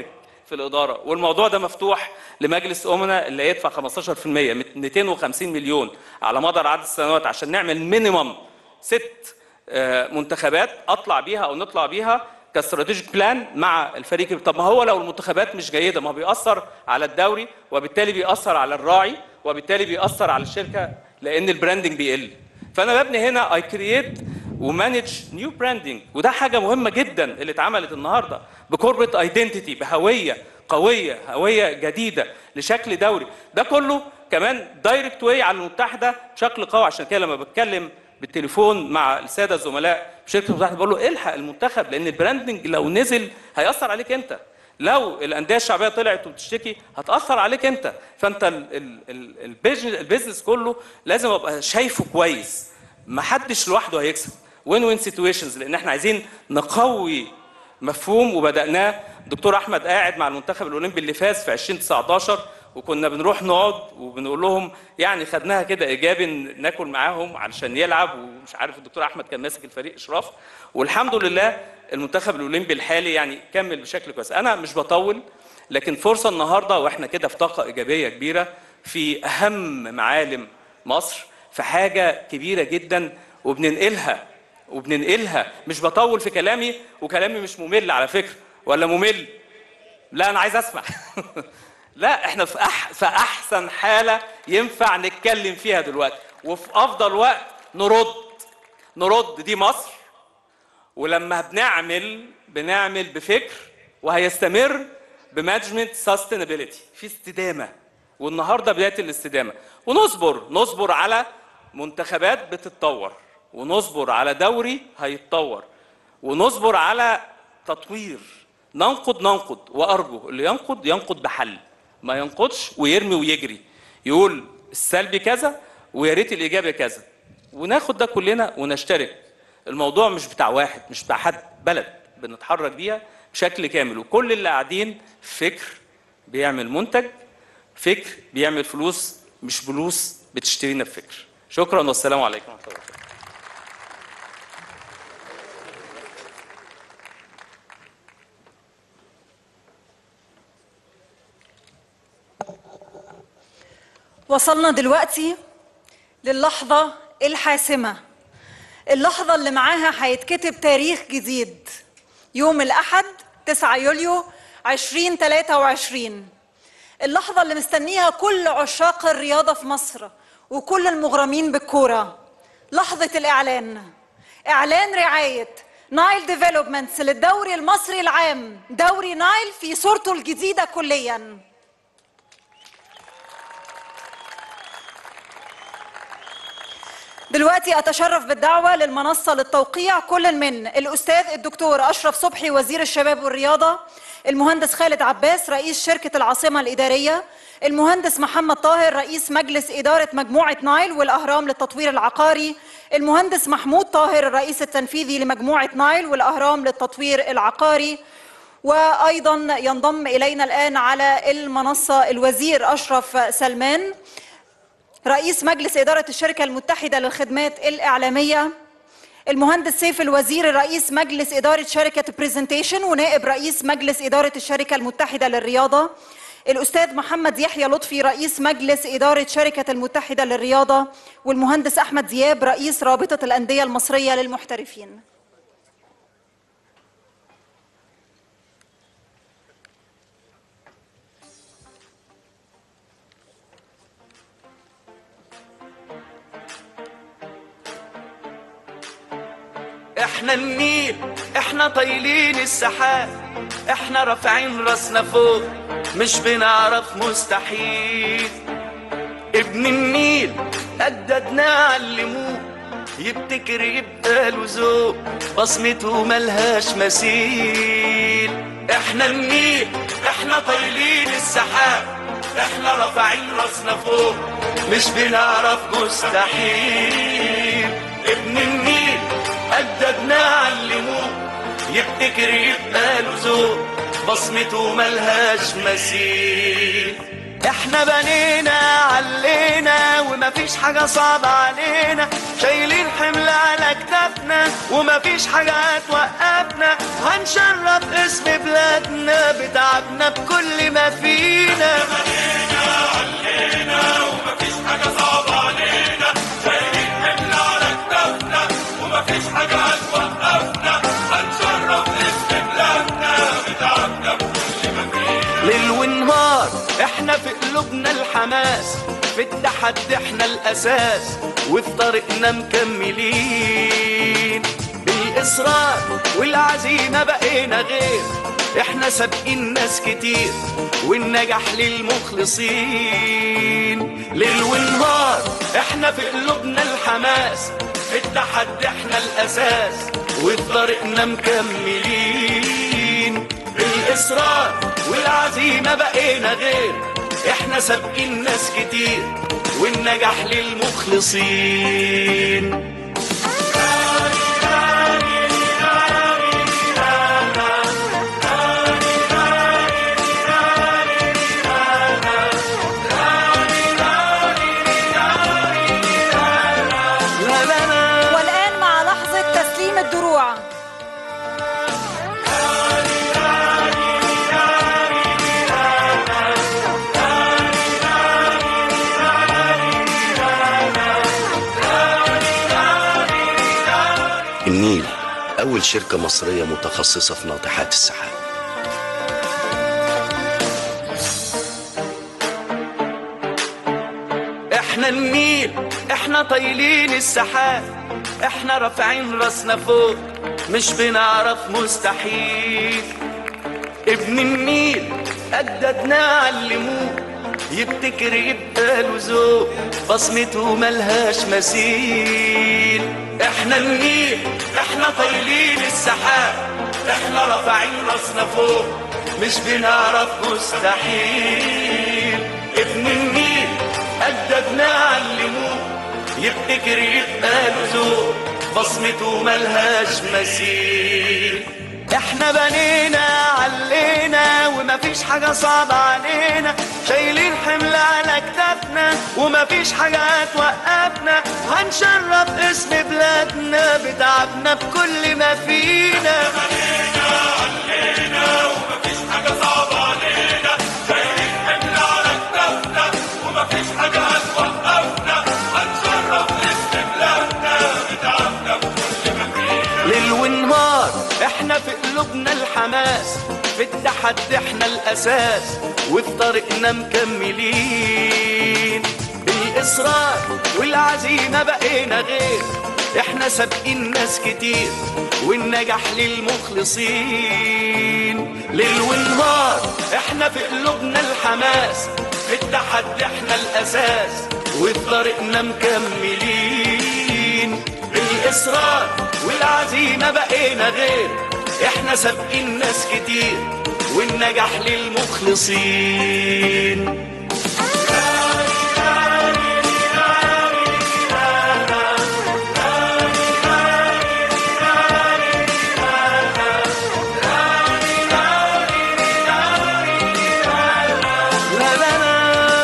في الاداره والموضوع ده مفتوح لمجلس امنا اللي هيدفع 15% 250 مليون على مدار عدد السنوات عشان نعمل مينيمم ست آه، منتخبات اطلع بيها او نطلع بيها كاستراتيجيك بلان مع الفريق طب ما هو لو المنتخبات مش جيده ما هو بيأثر على الدوري وبالتالي بيأثر على الراعي وبالتالي بيأثر على الشركه لان البراندنج بيقل فانا ببني هنا اي كرييت ومانج نيو براندنج وده حاجه مهمه جدا اللي اتعملت النهارده بكوربريت ايدنتيتي بهويه قويه هويه جديده لشكل دوري ده كله كمان دايركت واي على المتحده بشكل قوي عشان كده لما بتكلم بالتليفون مع الساده الزملاء في شركه المتحده بقول له الحق المنتخب لان البراندنج لو نزل هياثر عليك انت لو الانديه الشعبيه طلعت وبتشتكي هتاثر عليك انت فانت ال- ال- ال- البيزنس البيزنس كله لازم ابقى شايفه كويس ما حدش لوحده هيكسب وين وين سيتويشنز لان احنا عايزين نقوي مفهوم وبدأناه دكتور أحمد قاعد مع المنتخب الأولمبي اللي فاز في 2019 وكنا بنروح نقعد وبنقول لهم يعني خدناها كده إيجابي إن ناكل معاهم علشان يلعب ومش عارف الدكتور أحمد كان ماسك الفريق إشراف والحمد لله المنتخب الأولمبي الحالي يعني كمل بشكل كويس أنا مش بطول لكن فرصة النهاردة وإحنا كده في طاقة إيجابية كبيرة في أهم معالم مصر في حاجة كبيرة جدا وبننقلها وبننقلها مش بطول في كلامي وكلامي مش ممل على فكرة ولا ممل لا أنا عايز أسمع لا احنا في, أح في أحسن حالة ينفع نتكلم فيها دلوقتي وفي أفضل وقت نرد نرد دي مصر ولما بنعمل بنعمل بفكر وهيستمر بمانجمنت سستينابيلتي في استدامه والنهارده بدايه الاستدامه ونصبر نصبر على منتخبات بتتطور ونصبر على دوري هيتطور ونصبر على تطوير ننقد ننقد وارجو اللي ينقد ينقد بحل ما ينقدش ويرمي ويجري يقول السلبي كذا ويا ريت الايجابي كذا وناخد ده كلنا ونشترك الموضوع مش بتاع واحد مش بتاع حد بلد بنتحرك بيها بشكل كامل وكل اللي قاعدين فكر بيعمل منتج فكر بيعمل فلوس مش فلوس بتشترينا بفكر شكرا والسلام عليكم ورحمه الله وبركاته وصلنا دلوقتي للحظة الحاسمة اللحظة اللي معاها هيتكتب تاريخ جديد يوم الأحد 9 يوليو 2023 اللحظة اللي مستنيها كل عشاق الرياضة في مصر وكل المغرمين بالكورة لحظة الإعلان إعلان رعاية نايل ديفلوبمنتس للدوري المصري العام دوري نايل في صورته الجديدة كلياً دلوقتي أتشرف بالدعوة للمنصة للتوقيع كل من الأستاذ الدكتور أشرف صبحي وزير الشباب والرياضة المهندس خالد عباس رئيس شركة العاصمة الإدارية المهندس محمد طاهر رئيس مجلس إدارة مجموعة نايل والأهرام للتطوير العقاري المهندس محمود طاهر الرئيس التنفيذي لمجموعة نايل والأهرام للتطوير العقاري وأيضا ينضم إلينا الآن على المنصة الوزير أشرف سلمان رئيس مجلس إدارة الشركة المتحدة للخدمات الإعلامية المهندس سيف الوزير رئيس مجلس إدارة شركة بريزنتيشن ونائب رئيس مجلس إدارة الشركة المتحدة للرياضة الأستاذ محمد يحيى لطفي رئيس مجلس إدارة شركة المتحدة للرياضة والمهندس أحمد دياب رئيس رابطة الأندية المصرية للمحترفين احنا النيل احنا طايلين السحاب احنا رافعين راسنا فوق مش بنعرف مستحيل ابن النيل اجدادنا علموه يبتكر يبقى له ذوق بصمته ملهاش مثيل احنا النيل احنا طايلين السحاب احنا رافعين راسنا فوق مش بنعرف مستحيل ابن النيل أجدادنا علموه يبتكر يبقى له ذوق بصمته ملهاش مثيل احنا بنينا علينا ومفيش حاجة صعبة علينا شايلين حمل على كتافنا ومفيش حاجة هتوقفنا هنشرف اسم بلادنا بتعبنا بكل ما فينا علينا ومفيش حاجة صعبة علينا شايلين حمل على كتافنا ومفيش حاجة هتوقفنا هنشرف اسم بلادنا بتعبنا بكل ما فينا ليل ونهار احنا في قلوبنا الحماس في التحدي احنا الاساس وفي طريقنا مكملين بالاصرار والعزيمه بقينا غير احنا سابقين ناس كتير والنجاح للمخلصين ليل ونهار احنا في قلوبنا الحماس في التحدي احنا الاساس وفي طريقنا مكملين بالاصرار والعزيمه بقينا غير احنا سابقين ناس كتير والنجاح للمخلصين والآن مع لحظة تسليم الدروع النيل أول شركة مصرية متخصصة في ناطحات السحاب احنا النيل احنا طايلين السحاب احنا رافعين راسنا فوق مش بنعرف مستحيل ابن النيل أجدادنا علموه يبتكر يبقى له ذوق بصمته ملهاش مثيل احنا النيل احنا طايلين السحاب احنا رافعين راسنا فوق مش بنعرف مستحيل ابن النيل أجدادنا علموه يبتكر يبقى له ذوق بصمته ملهاش مثيل احنا بنينا علينا ومفيش حاجة صعبة علينا شايلين حمل على كتافنا ومفيش حاجة هتوقفنا هنشرف اسم بلادنا بتعبنا بكل ما فينا علينا ومفيش حاجة صعبة علينا شايلين حمل على كتافنا ومفيش حاجة هتوقفنا هنشرف اسم بلادنا بتعبنا بكل ما فينا ليل ونهار احنا في قلوبنا الحماس في التحدي احنا الاساس وفي طريقنا مكملين بالاصرار والعزيمه بقينا غير احنا سابقين ناس كتير والنجاح للمخلصين ليل ونهار احنا في قلوبنا الحماس في التحدي احنا الاساس وفي طريقنا مكملين بالاصرار والعزيمه بقينا غير احنا سابقين ناس كتير والنجاح للمخلصين لا لا لا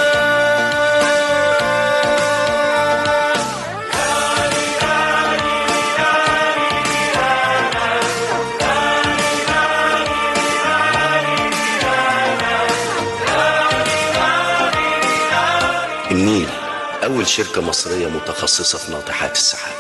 النيل أول شركة مصرية متخصصة في ناطحات السحاب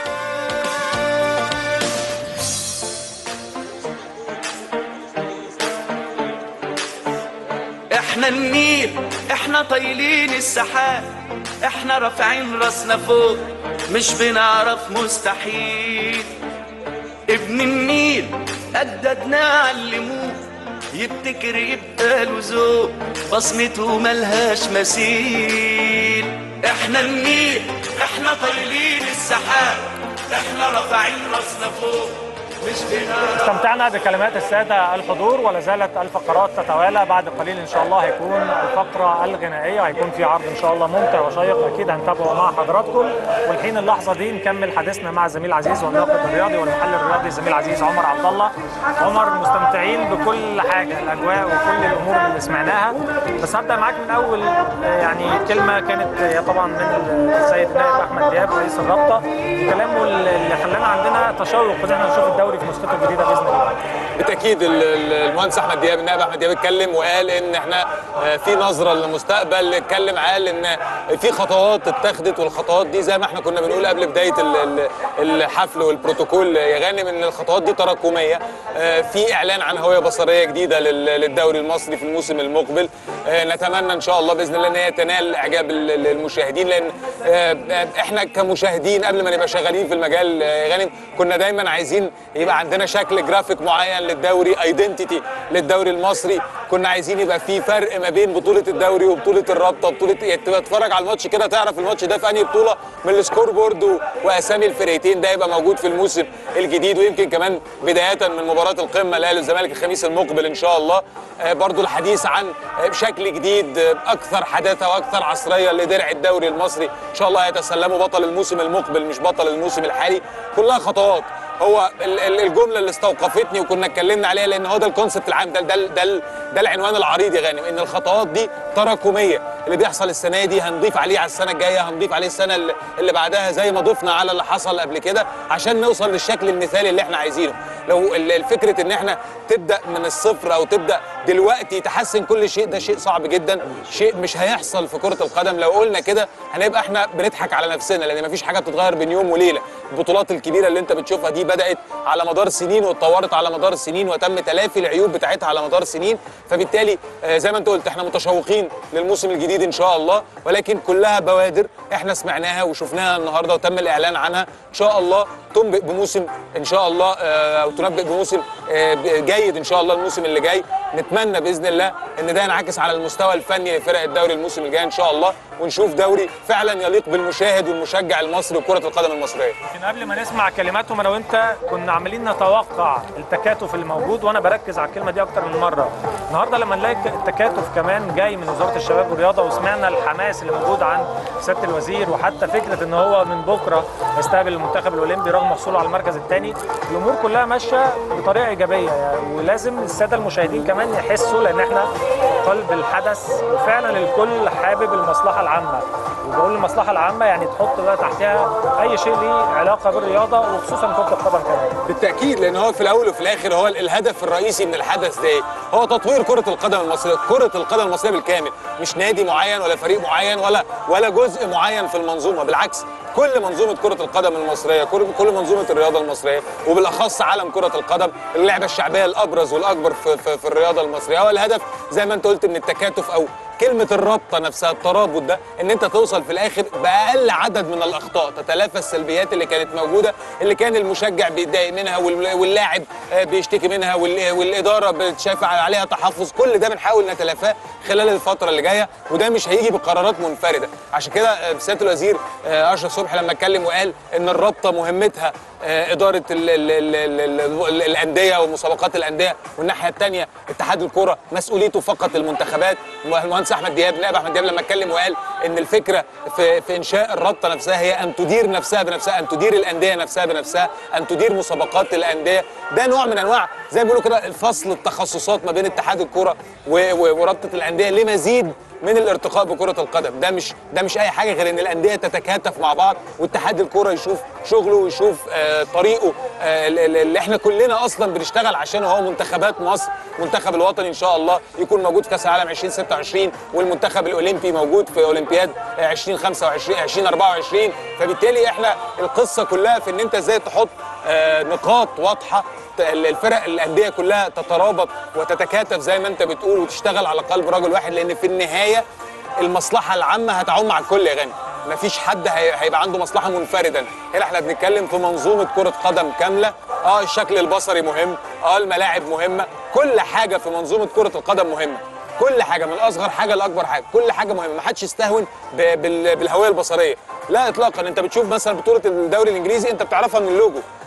احنا النيل احنا طايلين السحاب احنا رافعين راسنا فوق مش بنعرف مستحيل ابن النيل أجدادنا علموه يبتكر يبقى له ذوق بصمته ملهاش مثيل احنا النيل احنا طايلين السحاب احنا رافعين راسنا فوق استمتعنا بكلمات السادة الحضور ولا زالت الفقرات تتوالى بعد قليل إن شاء الله هيكون الفقرة الغنائية هيكون في عرض إن شاء الله ممتع وشيق أكيد هنتابعه مع حضراتكم والحين اللحظة دي نكمل حديثنا مع الزميل العزيز والناقد الرياضي والمحلل الرياضي الزميل العزيز عمر عبد الله عمر مستمتعين بكل حاجة الأجواء وكل الأمور اللي سمعناها بس هبدأ معاك من أول آه، يعني كلمة كانت هي طبعا من السيد نائب أحمد دياب رئيس الرابطة كلامه اللي خلانا عندنا تشوق إن احنا نشوف الدوري في نسخته الجديدة بإذن الله بالتاكيد ال- ال- المهندس احمد دياب النائب احمد دياب اتكلم وقال ان احنا آه، في نظره للمستقبل اتكلم قال ان في خطوات اتخذت والخطوات دي زي ما احنا كنا بنقول قبل بدايه ال- ال- الحفل والبروتوكول يا غانم ان الخطوات دي تراكميه آه، في اعلان عن هويه بصريه جديده لل- للدوري المصري في الموسم المقبل آه، نتمنى ان شاء الله باذن الله ان هي تنال اعجاب ال- ال- المشاهدين لان آه، آه، احنا كمشاهدين قبل ما نبقى شغالين في المجال آه، يا غانم كنا دايما عايزين يبقى عندنا شكل جرافيك معين للدوري ايدنتيتي للدوري المصري كنا عايزين يبقى في فرق ما بين بطوله الدوري وبطوله الرابطه بطوله يعني تبقى تتفرج على الماتش كده تعرف الماتش ده في انهي بطوله من السكور بورد و- واسامي الفرقتين ده يبقى موجود في الموسم الجديد ويمكن كمان بدايه من مباراه القمه الاهلي والزمالك الخميس المقبل ان شاء الله آه، برضو الحديث عن آه، شكل جديد آه، اكثر حداثه واكثر عصريه لدرع الدوري المصري ان شاء الله يتسلموا بطل الموسم المقبل مش بطل الموسم الحالي كلها خطوات هو ال- ال- الجمله اللي استوقفتني وكنا اتكلمنا عليها لان هو ده الكونسبت العام ده ده ده, ده العنوان العريض يا غانم ان الخطوات دي تراكميه اللي بيحصل السنه دي هنضيف عليه على السنه الجايه هنضيف عليه السنه اللي- اللي بعدها زي ما ضفنا على اللي حصل قبل كده عشان نوصل للشكل المثالي اللي احنا عايزينه لو ال- الفكره ان احنا تبدا من الصفر او تبدا دلوقتي تحسن كل شيء ده شيء صعب جدا شيء مش هيحصل في كره القدم لو قلنا كده هنبقى احنا بنضحك على نفسنا لان مفيش حاجه بتتغير بين يوم وليله البطولات الكبيره اللي انت بتشوفها دي بدات على مدار سنين واتطورت على مدار سنين وتم تلافي العيوب بتاعتها على مدار سنين فبالتالي آه، زي ما انت قلت احنا متشوقين للموسم الجديد ان شاء الله ولكن كلها بوادر احنا سمعناها وشفناها النهارده وتم الاعلان عنها ان شاء الله تنبئ بموسم ان شاء الله آه، او تنبئ بموسم آه، جيد ان شاء الله الموسم اللي جاي نتمنى باذن الله ان ده ينعكس على المستوى الفني لفرق الدوري الموسم الجاي ان شاء الله ونشوف دوري فعلا يليق بالمشاهد والمشجع المصري وكره القدم المصريه يمكن قبل ما نسمع كلماتهم انا وانت كنا عمالين نتوقع التكاتف اللي موجود وانا بركز على الكلمه دي اكتر من مره النهارده لما نلاقي التكاتف كمان جاي من وزاره الشباب والرياضه وسمعنا الحماس اللي موجود عن سياده الوزير وحتى فكره ان هو من بكره يستقبل المنتخب الاولمبي رغم حصوله على المركز الثاني الامور كلها ماشيه بطريقه ايجابيه يعني ولازم الساده المشاهدين كمان يحسوا لان احنا في قلب الحدث وفعلا الكل حابب المصلحه العامه وبقول المصلحه العامه يعني تحط بقى تحتها اي شيء ليه علاقه بالرياضه وخصوصا كره القدم كمان بالتاكيد لان هو في الاول وفي الاخر هو الهدف الرئيسي من الحدث ده إيه؟ هو تطوير كره القدم المصريه كره القدم المصريه بالكامل مش نادي معين ولا فريق معين ولا ولا جزء معين في المنظومه بالعكس كل منظومه كره القدم المصريه كل كل منظومه الرياضه المصريه وبالاخص عالم كره القدم اللعبه الشعبيه الابرز والاكبر في, في, في الرياضه المصريه هو الهدف زي ما انت قلت من التكاتف او كلمه الرابطه نفسها الترابط ده ان انت توصل في الاخر باقل عدد من الاخطاء تتلافى السلبيات اللي كانت موجوده اللي كان المشجع بيتضايق منها وال- واللاعب آه، بيشتكي منها وال- والاداره بتشاف عليها تحفظ كل ده بنحاول نتلافاه خلال الفتره اللي جايه وده مش هيجي بقرارات منفرده عشان كده آه، سياده الوزير آه، اشرف صبحي لما اتكلم وقال ان الرابطه مهمتها آه، اداره ال ال ال ال ال ال الانديه ومسابقات الانديه والناحيه الثانيه اتحاد الكره مسؤوليته فقط المنتخبات المهندس احمد دياب نائب احمد دياب لما اتكلم وقال ان الفكره في, في انشاء الرابطه نفسها هي ان تدير نفسها بنفسها ان تدير الانديه نفسها بنفسها ان تدير مسابقات الانديه ده نوع من انواع زي ما بيقولوا كده الفصل التخصصات ما بين اتحاد الكره و- و- ورابطه الانديه لمزيد من الارتقاء بكره القدم ده مش ده مش اي حاجه غير ان الانديه تتكاتف مع بعض واتحاد الكره يشوف شغله ويشوف آه طريقه آه ال- ال- اللي احنا كلنا اصلا بنشتغل عشانه هو منتخبات مصر المنتخب الوطني ان شاء الله يكون موجود في كاس العالم 2026 والمنتخب الاولمبي موجود في اولمبياد آه، 2025 2024 فبالتالي احنا القصه كلها في ان انت ازاي تحط آه نقاط واضحه ت- الفرق الانديه كلها تترابط وتتكاتف زي ما انت بتقول وتشتغل على قلب رجل واحد لان في النهايه المصلحه العامه هتعم على الكل يا غني مفيش حد هي- هيبقى عنده مصلحه منفردا هنا احنا بنتكلم في منظومه كره قدم كامله اه الشكل البصري مهم اه الملاعب مهمه كل حاجه في منظومه كره القدم مهمه كل حاجه من اصغر حاجه لاكبر حاجه كل حاجه مهمه ما حدش يستهون ب- بال- بالهويه البصريه لا اطلاقا انت بتشوف مثلا بطوله الدوري الانجليزي انت بتعرفها من اللوجو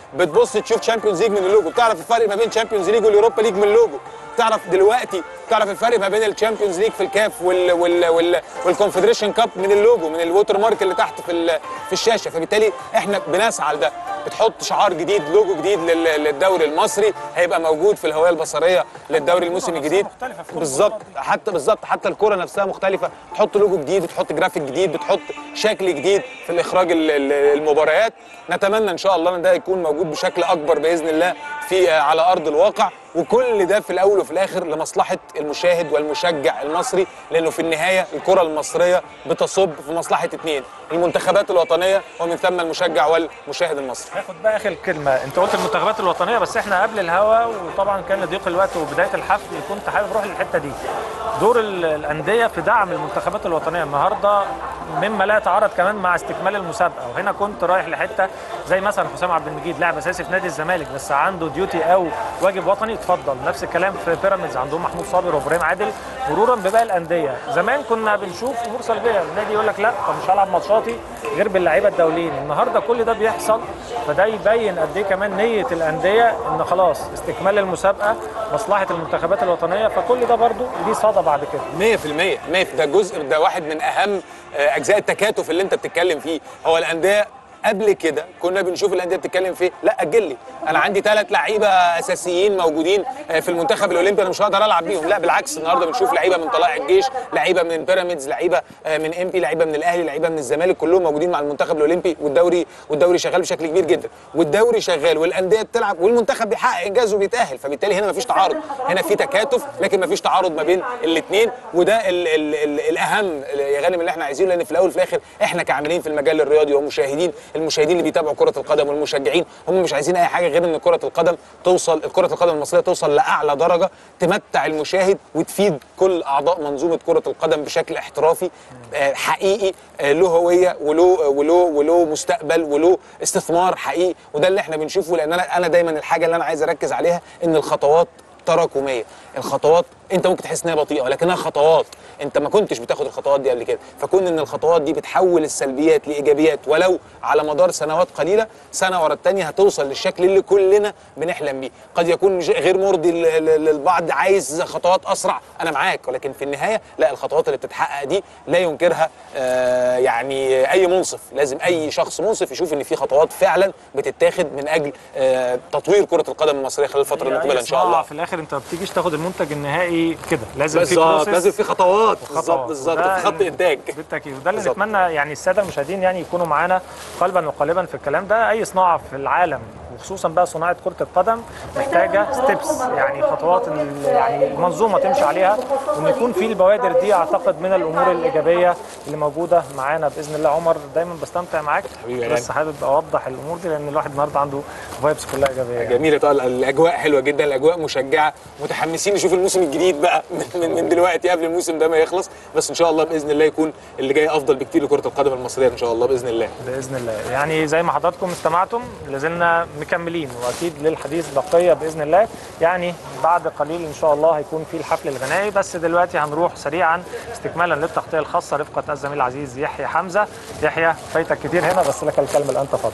بتبص تشوف تشامبيونز ليج من اللوجو بتعرف الفرق ما بين تشامبيونز ليج واليوروبا ليج من اللوجو تعرف دلوقتي تعرف الفرق ما بين الشامبيونز ليج في الكاف وال وال وال والكونفدريشن كاب من اللوجو من الووتر مارك اللي تحت في ال- في الشاشه فبالتالي احنا بنسعى لده بتحط شعار جديد لوجو جديد لل- للدوري المصري هيبقى موجود في الهويه البصريه للدوري الموسم الجديد بالظبط حتى بالظبط حتى الكره نفسها مختلفه تحط لوجو جديد بتحط جرافيك جديد بتحط شكل جديد في الاخراج ال- ال- المباريات نتمنى ان شاء الله ان ده يكون موجود بشكل اكبر باذن الله في آه، على ارض الواقع وكل ده في الاول وفي الاخر لمصلحه المشاهد والمشجع المصري لانه في النهايه الكره المصريه بتصب في مصلحه اثنين المنتخبات الوطنيه ومن ثم المشجع والمشاهد المصري هاخد بقى اخر كلمه انت قلت المنتخبات الوطنيه بس احنا قبل الهوا وطبعا كان لضيق الوقت وبدايه الحفل كنت حابب اروح للحته دي دور ال- الانديه في دعم المنتخبات الوطنيه النهارده مما لا يتعارض كمان مع استكمال المسابقه وهنا كنت رايح لحته زي مثلا حسام عبد المجيد لاعب اساسي في نادي الزمالك بس عنده ديوتي او واجب وطني اتفضل نفس الكلام في بيراميدز عندهم محمود صابر وابراهيم عادل مرورا بباقي الانديه زمان كنا بنشوف امور سلبيه النادي يقول لك لا طب مش هلعب ماتشاتي غير باللعيبه الدوليين النهارده كل ده بيحصل فده يبين قد ايه كمان نيه الانديه ان خلاص استكمال المسابقه مصلحه المنتخبات الوطنيه فكل ده برضو ليه صدى بعد كده 100% 100 ده جزء ده واحد من اهم آه، اجزاء التكاتف اللي انت بتتكلم فيه هو الانديه قبل كده كنا بنشوف الانديه بتتكلم فيه لا اجل لي انا عندي ثلاث لعيبه اساسيين موجودين آه، في المنتخب الاولمبي انا مش هقدر العب بيهم لا بالعكس النهارده بنشوف لعيبه من طلائع الجيش لعيبه من بيراميدز لعيبه آه، من امبي لعيبه من الاهلي لعيبه من الزمالك كلهم موجودين مع المنتخب الاولمبي والدوري والدوري شغال بشكل كبير جدا والدوري شغال والانديه بتلعب والمنتخب بيحقق انجاز وبيتاهل فبالتالي هنا مفيش تعارض هنا في تكاتف لكن مفيش تعارض ما بين الاثنين وده ال ال ال الاهم يا غانم اللي احنا عايزينه لان في الاول وفي الاخر احنا كعاملين في المجال الرياضي ومشاهدين المشاهدين اللي بيتابعوا كره القدم والمشجعين هم مش عايزين اي حاجه غير ان كره القدم توصل كره القدم المصريه توصل لاعلى درجه تمتع المشاهد وتفيد كل اعضاء منظومه كره القدم بشكل احترافي آه، حقيقي آه، له هويه وله وله وله مستقبل وله استثمار حقيقي وده اللي احنا بنشوفه لان انا انا دايما الحاجه اللي انا عايز اركز عليها ان الخطوات تراكميه الخطوات انت ممكن تحس انها بطيئه ولكنها خطوات انت ما كنتش بتاخد الخطوات دي قبل كده فكون ان الخطوات دي بتحول السلبيات لايجابيات ولو على مدار سنوات قليله سنه ورا الثانيه هتوصل للشكل اللي كلنا بنحلم بيه قد يكون مش- غير مرضي ل- ل- للبعض عايز خطوات اسرع انا معاك ولكن في النهايه لا الخطوات اللي بتتحقق دي لا ينكرها آه يعني اي منصف لازم اي شخص منصف يشوف ان في خطوات فعلا بتتاخد من اجل آه تطوير كره القدم المصريه خلال الفتره المقبله ان شاء الله في الاخر انت ما بتيجيش تاخد المنتج النهائي كده لازم في بالظبط process لازم في خطوات وخطوات. بالظبط بالظبط وده في خط انتاج بالتاكيد وده اللي بالظبط. نتمنى يعني الساده المشاهدين يعني يكونوا معانا قلبا وقالبا في الكلام ده اي صناعه في العالم وخصوصا بقى صناعه كره القدم محتاجه ستيبس يعني خطوات ال- يعني المنظومه تمشي عليها وان يكون في البوادر دي اعتقد من الامور الايجابيه اللي موجوده معانا باذن الله عمر دايما بستمتع معاك حبيبي يا بس غالي. حابب اوضح الامور دي لان الواحد النهارده عنده فايبس كلها ايجابيه يعني. جميله طبعا الاجواء حلوه جدا الاجواء مشجعه متحمسين نشوف الموسم الجديد بقى من, من, من دلوقتي قبل الموسم ده ما يخلص بس ان شاء الله باذن الله يكون اللي جاي افضل بكتير لكره القدم المصريه ان شاء الله باذن الله باذن الله يعني زي ما حضراتكم استمعتم لازلنا مكملين واكيد للحديث بقيه باذن الله يعني بعد قليل ان شاء الله هيكون في الحفل الغنائي بس دلوقتي هنروح سريعا استكمالا للتغطيه الخاصه رفقه الزميل العزيز يحيى حمزه يحيى فايتك كتير هنا بس لك الكلمه الان تفضل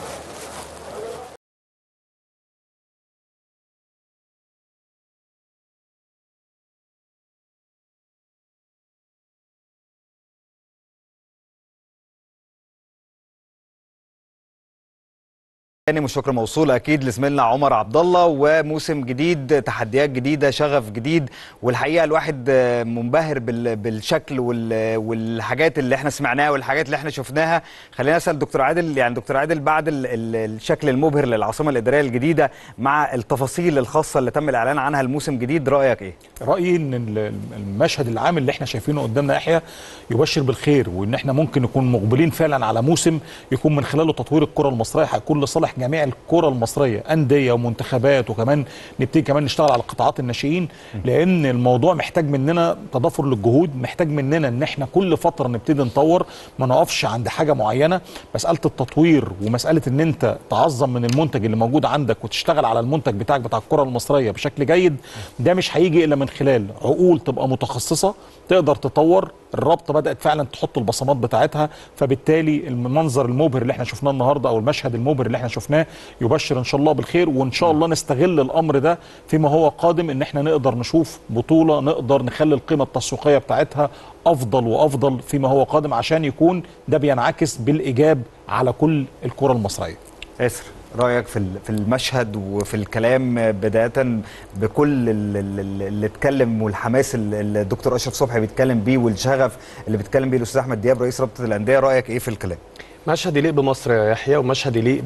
تاني والشكر موصول اكيد لزميلنا عمر عبد الله وموسم جديد تحديات جديده شغف جديد والحقيقه الواحد آه، منبهر بال- بالشكل وال- والحاجات اللي احنا سمعناها والحاجات اللي احنا شفناها خلينا نسال دكتور عادل يعني دكتور عادل بعد ال- ال- الشكل المبهر للعاصمه الاداريه الجديده مع التفاصيل الخاصه اللي تم الاعلان عنها الموسم الجديد رايك ايه؟ رايي ان ال- المشهد العام اللي احنا شايفينه قدامنا يحيى يبشر بالخير وان احنا ممكن نكون مقبلين فعلا على موسم يكون من خلاله تطوير الكره المصريه هيكون لصالح جميع الكره المصريه انديه ومنتخبات وكمان نبتدي كمان نشتغل على قطاعات الناشئين لان الموضوع محتاج مننا تضافر للجهود محتاج مننا ان احنا كل فتره نبتدي نطور ما نقفش عند حاجه معينه مساله التطوير ومساله ان انت تعظم من المنتج اللي موجود عندك وتشتغل على المنتج بتاعك بتاع الكره المصريه بشكل جيد ده مش هيجي الا من خلال عقول تبقى متخصصه تقدر تطور الرابطه بدات فعلا تحط البصمات بتاعتها فبالتالي المنظر المبهر اللي احنا شفناه النهارده او المشهد المبهر اللي احنا شفناه يبشر ان شاء الله بالخير وان شاء الله نستغل الامر ده فيما هو قادم ان احنا نقدر نشوف بطوله نقدر نخلي القيمه التسويقيه بتاعتها افضل وافضل فيما هو قادم عشان يكون ده بينعكس بالايجاب على كل الكره المصريه اسر رايك في ال- في المشهد وفي الكلام بدايه بكل ال- ال- ال- اللي اتكلم والحماس اللي اللي الدكتور اشرف صبحي بيتكلم بيه والشغف اللي بيتكلم بيه الاستاذ احمد دياب رئيس رابطه الانديه رايك ايه في الكلام مشهد يليق بمصر يا يحيى ومشهد يليق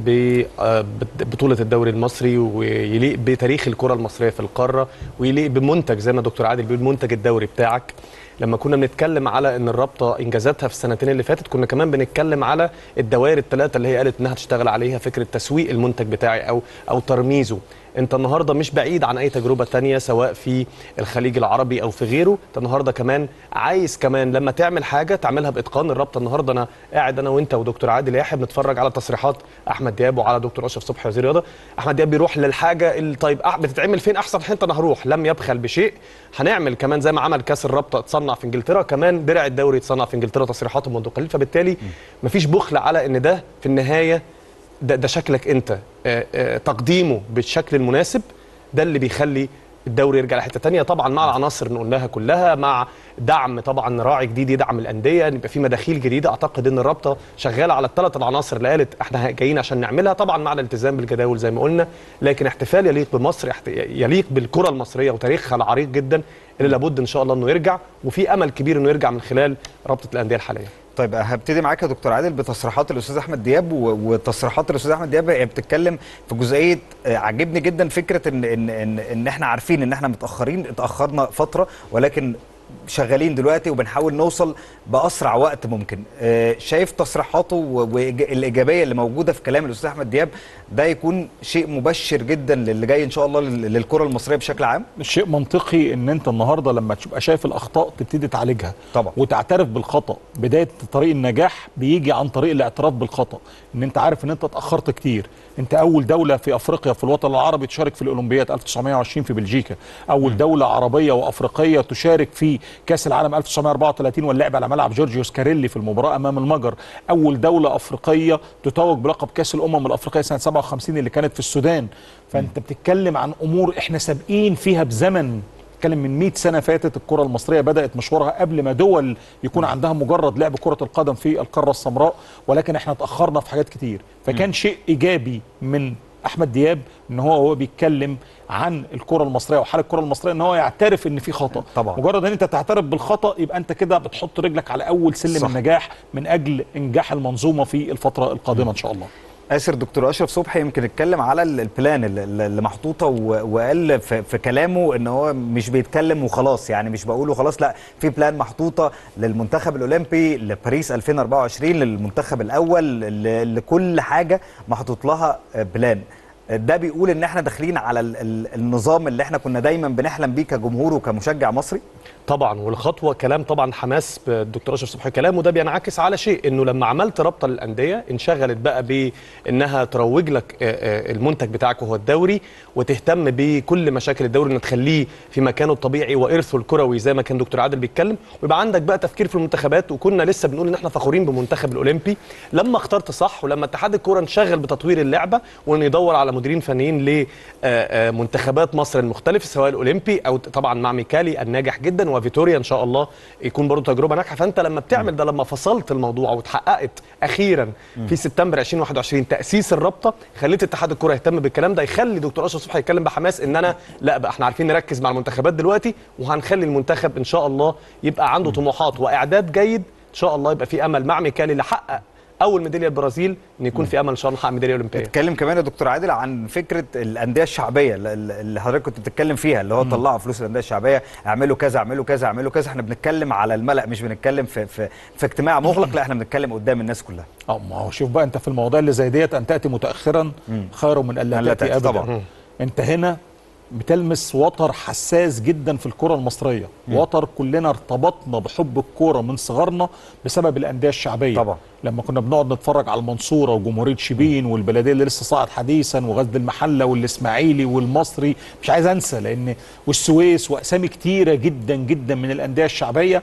ببطولة الدوري المصري ويليق بتاريخ الكرة المصرية في القارة ويليق بمنتج زي ما دكتور عادل بيقول منتج الدوري بتاعك لما كنا بنتكلم على ان الرابطه انجازاتها في السنتين اللي فاتت كنا كمان بنتكلم على الدوائر الثلاثه اللي هي قالت انها تشتغل عليها فكره تسويق المنتج بتاعي او او ترميزه انت النهارده مش بعيد عن اي تجربه تانية سواء في الخليج العربي او في غيره انت النهارده كمان عايز كمان لما تعمل حاجه تعملها باتقان الرابطه النهارده انا قاعد انا وانت ودكتور عادل يحيى بنتفرج على تصريحات احمد دياب وعلى دكتور اشرف صبحي وزير الرياضه احمد دياب بيروح للحاجه اللي طيب أح- بتتعمل فين احسن حته انا هروح لم يبخل بشيء هنعمل كمان زي ما عمل كاس الرابطه اتصنع في انجلترا كمان درع الدوري اتصنع في انجلترا تصريحاته منذ قليل فبالتالي مفيش بخل على ان ده في النهايه ده, ده شكلك انت آه، آه، تقديمه بالشكل المناسب ده اللي بيخلي الدوري يرجع لحته تانية طبعا مع العناصر اللي قلناها كلها مع دعم طبعا راعي جديد يدعم الانديه يبقى في مداخيل جديده اعتقد ان الرابطه شغاله على الثلاث العناصر اللي قالت احنا جايين عشان نعملها طبعا مع الالتزام بالجداول زي ما قلنا لكن احتفال يليق بمصر احت- يليق بالكره المصريه وتاريخها العريق جدا اللي لابد ان شاء الله انه يرجع وفي امل كبير انه يرجع من خلال رابطه الانديه الحاليه طيب هبتدي معاك يا دكتور عادل بتصريحات الاستاذ احمد دياب و- وتصريحات الاستاذ احمد دياب هي بتتكلم في جزئيه آه، عجبني جدا فكره ان ان ان, إن احنا عارفين ان احنا متاخرين اتاخرنا فتره ولكن شغالين دلوقتي وبنحاول نوصل باسرع وقت ممكن آه، شايف تصريحاته والايجابيه اللي موجوده في كلام الاستاذ احمد دياب ده يكون شيء مبشر جدا للي جاي ان شاء الله لل- للكره المصريه بشكل عام شيء منطقي ان انت النهارده لما تبقى شايف الاخطاء تبتدي تعالجها طبعا وتعترف بالخطا بدايه طريق النجاح بيجي عن طريق الاعتراف بالخطا ان انت عارف ان انت اتاخرت كتير انت اول دوله في افريقيا في الوطن العربي تشارك في الاولمبياد 1920 في بلجيكا اول دوله عربيه وافريقيه تشارك في كاس العالم 1934 واللعب على ملعب جورجيو سكاريلي في المباراه امام المجر اول دوله افريقيه تتوج بلقب كاس الامم الافريقيه سنه 57 اللي كانت في السودان فانت بتتكلم عن امور احنا سابقين فيها بزمن بتتكلم من 100 سنه فاتت الكره المصريه بدات مشوارها قبل ما دول يكون عندها مجرد لعب كره القدم في القاره السمراء ولكن احنا اتاخرنا في حاجات كتير فكان شيء ايجابي من احمد دياب ان هو هو بيتكلم عن الكره المصريه وحال الكره المصريه ان هو يعترف ان في خطا طبعا مجرد ان انت تعترف بالخطا يبقى انت كده بتحط رجلك على اول سلم صح. النجاح من اجل انجاح المنظومه في الفتره القادمه ان شاء الله اسر دكتور اشرف صبحي يمكن اتكلم على ال- البلان اللي- اللي محطوطه و- وقال في, في كلامه ان هو مش بيتكلم وخلاص يعني مش بقول وخلاص لا في بلان محطوطه للمنتخب الاولمبي لباريس 2024 للمنتخب الاول ل- لكل حاجه محطوط لها بلان ده بيقول ان احنا داخلين على ال- ال- النظام اللي احنا كنا دايما بنحلم بيه كجمهور وكمشجع مصري طبعا والخطوه كلام طبعا حماس بالدكتور اشرف صبحي كلام وده بينعكس على شيء انه لما عملت رابطه للانديه انشغلت بقى بانها تروج لك آه، آه، المنتج بتاعك وهو الدوري وتهتم بكل مشاكل الدوري ان تخليه في مكانه الطبيعي وارثه الكروي زي ما كان دكتور عادل بيتكلم ويبقى عندك بقى تفكير في المنتخبات وكنا لسه بنقول ان احنا فخورين بمنتخب الاولمبي لما اخترت صح ولما اتحاد الكوره انشغل بتطوير اللعبه وانه يدور على مديرين فنيين لمنتخبات مصر المختلفه سواء الاولمبي او طبعا مع ميكالي الناجح جدا وفيتوريا ان شاء الله يكون برضه تجربه ناجحه فانت لما بتعمل ده لما فصلت الموضوع واتحققت اخيرا في سبتمبر 2021 تاسيس الرابطه خليت اتحاد الكره يهتم بالكلام ده يخلي دكتور اشرف صبحي يتكلم بحماس ان انا لا بقى احنا عارفين نركز مع المنتخبات دلوقتي وهنخلي المنتخب ان شاء الله يبقى عنده طموحات واعداد جيد ان شاء الله يبقى في امل مع ميكالي اللي حقق اول ميداليه البرازيل ان يكون في امل ان شاء الله نحقق ميداليه اولمبيه اتكلم كمان يا دكتور عادل عن فكره الانديه الشعبيه اللي- اللي حضرتك كنت بتتكلم فيها اللي هو طلعوا فلوس الانديه الشعبيه اعملوا كذا اعملوا كذا اعملوا كذا احنا بنتكلم على الملأ مش بنتكلم في في, في اجتماع مغلق لا احنا بنتكلم قدام الناس كلها اه ما هو شوف بقى انت في المواضيع اللي زي ديت ان تاتي متاخرا خير من ان أن لا لا تاتي تأتي ابدا طبعاً. انت هنا بتلمس وتر حساس جدا في الكره المصريه مم. وتر كلنا ارتبطنا بحب الكوره من صغرنا بسبب الانديه الشعبيه طبعا. لما كنا بنقعد نتفرج على المنصوره وجمهوريه شبين والبلديه اللي لسه صاعد حديثا وغزل المحله والاسماعيلي والمصري مش عايز انسى لان والسويس واسامي كتيره جدا جدا من الانديه الشعبيه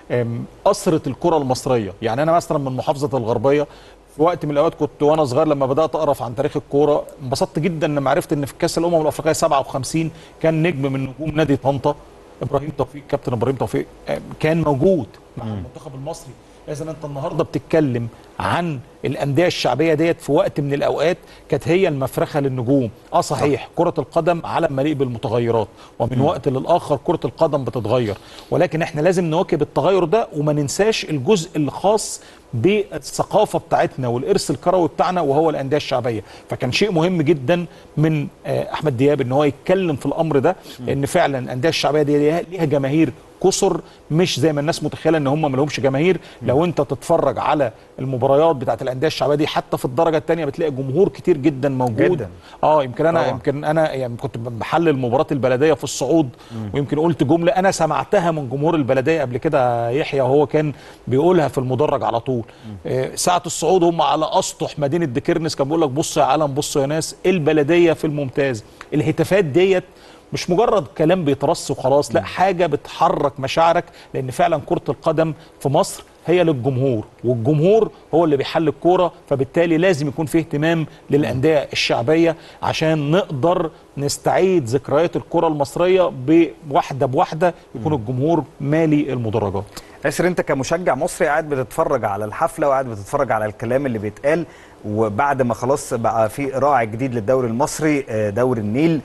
أم، اثرت الكره المصريه يعني انا مثلا من محافظه الغربيه في وقت من الاوقات كنت وانا صغير لما بدات اقرا عن تاريخ الكوره انبسطت جدا لما عرفت ان في كاس الامم الافريقيه 57 كان نجم من نجوم نادي طنطا ابراهيم توفيق كابتن ابراهيم توفيق أم، كان موجود مع المنتخب المصري اذا انت النهارده بتتكلم عن الانديه الشعبيه ديت في وقت من الاوقات كانت هي المفرخه للنجوم اه صحيح كره القدم عالم مليء بالمتغيرات ومن وقت للاخر كره القدم بتتغير ولكن احنا لازم نواكب التغير ده وما ننساش الجزء الخاص بالثقافه بتاعتنا والارث الكروي بتاعنا وهو الانديه الشعبيه فكان شيء مهم جدا من آه، احمد دياب ان هو يتكلم في الامر ده لان فعلا الانديه الشعبيه دي ليها ليها جماهير كسر مش زي ما الناس متخيله ان هم ما لهمش جماهير لو انت تتفرج على المباريات بتاعت الانديه الشعبيه دي حتى في الدرجه الثانيه بتلاقي جمهور كتير جدا موجود جداً. اه يمكن انا طبعاً. يمكن انا يعني كنت بحلل مباراه البلديه في الصعود ويمكن قلت جمله انا سمعتها من جمهور البلديه قبل كده يحيى وهو كان بيقولها في المدرج على طول آه، ساعه الصعود هم على اسطح مدينه ديكيرنس كان بيقول لك بصوا يا عالم بصوا يا ناس البلديه في الممتاز الهتافات ديت مش مجرد كلام بيترص وخلاص لا حاجه بتحرك مشاعرك لان فعلا كره القدم في مصر هي للجمهور والجمهور هو اللي بيحل الكوره فبالتالي لازم يكون فيه اهتمام للانديه الشعبيه عشان نقدر نستعيد ذكريات الكره المصريه بواحده بواحده يكون الجمهور مالي المدرجات ياسر انت كمشجع مصري قاعد بتتفرج على الحفله وقاعد بتتفرج على الكلام اللي بيتقال وبعد ما خلاص بقى في راعي جديد للدوري المصري آه، دوري النيل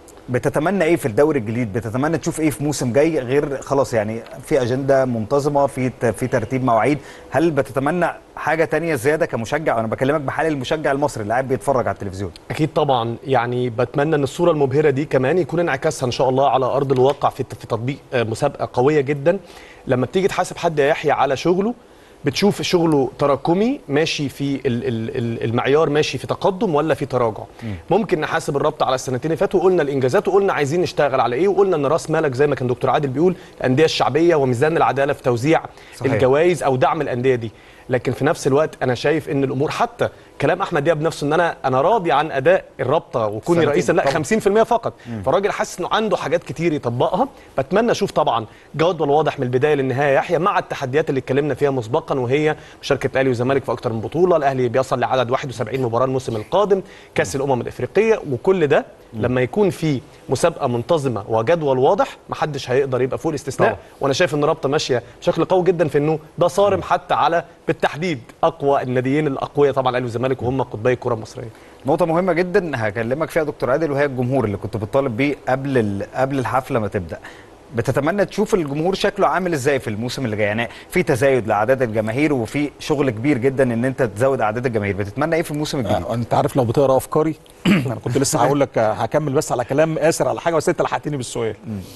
بتتمنى ايه في الدوري الجديد بتتمنى تشوف ايه في موسم جاي غير خلاص يعني في اجنده منتظمه في ت- في ترتيب مواعيد هل بتتمنى حاجه تانية زياده كمشجع وانا بكلمك بحال المشجع المصري اللي قاعد بيتفرج على التلفزيون اكيد طبعا يعني بتمنى ان الصوره المبهره دي كمان يكون انعكاسها ان شاء الله على ارض الواقع في في تطبيق آه، مسابقه قويه جدا لما بتيجي تحاسب حد يا يحيى على شغله بتشوف شغله تراكمي ماشي في ال- ال- ال- المعيار ماشي في تقدم ولا في تراجع ممكن نحاسب الرابطه على السنتين اللي فاتوا وقلنا الانجازات وقلنا عايزين نشتغل على ايه وقلنا ان راس مالك زي ما كان دكتور عادل بيقول الانديه الشعبيه وميزان العداله في توزيع صحيح. الجوائز او دعم الانديه دي لكن في نفس الوقت انا شايف ان الامور حتى كلام احمد دياب نفسه ان انا انا راضي عن اداء الرابطه وكوني سنتين رئيسا لا طبعاً. 50% فقط فالراجل حاسس انه عنده حاجات كتير يطبقها بتمنى اشوف طبعا جدول واضح من البدايه للنهايه يحيى مع التحديات اللي اتكلمنا فيها مسبقا وهي مشاركه الاهلي والزمالك في اكتر من بطوله الاهلي بيصل لعدد 71 مباراه الموسم القادم كاس الامم الافريقيه وكل ده لما يكون في مسابقه منتظمه وجدول واضح محدش هيقدر يبقى فوق الاستثناء طبعاً. وانا شايف ان الرابطه ماشيه بشكل قوي جدا في انه ده صارم حتى على بالتحديد اقوى الناديين الاقوياء طبعا الاهلي والزمالك وهم قطبي الكره المصريه نقطة مهمة جدا هكلمك فيها دكتور عادل وهي الجمهور اللي كنت بتطالب بيه قبل ال- قبل الحفلة ما تبدأ. بتتمنى تشوف الجمهور شكله عامل ازاي في الموسم اللي جاي يعني في تزايد لاعداد الجماهير وفي شغل كبير جدا ان انت تزود اعداد الجماهير بتتمنى ايه في الموسم الجديد آه، انت عارف لو بتقرا افكاري انا كنت لسه هقول لك آه، هكمل بس على كلام اسر على حاجه بس انت لحقتني بالسؤال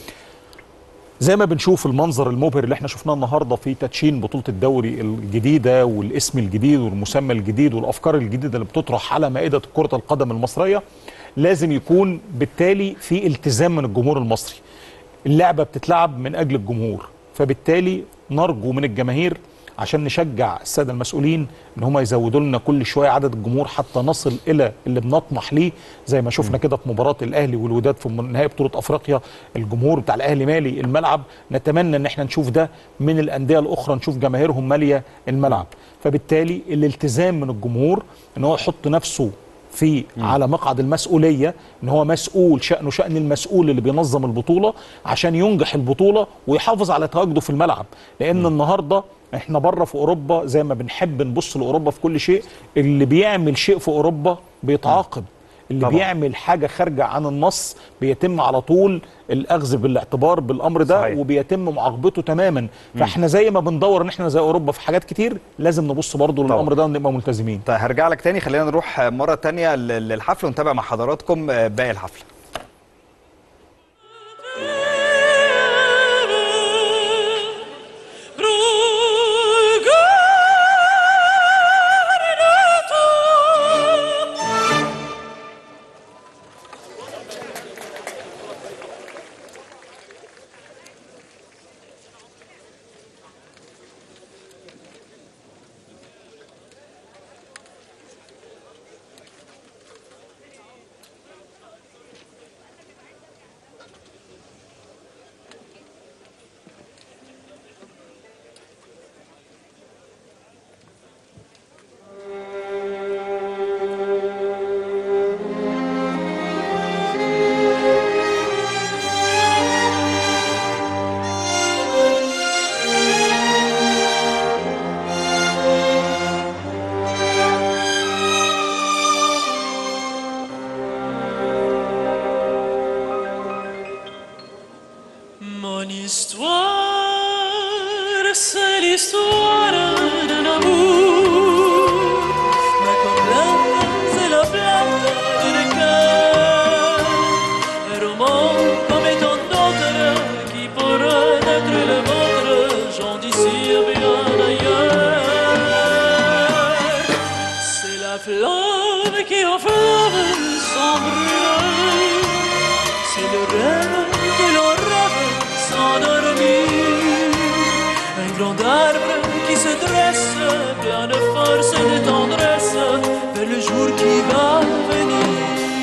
زي ما بنشوف المنظر المبهر اللي احنا شفناه النهارده في تدشين بطوله الدوري الجديده والاسم الجديد والمسمى الجديد والافكار الجديده اللي بتطرح على مائده كره القدم المصريه لازم يكون بالتالي في التزام من الجمهور المصري اللعبه بتتلعب من اجل الجمهور فبالتالي نرجو من الجماهير عشان نشجع الساده المسؤولين ان هم يزودوا لنا كل شويه عدد الجمهور حتى نصل الى اللي بنطمح ليه زي ما شفنا كده في مباراه الاهلي والوداد في نهائي بطوله افريقيا الجمهور بتاع الاهلي مالي الملعب نتمنى ان احنا نشوف ده من الانديه الاخرى نشوف جماهيرهم ماليه الملعب فبالتالي الالتزام من الجمهور ان هو يحط نفسه في على مقعد المسؤوليه ان هو مسؤول شانه شان المسؤول اللي بينظم البطوله عشان ينجح البطوله ويحافظ على تواجده في الملعب لان النهارده احنا بره في اوروبا زي ما بنحب نبص لاوروبا في كل شيء اللي بيعمل شيء في اوروبا بيتعاقب اللي طبعا. طبعا. بيعمل حاجه خارجه عن النص بيتم على طول الاخذ بالاعتبار بالامر ده صحيح. وبيتم معاقبته تماما فاحنا زي ما بندور ان احنا زي اوروبا في حاجات كتير لازم نبص برضه طبعا. للامر ده ونبقى ملتزمين طيب هرجع لك تاني خلينا نروح مرة تانية لل- للحفل ونتابع مع حضراتكم باقي الحفلة l'histoire d'un amour, mais comme l'âme, c'est la plate d'un cœur. Un roman comme tant d'autres qui pourraient être le vôtre, j'en désire bien ailleurs. C'est la flamme qui enflamme sans brûler. C'est le rêve que l'on rêve sans dormir. Un grand arbre qui se dresse, plein de force et de tendresse, vers le jour qui va venir.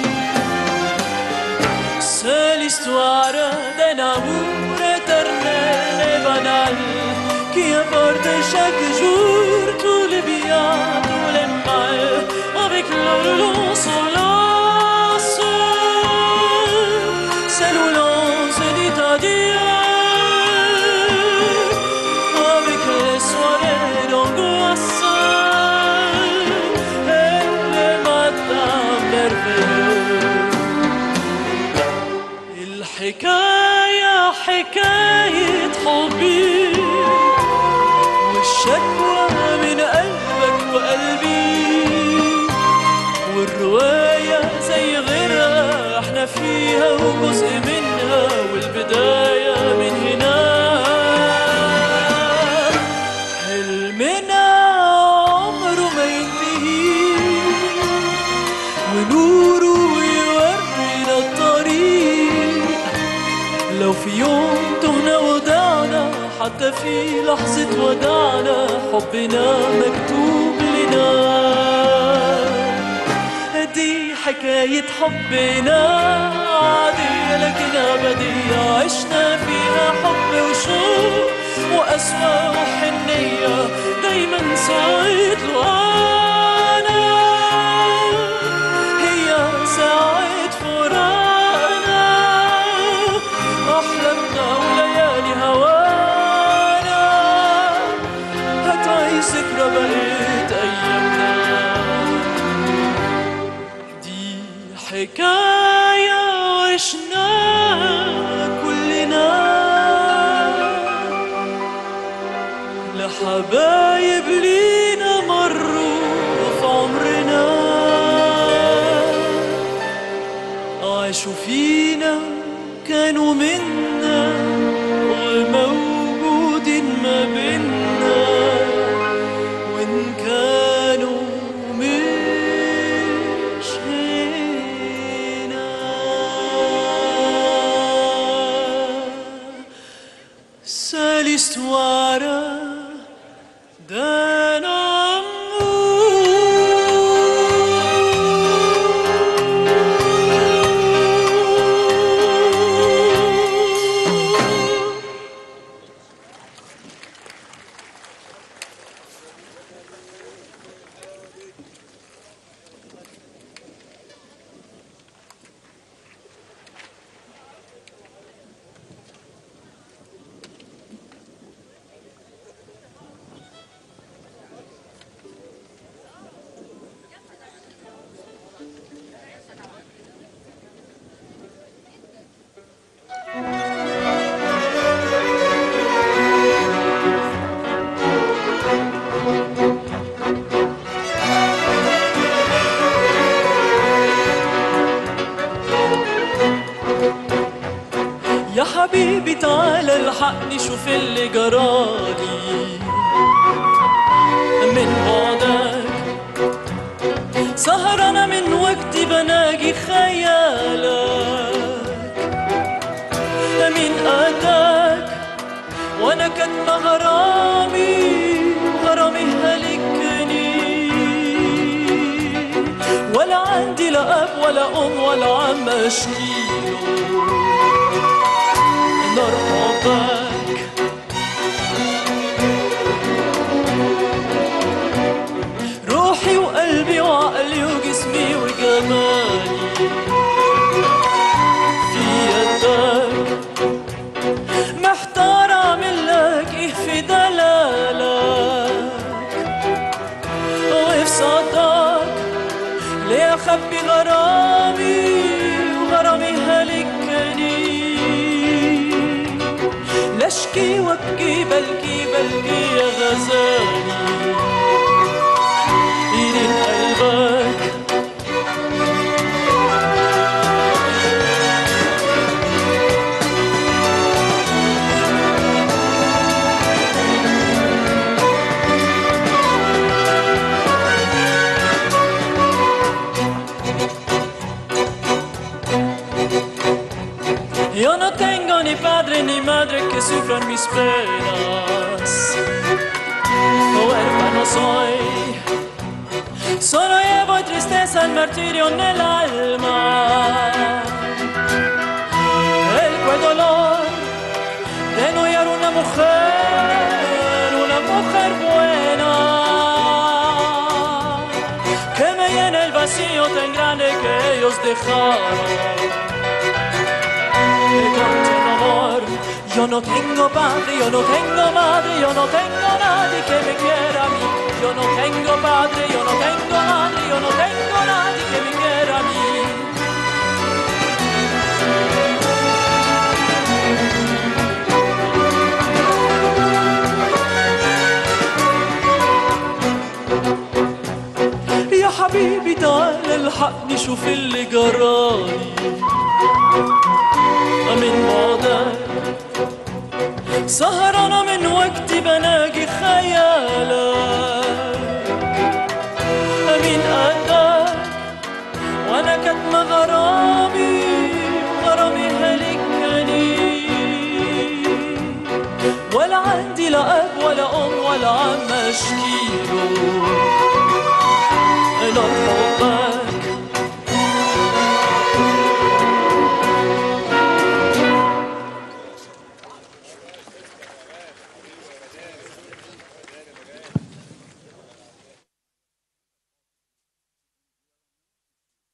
C'est l'histoire d'un amour éternel et banal qui apporte chaque jour tous les biens, tous les mal, avec leur long solace. C'est où l'on se dit adieu, avec les soirées d'angoisse et les matins merveilleux. الحكاية حكاية حبي والشكوى من قلبك وقلبي والرواية زي غيرها احنا فيها وجزء منها والبداية من هنا حلمنا عمره ما ينتهي ونوره يورينا الطريق لو في يوم تهنا ودعنا حتى في لحظة ودعنا حبنا مكتوب لنا دي حكاية حبنا عادية لكن أبدية عشنا فيها حب وشوق وأسوأ وحنية دايما سعيد لقانا هي ساعة فراقنا أحلامنا وليالي هوانا هتعيش ذكرى بقيت أيامنا دي حكاية عشناها كلنا لحبايب لينا مروا في عمرنا عاشوا فينا كانوا منا وموجودين ما بينا وإن كانوا مش هنا C'est l'histoire d'un يا حبيبي تعالى الحقني شوف اللي جرالي من بعدك سهرانة من وقتي بناجي خيالك من قدك وانا كاتمة غرامي غرامي هلكني ولا عندي لا اب ولا ام ولا عم اشكيله نار حبك روحي وقلبي وعقلي وجسمي وجمالي في يدك محتار اعمل لك ايه في دلالك وفي صداك ليه اخبي غرامي وغرامي هلكني وابكي وابكي بلكي بلكي يا غزالي يرين قلبك Yo no tengo ni padre ni madre que sufran mis penas. Oh, hermano soy. Solo llevo tristeza, el martirio en el alma. El cual dolor de no hallar una mujer, una mujer buena. Que me llene el vacío tan grande que ellos dejaron con amor. Yo no tengo padre, yo no tengo madre, yo no tengo nadie que me quiera a mí. Yo no tengo padre, yo no tengo madre, yo no tengo nadie que me quiera a mí. يا حبيبي تعال الحقني شوف اللي جرالي من بعدك سهرانة من وقتي بلاقي خيالك من قدك وانا كتم غرامي غرامي هلكني ولا عندي لا اب ولا ام ولا عم اشكيله